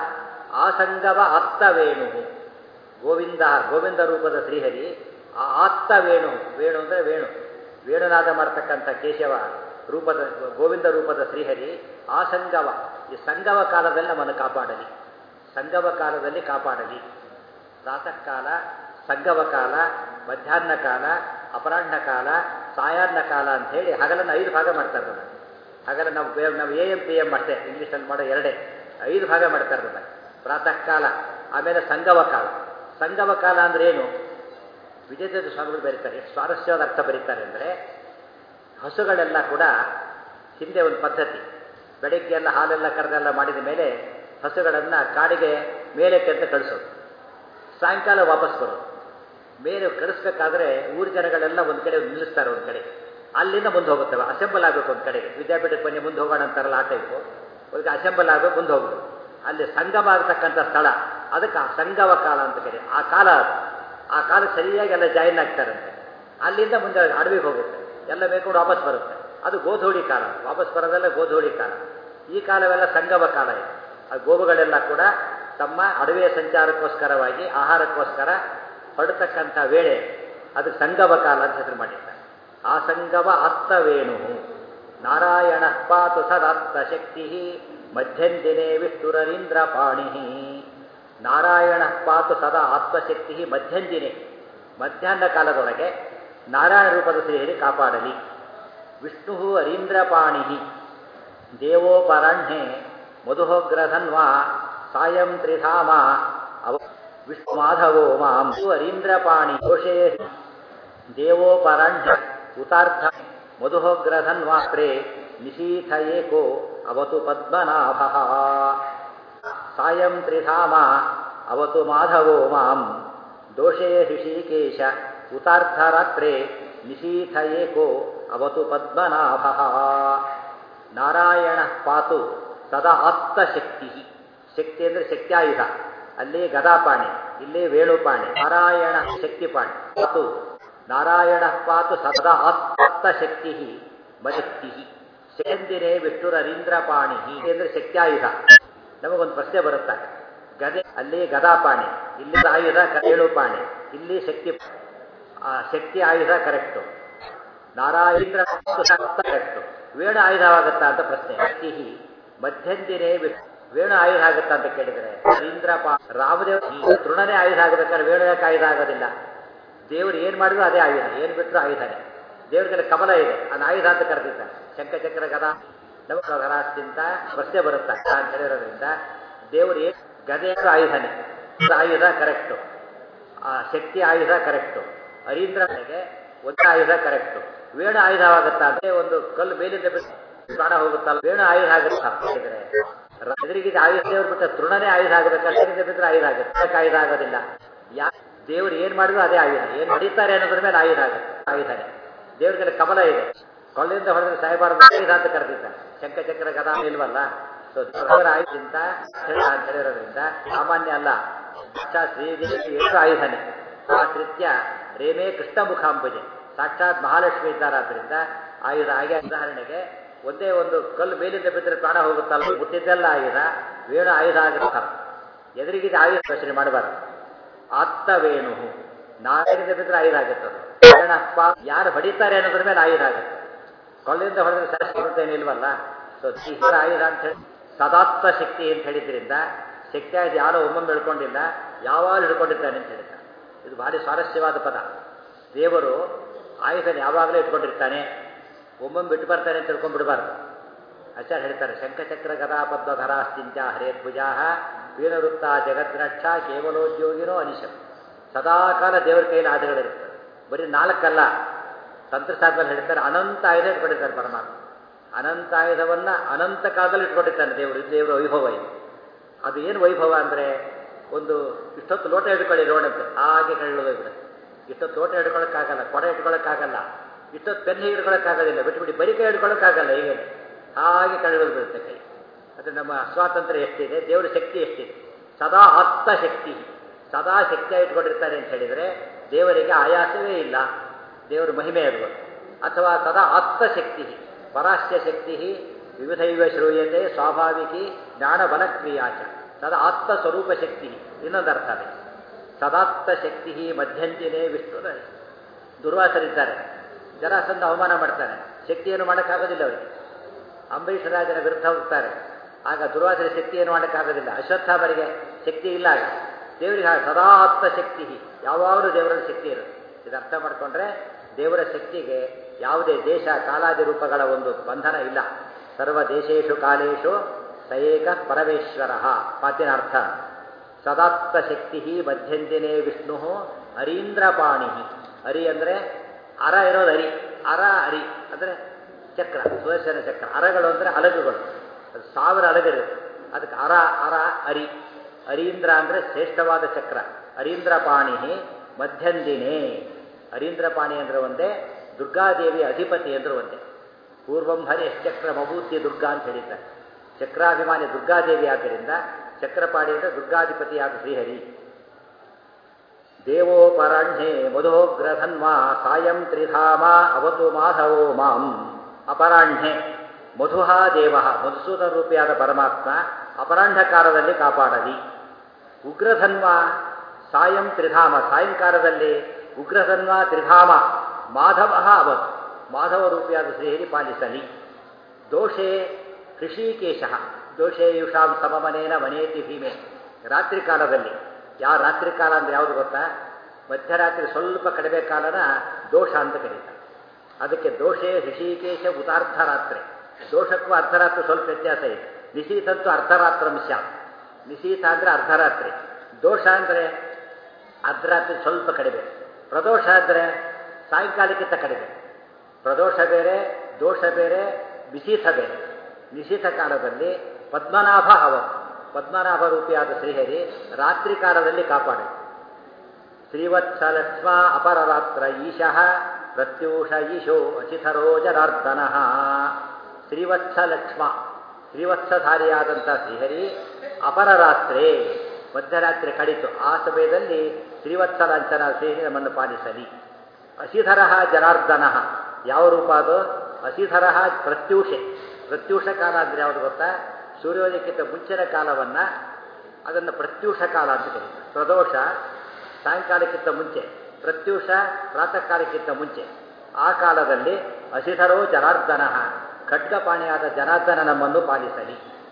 ಆಸಂಗವ ಅತ್ತವೇಣು ಗೋವಿಂದ ಗೋವಿಂದ ರೂಪದ ಶ್ರೀಹರಿ ಆ ಆತ್ತ ವೇಣು ವೇಣು ಅಂದರೆ ವೇಣು ವೇಣುನಾದ ಮಾಡತಕ್ಕಂಥ ಕೇಶವ ರೂಪದ ಗೋವಿಂದ ರೂಪದ ಶ್ರೀಹರಿ ಆ ಸಂಗವ ಈ ಸಂಗವ ಕಾಲದಲ್ಲಿ ನಮ್ಮನ್ನು ಕಾಪಾಡಲಿ ಸಂಗವ ಕಾಲದಲ್ಲಿ ಕಾಪಾಡಲಿ ಪ್ರಾತಃ ಕಾಲ ಸಂಗವ ಕಾಲ ಮಧ್ಯಾಹ್ನ ಕಾಲ ಅಪರಾಹ್ನ ಕಾಲ ಸಾಯಾಹ್ನ ಕಾಲ ಅಂತ ಹೇಳಿ ಹಗಲನ್ನು ಐದು ಭಾಗ ಮಾಡ್ತಾರೆ ಅದನ್ನು ಹಗಲ ನಾವು ಬೇ ನಾವು ಎ ಎಂ ಪಿ ಎಂ ಅಷ್ಟೇ ಇಂಗ್ಲೀಷಲ್ಲಿ ಮಾಡೋ ಎರಡೇ ಐದು ಭಾಗ ಮಾಡ್ತಾರೆ ಅದನ್ನು ಪ್ರಾತಃ ಕಾಲ ಆಮೇಲೆ ಸಂಗವ ಕಾಲ ಸಂಗಮ ಕಾಲ ಅಂದ್ರೆ ಏನು ವಿಜಯದ ಸ್ವಾಮಿಗಳು ಬರೀತಾರೆ ಎಷ್ಟು ಸ್ವಾರಸ್ಯವಾದ ಅರ್ಥ ಬರೀತಾರೆ ಅಂದರೆ ಹಸುಗಳೆಲ್ಲ ಕೂಡ ಹಿಂದೆ ಒಂದು ಪದ್ಧತಿ ಬೆಳಗ್ಗೆ ಎಲ್ಲ ಹಾಲೆಲ್ಲ ಕರೆದೆಲ್ಲ ಮಾಡಿದ ಮೇಲೆ ಹಸುಗಳನ್ನು ಕಾಡಿಗೆ ಮೇಲಕ್ಕೆ ಅಂತ ಕಳಿಸೋದು ಸಾಯಂಕಾಲ ವಾಪಸ್ ಬರೋದು ಮೇಲೆ ಕಳಿಸ್ಬೇಕಾದ್ರೆ ಊರು ಜನಗಳೆಲ್ಲ ಒಂದು ಕಡೆ ನಿಲ್ಲಿಸ್ತಾರೆ ಒಂದು ಕಡೆ ಅಲ್ಲಿಂದ ಮುಂದೆ ಹೋಗುತ್ತವೆ ಅಸೆಂಬಲ್ ಆಗಬೇಕು ಒಂದು ಕಡೆಗೆ ವಿದ್ಯಾಪೀಠಕ್ಕೆ ಬನ್ನಿ ಮುಂದೆ ಹೋಗೋಣ ಅಂತಾರಲ್ಲ ಆ ಟೈಪು ಅದಕ್ಕೆ ಅಸೆಂಬಲ್ ಆಗಬೇಕು ಮುಂದೆ ಹೋಗ್ಬೇಕು ಅಲ್ಲಿ ಸಂಗಮ ಆಗತಕ್ಕಂಥ ಸ್ಥಳ ಅದಕ್ಕೆ ಆ ಸಂಗಮ ಕಾಲ ಅಂತ ಕರೆ ಆ ಕಾಲ ಅದು ಆ ಕಾಲಕ್ಕೆ ಸರಿಯಾಗಿ ಎಲ್ಲ ಜಾಯಿನ್ ಆಗ್ತಾರಂತೆ ಅಲ್ಲಿಂದ ಮುಂದೆ ಅಡವಿಗೆ ಹೋಗುತ್ತೆ ಎಲ್ಲ ಮೇಲ್ಕೊಂಡು ವಾಪಸ್ ಬರುತ್ತೆ ಅದು ಗೋಧೋಡಿ ಕಾಲ ವಾಪಸ್ ಬರೋದೆಲ್ಲ ಗೋಧೋಡಿ ಕಾಲ ಈ ಕಾಲವೆಲ್ಲ ಸಂಗಮ ಕಾಲ ಇದೆ ಆ ಗೋವುಗಳೆಲ್ಲ ಕೂಡ ತಮ್ಮ ಅಡವಿಯ ಸಂಚಾರಕ್ಕೋಸ್ಕರವಾಗಿ ಆಹಾರಕ್ಕೋಸ್ಕರ ಹೊರಡತಕ್ಕಂಥ ವೇಳೆ ಅದಕ್ಕೆ ಸಂಗಮ ಕಾಲ ಅಂತ ಹೆಸರು ಮಾಡಿದ್ದಾರೆ ಆ ಸಂಗಮ ಅರ್ಥವೇಣು ನಾರಾಯಣ ಪಾತು ಸದಾತ್ತ ಶಕ್ತಿ ಮಧ್ಯಂದಿನೇ ವಿಷ್ಣುರರೀಂದ್ರ ಪಾಣಿ ನಾರಾಯಣ ಪಾತು ಸದಾ ಆತ್ಮಶಕ್ತಿ ಮಧ್ಯಂದಿನೇ ಮಧ್ಯಾಹ್ನ ಕಾಲದೊಳಗೆ ನಾರಾಯಣ ರೂಪದ ಸೇರಿ ಕಾಪಾಡಲಿ ವಿಷ್ಣು ಅರೀಂದ್ರಪಾಣಿ ದೇವೋಪರಾಹ್ಣೆ ಮಧುಹೋಗ್ರಧನ್ವಾ ಸಾಯಂ ತ್ರಿಧಾಮ ಅವ ವಿಷ್ಣು ಮಾಧವೋ ಮಾಂ ಅರೀಂದ್ರಪಾಣಿ ದೋಷೇ ದೇವೋಪರಾಹ್ಣ ಉತಾರ್ಧ ಮಧುಹೋಗ್ರಧನ್ವಾ ಪ್ರೇ ನಿಶೀಥ ಏಕೋ ಅವತು ಪದ್ಮನಾಭ ಸಾಯಂ ತ್ರಿಧಾಮ ಅವತು ಮಾಧವೋ ಮಾಂ ದೋಷೇ ಹೃಷಿಕೇಶ ಉತಾರ್ಧರಾತ್ರೆ ನಿಶೀಥ ಏಕೋ ಅವತು ಪದ್ಮನಾಭ ನಾರಾಯಣ ಪಾತು ಸದಾ ಆತ್ತಶಕ್ತಿ ಶಕ್ತಿ ಅಂದರೆ ಶಕ್ತ್ಯಾಯುಧ ಅಲ್ಲಿ ಗದಾಪಾಣಿ ಇಲ್ಲಿ ವೇಣುಪಾಣಿ ನಾರಾಯಣ ಶಕ್ತಿಪಾಣಿ ಪಾತು ನಾರಾಯಣ ಪಾತು ಸದಾ ಆತ್ತಶಕ್ತಿ ಮಶಕ್ತಿ ಶಕ್ತಿನೇ ವಿಷ್ಣುರರೀಂದ್ರಪಾಣಿ ಅಂದರೆ ಶಕ್ತ್ಯಾಯುಧ ನಮಗೊಂದು ಪ್ರಶ್ನೆ ಬರುತ್ತೆ ಗದೆ ಅಲ್ಲಿ ಗದಾಪಾಣಿ ಇಲ್ಲಿ ಆಯುಧ ವೇಣುಪಾಣಿ ಇಲ್ಲಿ ಶಕ್ತಿ ಆ ಶಕ್ತಿ ಆಯುಧ ಕರೆಕ್ಟು ನಾರಾಯಣ ಕರೆಕ್ಟು ವೇಣು ಆಯುಧವಾಗುತ್ತಾ ಅಂತ ಪ್ರಶ್ನೆ ಶಕ್ತಿ ಮಧ್ಯಂದಿನೇ ವೇಣು ಆಯುಧ ಆಗುತ್ತಾ ಅಂತ ಕೇಳಿದರೆ ಇಂದ್ರಪ ರಾಮದೇವ ತೃಣನೇ ಆಯುಧ ಆಗಬೇಕಾದ್ರೆ ವೇಣು ಯಾಕೆ ಆಯುಧ ಆಗೋದಿಲ್ಲ ದೇವರು ಏನು ಮಾಡಿದ್ರು ಅದೇ ಆಯುಧ ಏನು ಬಿಟ್ಟರು ಆಯುಧನೇ ದೇವರಿಗೆ ಕಮಲ ಇದೆ ಅದು ಆಯುಧ ಅಂತ ಕರೆದಿದ್ದಾನೆ ಶಂಖಚಕ್ರ ಗದಾ ನವಕರಾಸ್ತಿಂತ ಪ್ರಶ್ನೆ ಬರುತ್ತೆ ಅಂತ ಹೇಳಿರೋದ್ರಿಂದ ದೇವರು ಏನು ಗದೆ ಆಯುಧನೇ ಆಯುಧ ಕರೆಕ್ಟು ಆ ಶಕ್ತಿ ಆಯುಧ ಕರೆಕ್ಟು ಹರೀಂದ್ರನಿಗೆ ಒಂದು ಆಯುಧ ಕರೆಕ್ಟು ವೇಣು ಆಯುಧವಾಗುತ್ತಾ ಅಂದ್ರೆ ಒಂದು ಕಲ್ಲು ಮೇಲಿಂದ ಬಿಟ್ಟು ಪ್ರಾಣ ಹೋಗುತ್ತಲ್ಲ ವೇಣು ಆಯುಧ ಆಗುತ್ತಾ ಹೇಳಿದ್ರೆ ಎದುರಿಗಿದ ಆಯುಧ ದೇವ್ರು ಬಿಟ್ಟ ತೃಣನೇ ಆಯುಧ ಆಗಬೇಕಾದ್ರೆ ಬಿಟ್ಟರೆ ಆಯುಧ ಆಗುತ್ತೆ ಯಾಕೆ ಆಯುಧ ಆಗೋದಿಲ್ಲ ಯಾ ದೇವ್ರು ಏನ್ ಮಾಡಿದ್ರು ಅದೇ ಆಯುಧ ಏನ್ ಹೊಡಿತಾರೆ ಅನ್ನೋದ್ರ ಮೇಲೆ ಆಯುಧ ಆಗುತ್ತೆ ಆಯುಧನೇ ದೇವ್ರಿಗೆ ಕಮಲ ಇದೆ ಕೊಳ್ಳಿಂದ ಹೊಡೆದ್ರೆ ಸಾಯಬಾರದು ಆಯುಧ ಅಂತ ಕರೆದಿದ್ದಾರೆ ಶಂಖಚಕ್ರ ಗದಾ ಇಲ್ವಲ್ಲ ಸೊ ದೇವರ ಆಯುಧದಿಂದ ಅಂತ ಹೇಳಿರೋದ್ರಿಂದ ಸಾಮಾನ್ಯ ಅಲ್ಲ ಶ್ರೀದೇವಿ ಎಷ್ಟು ಆಯುಧನೇ ಆ ಕೃತ್ಯ ರೇಮೇ ಕೃಷ್ಣ ಮುಖಾಂಬುಜೆ ಸಾಕ್ಷಾತ್ ಮಹಾಲಕ್ಷ್ಮಿ ಇದ್ದಾರಾದ್ರಿಂದ ಆಯುಧ ಹಾಗೆ ಉದಾಹರಣೆಗೆ ಒಂದೇ ಒಂದು ಕಲ್ಲು ಮೇಲಿಂದ ಬಿದ್ದರೆ ಪ್ರಾಣ ಹೋಗುತ್ತಲ್ಲ ಮುಟ್ಟಿದ್ದೆಲ್ಲ ಆಯುಧ ವೇಣು ಆಯುಧ ಆಗಿರ್ತಾರೆ ಎದುರಿಗಿದ ಆಯುಧ ಯೋಚನೆ ಮಾಡಬಾರ್ದು ಆತ್ತ ವೇಣು ನಾವೇನಿಂದ ಬಿದ್ದರೆ ಆಯುಧ ಆಗುತ್ತದೆ ವೇಣಪ್ಪ ಯಾರು ಹೊಡಿತಾರೆ ಅನ್ನೋದ್ರ ಮೇಲೆ ಆಯುಧ ಆಗುತ್ತೆ ಕೊಳ್ಳಿಂದ ಹೊಡೆದ್ರೆ ಶಾಸ್ತ್ರತೇನೆ ಇಲ್ವಲ್ಲ ಸೊ ತೀವ್ರ ಆಯುಧ ಅಂತ ಹೇಳಿ ಸದಾತ್ಮ ಶಕ್ತಿ ಅಂತ ಹೇಳಿದ್ರಿಂದ ಶಕ್ತಿ ಆಯುಧ ಯಾರೋ ಒಮ್ಮೊಮ್ಮೆ ಹಿಡ್ಕೊಂಡಿಲ್ಲ ಯಾವಾಗಲೂ ಹಿಡ್ಕೊಂಡಿದ್ದಾನೆ ಅಂತ ಹೇಳಿದ್ದಾರೆ ಇದು ಭಾರಿ ಸ್ವಾರಸ್ಯವಾದ ಪದ ದೇವರು ಆಯುಧನ ಯಾವಾಗಲೂ ಇಟ್ಕೊಂಡಿರ್ತಾನೆ ಒಮ್ಮೊಮ್ಮೆ ಬಿಟ್ಟು ಬರ್ತಾನೆ ಅಂತ ತಿಳ್ಕೊಂಡ್ಬಿಡಬಾರ್ದು ಆಚಾರ್ಯ ಹೇಳ್ತಾರೆ ಶಂಖಚಕ್ರ ಗದಾ ಪದ್ಮಧರಾಶ್ಚಿಂಚ ಹರೇದ್ಭುಜಾ ವೀರವೃತ್ತ ಜಗದ್ರಕ್ಷ ಕೇವಲೋದ್ಯೋಗಿನೋ ಅನಿಶಂ ಸದಾಕಾಲ ದೇವರ ಕೈಯಲ್ಲಿ ಆಯುಧಗಳಿರ್ತದೆ ಬರೀ ನಾಲ್ಕಲ್ಲ ತಂತ್ರಶಾಸ್ತ್ರದಲ್ಲಿ ಹೇಳ್ತಾರೆ ಅನಂತ ಆಯುಧ ಇಟ್ಕೊಂಡಿರ್ತಾರೆ ಪರಮಾತ್ಮ ಅನಂತ ಆಯುಧವನ್ನ ಅನಂತ ಕಾಲದಲ್ಲಿ ಇಟ್ಕೊಂಡಿರ್ತಾನೆ ದೇವರು ಇದು ದೇವರ ವೈಭವ ಇದು ಅದು ಏನು ವೈಭವ ಅಂದರೆ ಒಂದು ಇಷ್ಟೊತ್ತು ಲೋಟ ಹಿಡ್ಕೊಳ್ಳಿ ರೋಡಂತೆ ಹಾಗೆ ಕಳ್ಳೋಗ್ಬಿಡುತ್ತೆ ಇಷ್ಟೊತ್ತು ಲೋಟ ಹಿಡ್ಕೊಳ್ಳೋಕ್ಕಾಗಲ್ಲ ಕೊಡ ಇಟ್ಕೊಳ್ಳೋಕ್ಕಾಗಲ್ಲ ಇಷ್ಟೊತ್ತು ಪೆನ್ ಹಿಡ್ಕೊಳ್ಳೋಕ್ಕಾಗೋದಿಲ್ಲ ಬಿಟ್ಬಿಟ್ಟು ಬರಿ ಕೈ ಹಿಡ್ಕೊಳ್ಳೋಕ್ಕಾಗಲ್ಲ ಹೀಗೆ ಹಾಗೆ ಕಳ್ಳೋದು ಬಿಡುತ್ತೆ ಕೈ ಅದು ನಮ್ಮ ಸ್ವಾತಂತ್ರ್ಯ ಎಷ್ಟಿದೆ ದೇವರ ಶಕ್ತಿ ಎಷ್ಟಿದೆ ಸದಾ ಆತ್ತ ಶಕ್ತಿ ಸದಾ ಶಕ್ತಿಯ ಇಟ್ಕೊಂಡಿರ್ತಾರೆ ಅಂತ ಹೇಳಿದರೆ ದೇವರಿಗೆ ಆಯಾಸವೇ ಇಲ್ಲ ದೇವರ ಮಹಿಮೆ ಅದು ಅಥವಾ ಸದಾ ಆತ್ತ ಶಕ್ತಿ ಪರಾಶ್ಯ ಶಕ್ತಿ ವಿವಿಧೈವ ಶ್ರೂಯತೆ ಸ್ವಾಭಾವಿಕಿ ಜ್ಞಾನ ಬಲಕ್ರಿಯಾಚ ಸದಾ ಆತ್ತ ಸ್ವರೂಪ ಶಕ್ತಿ ಇನ್ನೊಂದು ಅರ್ಥ ಅದೇ ಸದಾತ್ತ ಶಕ್ತಿ ಮಧ್ಯಂತಿನೇ ವಿಷ್ಣು ದುರ್ವಾಸರಿದ್ದಾರೆ ಜರಾಸಂದ ಅವಮಾನ ಮಾಡ್ತಾನೆ ಶಕ್ತಿಯನ್ನು ಮಾಡೋಕ್ಕಾಗೋದಿಲ್ಲ ಅವರಿಗೆ ಅಂಬರೀಷ ರಾಜನ ವಿರುದ್ಧ ಹೋಗ್ತಾರೆ ಆಗ ದುರ್ವಾಸರ ಶಕ್ತಿಯನ್ನು ಮಾಡೋಕ್ಕಾಗೋದಿಲ್ಲ ಅಶ್ವತ್ಥಾಮರಿಗೆ ಶಕ್ತಿ ಇಲ್ಲ ಆಗ ದೇವರಿಗೆ ಸದಾತ್ಮ ಶಕ್ತಿ ಯಾವಾಗಲೂ ದೇವರ ಶಕ್ತಿ ಇರುತ್ತೆ ಇದು ಅರ್ಥ ಮಾಡಿಕೊಂಡ್ರೆ ದೇವರ ಶಕ್ತಿಗೆ ಯಾವುದೇ ದೇಶ ಕಾಲಾದಿ ರೂಪಗಳ ಒಂದು ಬಂಧನ ಇಲ್ಲ ಸರ್ವ ದೇಶೇಶು ಕಾಲೇಶು ಸಯೇಕ ಪರಮೇಶ್ವರ ಮಾತಿನ ಅರ್ಥ ಸದಾತ್ಮ ಶಕ್ತಿ ಮಧ್ಯಂತಿನೇ ವಿಷ್ಣು ಹರೀಂದ್ರಪಾಣಿ ಹರಿ ಅಂದರೆ ಅರ ಇರೋದು ಹರಿ ಅರ ಹರಿ ಅಂದರೆ ಚಕ್ರ ಸುದರ್ಶನ ಚಕ್ರ ಅರಗಳು ಅಂದರೆ ಅಲಗುಗಳು ಅದು ಸಾವಿರ ಅಲಗಿರುತ್ತೆ ಅದಕ್ಕೆ ಅರ ಅರ ಅರಿ ಹರೀಂದ್ರ ಅಂದರೆ ಶ್ರೇಷ್ಠವಾದ ಚಕ್ರ ಹರೀಂದ್ರಪಾಣಿ ಮಧ್ಯಂದಿನೇ ಹರೀಂದ್ರಪಾಣಿ ಅಂದರೆ ಒಂದೇ ದುರ್ಗಾದೇವಿ ಅಧಿಪತಿ ಅಂದ್ರೆ ಒಂದೇ ಪೂರ್ವಂ ಹರಿ ಚಕ್ರ ಮಭೂತಿ ದುರ್ಗಾ ಅಂತ ಹೇಳಿದ್ದಾರೆ ಚಕ್ರಾಭಿಮಾನಿ ದುರ್ಗಾದೇವಿ ಆದ್ದರಿಂದ ಚಕ್ರಪಾಣಿ ಅಂದರೆ ದುರ್ಗಾಧಿಪತಿಯಾದ ಶ್ರೀಹರಿ ದೇವೋಪರಾಹ್ಣೆ ಮಧೋಗ್ರಧನ್ವಾ ಸಾಯಂ ತ್ರಿಧಾಮ ಅವತು ಮಾಧವೋ ಮಾಂ ಅಪರಾಹ್ಣೆ ಮಧುಹ ದೇವ ಮಧುಸೂದನ ರೂಪಿಯಾದ ಪರಮಾತ್ಮ ಅಪರಾಹ್ನ ಕಾಲದಲ್ಲಿ ಕಾಪಾಡಲಿ ಉಗ್ರಧನ್ವ ಸಾಯಂ ತ್ರಿಧಾಮ ಸಾಯಂಕಾಲದಲ್ಲಿ ಉಗ್ರಧನ್ವ ತ್ರಿಧಾಮ ಮಾಧವ ಅವತ್ ಮಾಧವ ರೂಪಿಯಾದ ಶ್ರೀಹರಿ ಪಾಲಿಸಲಿ ದೋಷೇ ಋಷಿಕೇಶ ದೋಷೇಯುಷಾಂ ಸಮಮನೇನ ಮನೇತಿ ಭೀಮೆ ರಾತ್ರಿ ಕಾಲದಲ್ಲಿ ಯಾವ ರಾತ್ರಿ ಕಾಲ ಅಂದರೆ ಯಾವುದು ಗೊತ್ತಾ ಮಧ್ಯರಾತ್ರಿ ಸ್ವಲ್ಪ ಕಡಿಮೆ ಕಾಲನ ದೋಷ ಅಂತ ಕರೀತಾರೆ ಅದಕ್ಕೆ ದೋಷೇ ಋಷಿಕೇಶ ಉತಾರ್ಧರಾತ್ರಿ ದೋಷಕ್ಕೂ ಅರ್ಧರಾತ್ರಿ ಸ್ವಲ್ಪ ವ್ಯತ್ಯಾಸ ಇದೆ ನಿಶೀತಂತೂ ಅರ್ಧರಾತ್ರಂಶ ನಿಶೀತ ಅಂದರೆ ಅರ್ಧರಾತ್ರಿ ದೋಷ ಅಂದರೆ ಅರ್ಧರಾತ್ರಿ ಸ್ವಲ್ಪ ಕಡಿಮೆ ಪ್ರದೋಷ ಅಂದರೆ ಸಾಯಂಕಾಲಕ್ಕಿಂತ ಕಡಿಮೆ ಪ್ರದೋಷ ಬೇರೆ ದೋಷ ಬೇರೆ ನಿಶೀಥ ಬೇರೆ ನಿಶೀಥ ಕಾಲದಲ್ಲಿ ಪದ್ಮನಾಭ ಅವ ಪದ್ಮನಾಭ ರೂಪಿಯಾದ ಶ್ರೀಹರಿ ರಾತ್ರಿ ಕಾಲದಲ್ಲಿ ಕಾಪಾಡಿ ಶ್ರೀವತ್ಸಲಕ್ಷ್ಮ ಅಪರರಾತ್ರ ಈಶಃ ಪ್ರತ್ಯೂಷ ಈಶೋ ಅಚಿಥರೋ ಜನಾರ್ದನ ಶ್ರೀವತ್ಸಲಕ್ಷ್ಮ ಶ್ರೀವತ್ಸಧಾರಿಯಾದಂಥ ಶ್ರೀಹರಿ ಅಪರರಾತ್ರೆ ಮಧ್ಯರಾತ್ರಿ ಕಡಿತು ಆ ಸಮಯದಲ್ಲಿ ಶ್ರೀವತ್ಸಲಾಂಚನ ಶ್ರೀಹರಿ ನಮ್ಮನ್ನು ಪಾಲಿಸಲಿ ಅಸಿಧರ ಜನಾರ್ದನ ಯಾವ ರೂಪ ಅದು ಅಸಿಧರ ಪ್ರತ್ಯೂಷೆ ಪ್ರತ್ಯೂಷ ಕಾಲ ಅಂದರೆ ಯಾವುದು ಗೊತ್ತಾ ಸೂರ್ಯೋದಯಕ್ಕಿಂತ ಮುಂಚಿನ ಕಾಲವನ್ನು ಅದನ್ನು ಪ್ರತ್ಯೂಷ ಕಾಲ ಅಂತ ಕರೀತಾರೆ ಪ್ರದೋಷ ಸಾಯಂಕಾಲಕ್ಕಿಂತ ಮುಂಚೆ ಪ್ರತ್ಯೂಷ ಪ್ರಾತಃ ಕಾಲಕ್ಕಿಂತ ಮುಂಚೆ ಆ ಕಾಲದಲ್ಲಿ ಅಸಿಧರೋ ಜನಾರ್ದನ ಖಡ್ಗಪಾಣಿಯಾದ ಜನಾರ್ದನ ನಮ್ಮನ್ನು ಪಾಲಿಸಲಿ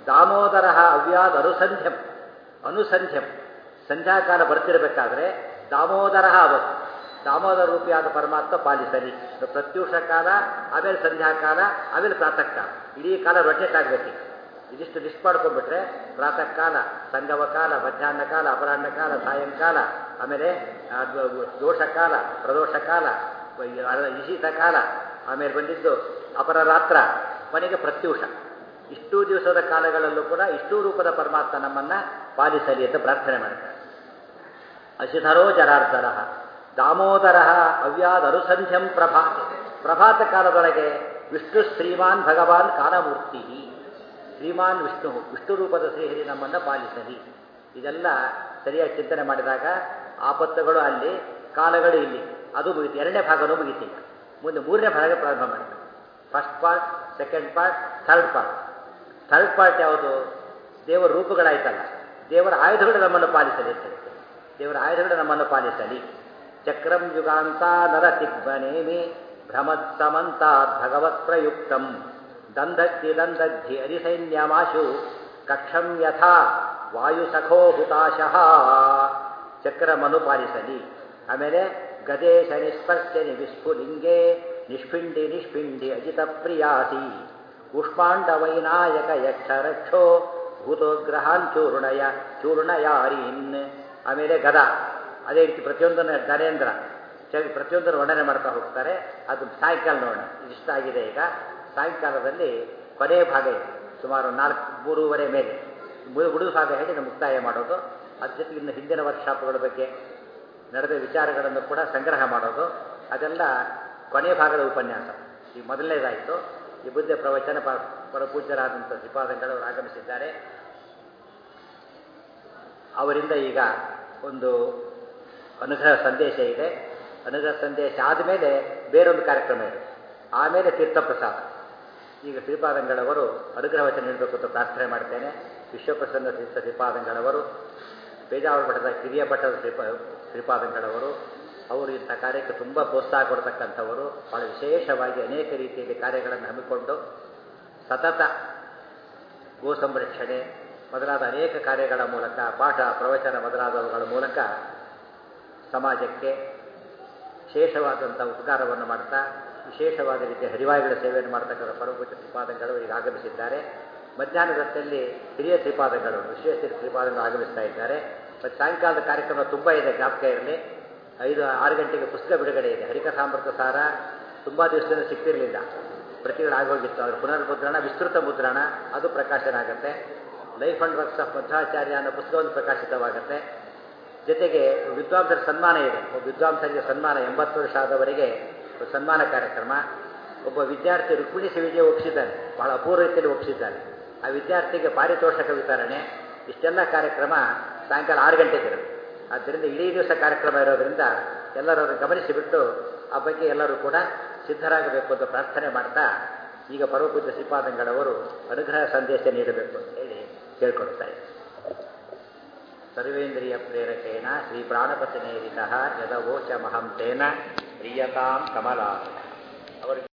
ದಾಮೋದರ ಅವ್ಯಾದ ಅನುಸಂಧ್ಯಂ ಅನುಸಂಧ್ಯಂ ಸಂಧ್ಯಾಕಾಲ ಬರ್ತಿರಬೇಕಾದ್ರೆ ದಾಮೋದರ ಅವತ್ತು ದಾಮೋದರ ರೂಪಿಯಾದ ಪರಮಾತ್ಮ ಪಾಲಿಸಲಿ ಪ್ರತ್ಯೂಷ ಕಾಲ ಆಮೇಲೆ ಸಂಧ್ಯಾಕಾಲ ಆಮೇಲೆ ಪ್ರಾತಃ ಕಾಲ ಇಡೀ ಕಾಲ ರೊಟೇಟ್ ಆಗಬೇಕು ಇದಿಷ್ಟು ಲಿಸ್ಟ್ ಮಾಡ್ಕೊಂಡ್ಬಿಟ್ರೆ ಪ್ರಾತಃ ಕಾಲ ಸಂಗಮ ಕಾಲ ಮಧ್ಯಾಹ್ನ ಕಾಲ ಅಪರಾಹ್ನ ಕಾಲ ಸಾಯಂಕಾಲ ಆಮೇಲೆ ಆ, ದ- ದೋಷ ಕಾಲ ಪ್ರದೋಷ ಕಾಲ ಇಶೀತ ಕಾಲ ಆಮೇಲೆ ಬಂದಿದ್ದು ಅಪರರಾತ್ರ ಕೊನೆಗೆ ಪ್ರತ್ಯೂಷ ಇಷ್ಟೂ ದಿವಸದ ಕಾಲಗಳಲ್ಲೂ ಕೂಡ ಇಷ್ಟೂ ರೂಪದ ಪರಮಾತ್ಮ ನಮ್ಮನ್ನ ಪಾಲಿಸಲಿ ಅಂತ ಪ್ರಾರ್ಥನೆ ಮಾಡ್ತಾರೆ ಅಶಿಧರೋ ಜರಾರ್ದರ ದಾಮೋದರ ಅವ್ಯಾದ ಅನುಸಂಧ್ಯಂ ಪ್ರಭಾತ ಪ್ರಭಾತ ಕಾಲದೊಳಗೆ ವಿಷ್ಣು ಶ್ರೀಮಾನ್ ಭಗವಾನ್ ಕಾಲಮೂರ್ತಿ ಶ್ರೀಮಾನ್ ವಿಷ್ಣು ವಿಷ್ಣು ರೂಪದ ಶ್ರೀಹರಿ ನಮ್ಮನ್ನು ಪಾಲಿಸಲಿ ಇದೆಲ್ಲ ಸರಿಯಾಗಿ ಚಿಂತನೆ ಮಾಡಿದಾಗ ಆಪತ್ತುಗಳು ಅಲ್ಲಿ ಕಾಲಗಳು ಇಲ್ಲಿ ಅದು ಮುಗಿತು ಎರಡನೇ ಭಾಗನೂ ಮುಗಿತೀಗ ಮುಂದೆ ಮೂರನೇ ಭಾಗ ಪ್ರಾರಂಭ ಮಾಡ್ತಾರೆ first part second part third part third part ಯಾವುದು ದೇವರ ರೂಪಗಳಾಯ್ತಲ್ಲ ದೇವರ ಆಯುಧಗಳು ನಮ್ಮನ್ನು ಪಾಲಿಸಲಿ ಅಂತ ಹೇಳ್ತಾರೆ ದೇವರ ಆಯುಧಗಳು ನಮ್ಮನ್ನು ಪಾಲಿಸಲಿ ಚಕ್ರಂ ಯುಗಾಂತ ನರತಿಗ್ಬನೇಮಿ ಭ್ರಮತ್ ಸಮಂತಾತ್ ಭಗವತ್ ಪ್ರಯುಕ್ತಂ ದಂಧದ್ಧಿ ದಂಧದ್ಧಿ ಅರಿಸೈನ್ಯಮಾಶು ಕಕ್ಷಂ ಯಥಾ ವಾಯುಸಖೋ ಹುತಾಶಃ ಚಕ್ರಮನು ಪಾಲಿಸಲಿ ಆಮೇಲೆ ಗದೇಶ ನಿಸ್ಪರ್ಶನಿ ವಿಸ್ಫುಲಿಂಗೆ ನಿಷ್ಪಿಂಡಿ ನಿಷ್ಪಿಂಡಿ ಅಜಿತ ಪ್ರಿಯಾಸಿ ಉಷ್ಮಾಂಡವೈನಾಯಕ ಯಕ್ಷ ರಕ್ಷೋ ಭೂತೋಗ್ರಹಾನ್ ಚೂರ್ಣಯ ಚೂರ್ಣಯಾರೀನ್ ಆಮೇಲೆ ಗದ ಅದೇ ರೀತಿ ಪ್ರತಿಯೊಂದನ್ನು ಗಣೇಂದ್ರ ಚ- ಪ್ರತಿಯೊಂದನ್ನು ವರ್ಣನೆ ಮಾಡ್ತಾ ಹೋಗ್ತಾರೆ ಅದು ಸಾಯಂಕಾಲ ನೋಡೋಣ ಇಷ್ಟ ಆಗಿದೆ ಈಗ ಸಾಯಂಕಾಲದಲ್ಲಿ ಕೊನೆಯ ಭಾಗ ಇದೆ ಸುಮಾರು ನಾಲ್ಕು ಮೂರುವರೆ ಮೇಲೆ ಮು- ಉಳಿದ ಭಾಗ ಹೇಳಿ ನಾವು ಮುಕ್ತಾಯ ಮಾಡೋದು ಅದ್ರ ಜೊತೆಗೆ ಇನ್ನು ಹಿಂದಿನ ವರ್ಕ್ಶಾಪ್ಗಳ ಬಗ್ಗೆ ನಡೆದ ವಿಚಾರಗಳನ್ನು ಕೂಡ ಸಂಗ್ರಹ ಮಾಡೋದು ಅದೆಲ್ಲ ಕೊನೆಯ ಭಾಗದ ಉಪನ್ಯಾಸ ಈ ಮೊದಲನೇದಾಯಿತು ಈ ಬುದ್ಧ ಪ್ರವಚನ ಪ ಪರಪೂಜ್ಯರಾದಂಥ ಶ್ರೀಪಾದಂಗಳು ಅವರು ಆಗಮಿಸಿದ್ದಾರೆ ಅವರಿಂದ ಈಗ ಒಂದು ಅನುಗ್ರಹ ಸಂದೇಶ ಇದೆ ಅನುಗ್ರಹ ಸಂದೇಶ ಆದಮೇಲೆ ಬೇರೊಂದು ಕಾರ್ಯಕ್ರಮ ಇದೆ ಆಮೇಲೆ ತೀರ್ಥಪ್ರಸಾದ ಈಗ ಶ್ರೀಪಾದಂಗಳವರು ಅನುಗ್ರಹ ವಚನ ನೀಡಬೇಕು ಅಂತ ಪ್ರಾರ್ಥನೆ ಮಾಡ್ತೇನೆ ವಿಶ್ವಪ್ರಸನ್ನ ತೀರ್ಥ ಶ್ರೀಪಾದಂಗಳವರು ಬೇಜಾವರ ಮಠದ ಕಿರಿಯ ಮಠದ ಶ್ರೀಪ ಶ್ರೀಪಾದಂಗಳವರು ಅವರು ಇಂಥ ಕಾರ್ಯಕ್ಕೆ ತುಂಬ ಪ್ರೋತ್ಸಾಹ ಕೊಡ್ತಕ್ಕಂಥವರು ಬಹಳ ವಿಶೇಷವಾಗಿ ಅನೇಕ ರೀತಿಯಲ್ಲಿ ಕಾರ್ಯಗಳನ್ನು ಹಮ್ಮಿಕೊಂಡು ಸತತ ಗೋ ಸಂರಕ್ಷಣೆ ಮೊದಲಾದ ಅನೇಕ ಕಾರ್ಯಗಳ ಮೂಲಕ ಪಾಠ ಪ್ರವಚನ ಮೊದಲಾದವುಗಳ ಮೂಲಕ ಸಮಾಜಕ್ಕೆ ವಿಶೇಷವಾದಂಥ ಉಪಕಾರವನ್ನು ಮಾಡ್ತಾ ವಿಶೇಷವಾದ ರೀತಿಯ ಹರಿವಾಯುಗಳ ಸೇವೆಯನ್ನು ಮಾಡ್ತಕ್ಕಂಥ ಪರಮಪೂಜ್ಯ ಶ್ರೀಪಾದಂಗಳು ಈಗ ಆಗಮಿಸಿದ್ದಾರೆ ಮಧ್ಯಾಹ್ನದ ಹೊತ್ತಲ್ಲಿ ಹಿರಿಯ ಶ್ರೀಪಾದಂಗಳು ವಿಶೇಷ ಶ್ರೀಪಾದಂಗಳು ಆಗಮಿಸ್ತಾ ಇದ್ದಾರೆ ಮತ್ತು ಸಾಯಂಕಾಲದ ಕಾರ್ಯಕ್ರಮ ತುಂಬ ಇದೆ ಜ್ಞಾಪಕ ಇರಲಿ ಐದು ಆರು ಗಂಟೆಗೆ ಪುಸ್ತಕ ಬಿಡುಗಡೆ ಇದೆ ಹರಿಕಥಾಮೃತ ಸಾರ ತುಂಬ ದಿವಸದಿಂದ ಸಿಗ್ತಿರಲಿಲ್ಲ ಪ್ರತಿಗಳು ಆಗೋಗಿತ್ತು ಅದರ ಪುನರ್ಮುದ್ರಣ ವಿಸ್ತೃತ ಮುದ್ರಣ ಅದು ಪ್ರಕಾಶನ ಆಗುತ್ತೆ life and works of Madhvacharya ಅನ್ನೋ ಪುಸ್ತಕವನ್ನು ಪ್ರಕಾಶಿತವಾಗುತ್ತೆ ಜೊತೆಗೆ ವಿದ್ವಾಂಸರ ಸನ್ಮಾನ ಇದೆ ಒಬ್ಬ ವಿದ್ವಾಂಸರಿಗೆ ಸನ್ಮಾನ ಎಂಬತ್ತು ವರ್ಷ ಆದವರಿಗೆ ಒಂದು ಸನ್ಮಾನ ಕಾರ್ಯಕ್ರಮ ಒಬ್ಬ ವಿದ್ಯಾರ್ಥಿ ರುಕ್ಮಿಣಿ ಸಿವಿಗೆ ಒಪ್ಪಿಸಿದ್ದಾನೆ ಬಹಳ ಅಪೂರ್ವ ರೀತಿಯಲ್ಲಿ ಒಪ್ಪಿಸಿದ್ದಾನೆ ಆ ವಿದ್ಯಾರ್ಥಿಗೆ ಪಾರಿತೋಷಕ ವಿತರಣೆ ಇಷ್ಟೆಲ್ಲ ಕಾರ್ಯಕ್ರಮ ಸಾಯಂಕಾಲ ಆರು ಗಂಟೆಗೆ ಇರುತ್ತೆ ಆದ್ದರಿಂದ ಇಡೀ ದಿವಸ ಕಾರ್ಯಕ್ರಮ ಇರೋದ್ರಿಂದ ಎಲ್ಲರೂ ಅದನ್ನು ಗಮನಿಸಿಬಿಟ್ಟು ಆ ಬಗ್ಗೆ ಎಲ್ಲರೂ ಕೂಡ ಸಿದ್ಧರಾಗಬೇಕು ಅಂತ ಪ್ರಾರ್ಥನೆ ಮಾಡ್ತಾ ಈಗ ಪರಮಪೂಜ್ಯ ಶ್ರೀಪಾದಂಗಳವರು ಅನುಗ್ರಹ ಸಂದೇಶ ನೀಡಬೇಕು ಅಂತ ಹೇಳಿ ಕೇಳ್ಕೊಳ್ತಾ ಇದ್ದಾರೆ ಸರ್ವೇಂದ್ರಿಯ ಪ್ರೇರಕೇಣ ಶ್ರೀ ಪ್ರಾಣಪತಿನೇರಿತ ಯದವೋಚ ಮಹಂ ತೇನ ಪ್ರಿಯತಾಂ ಕಮಲಾ ಅವರಿಗೆ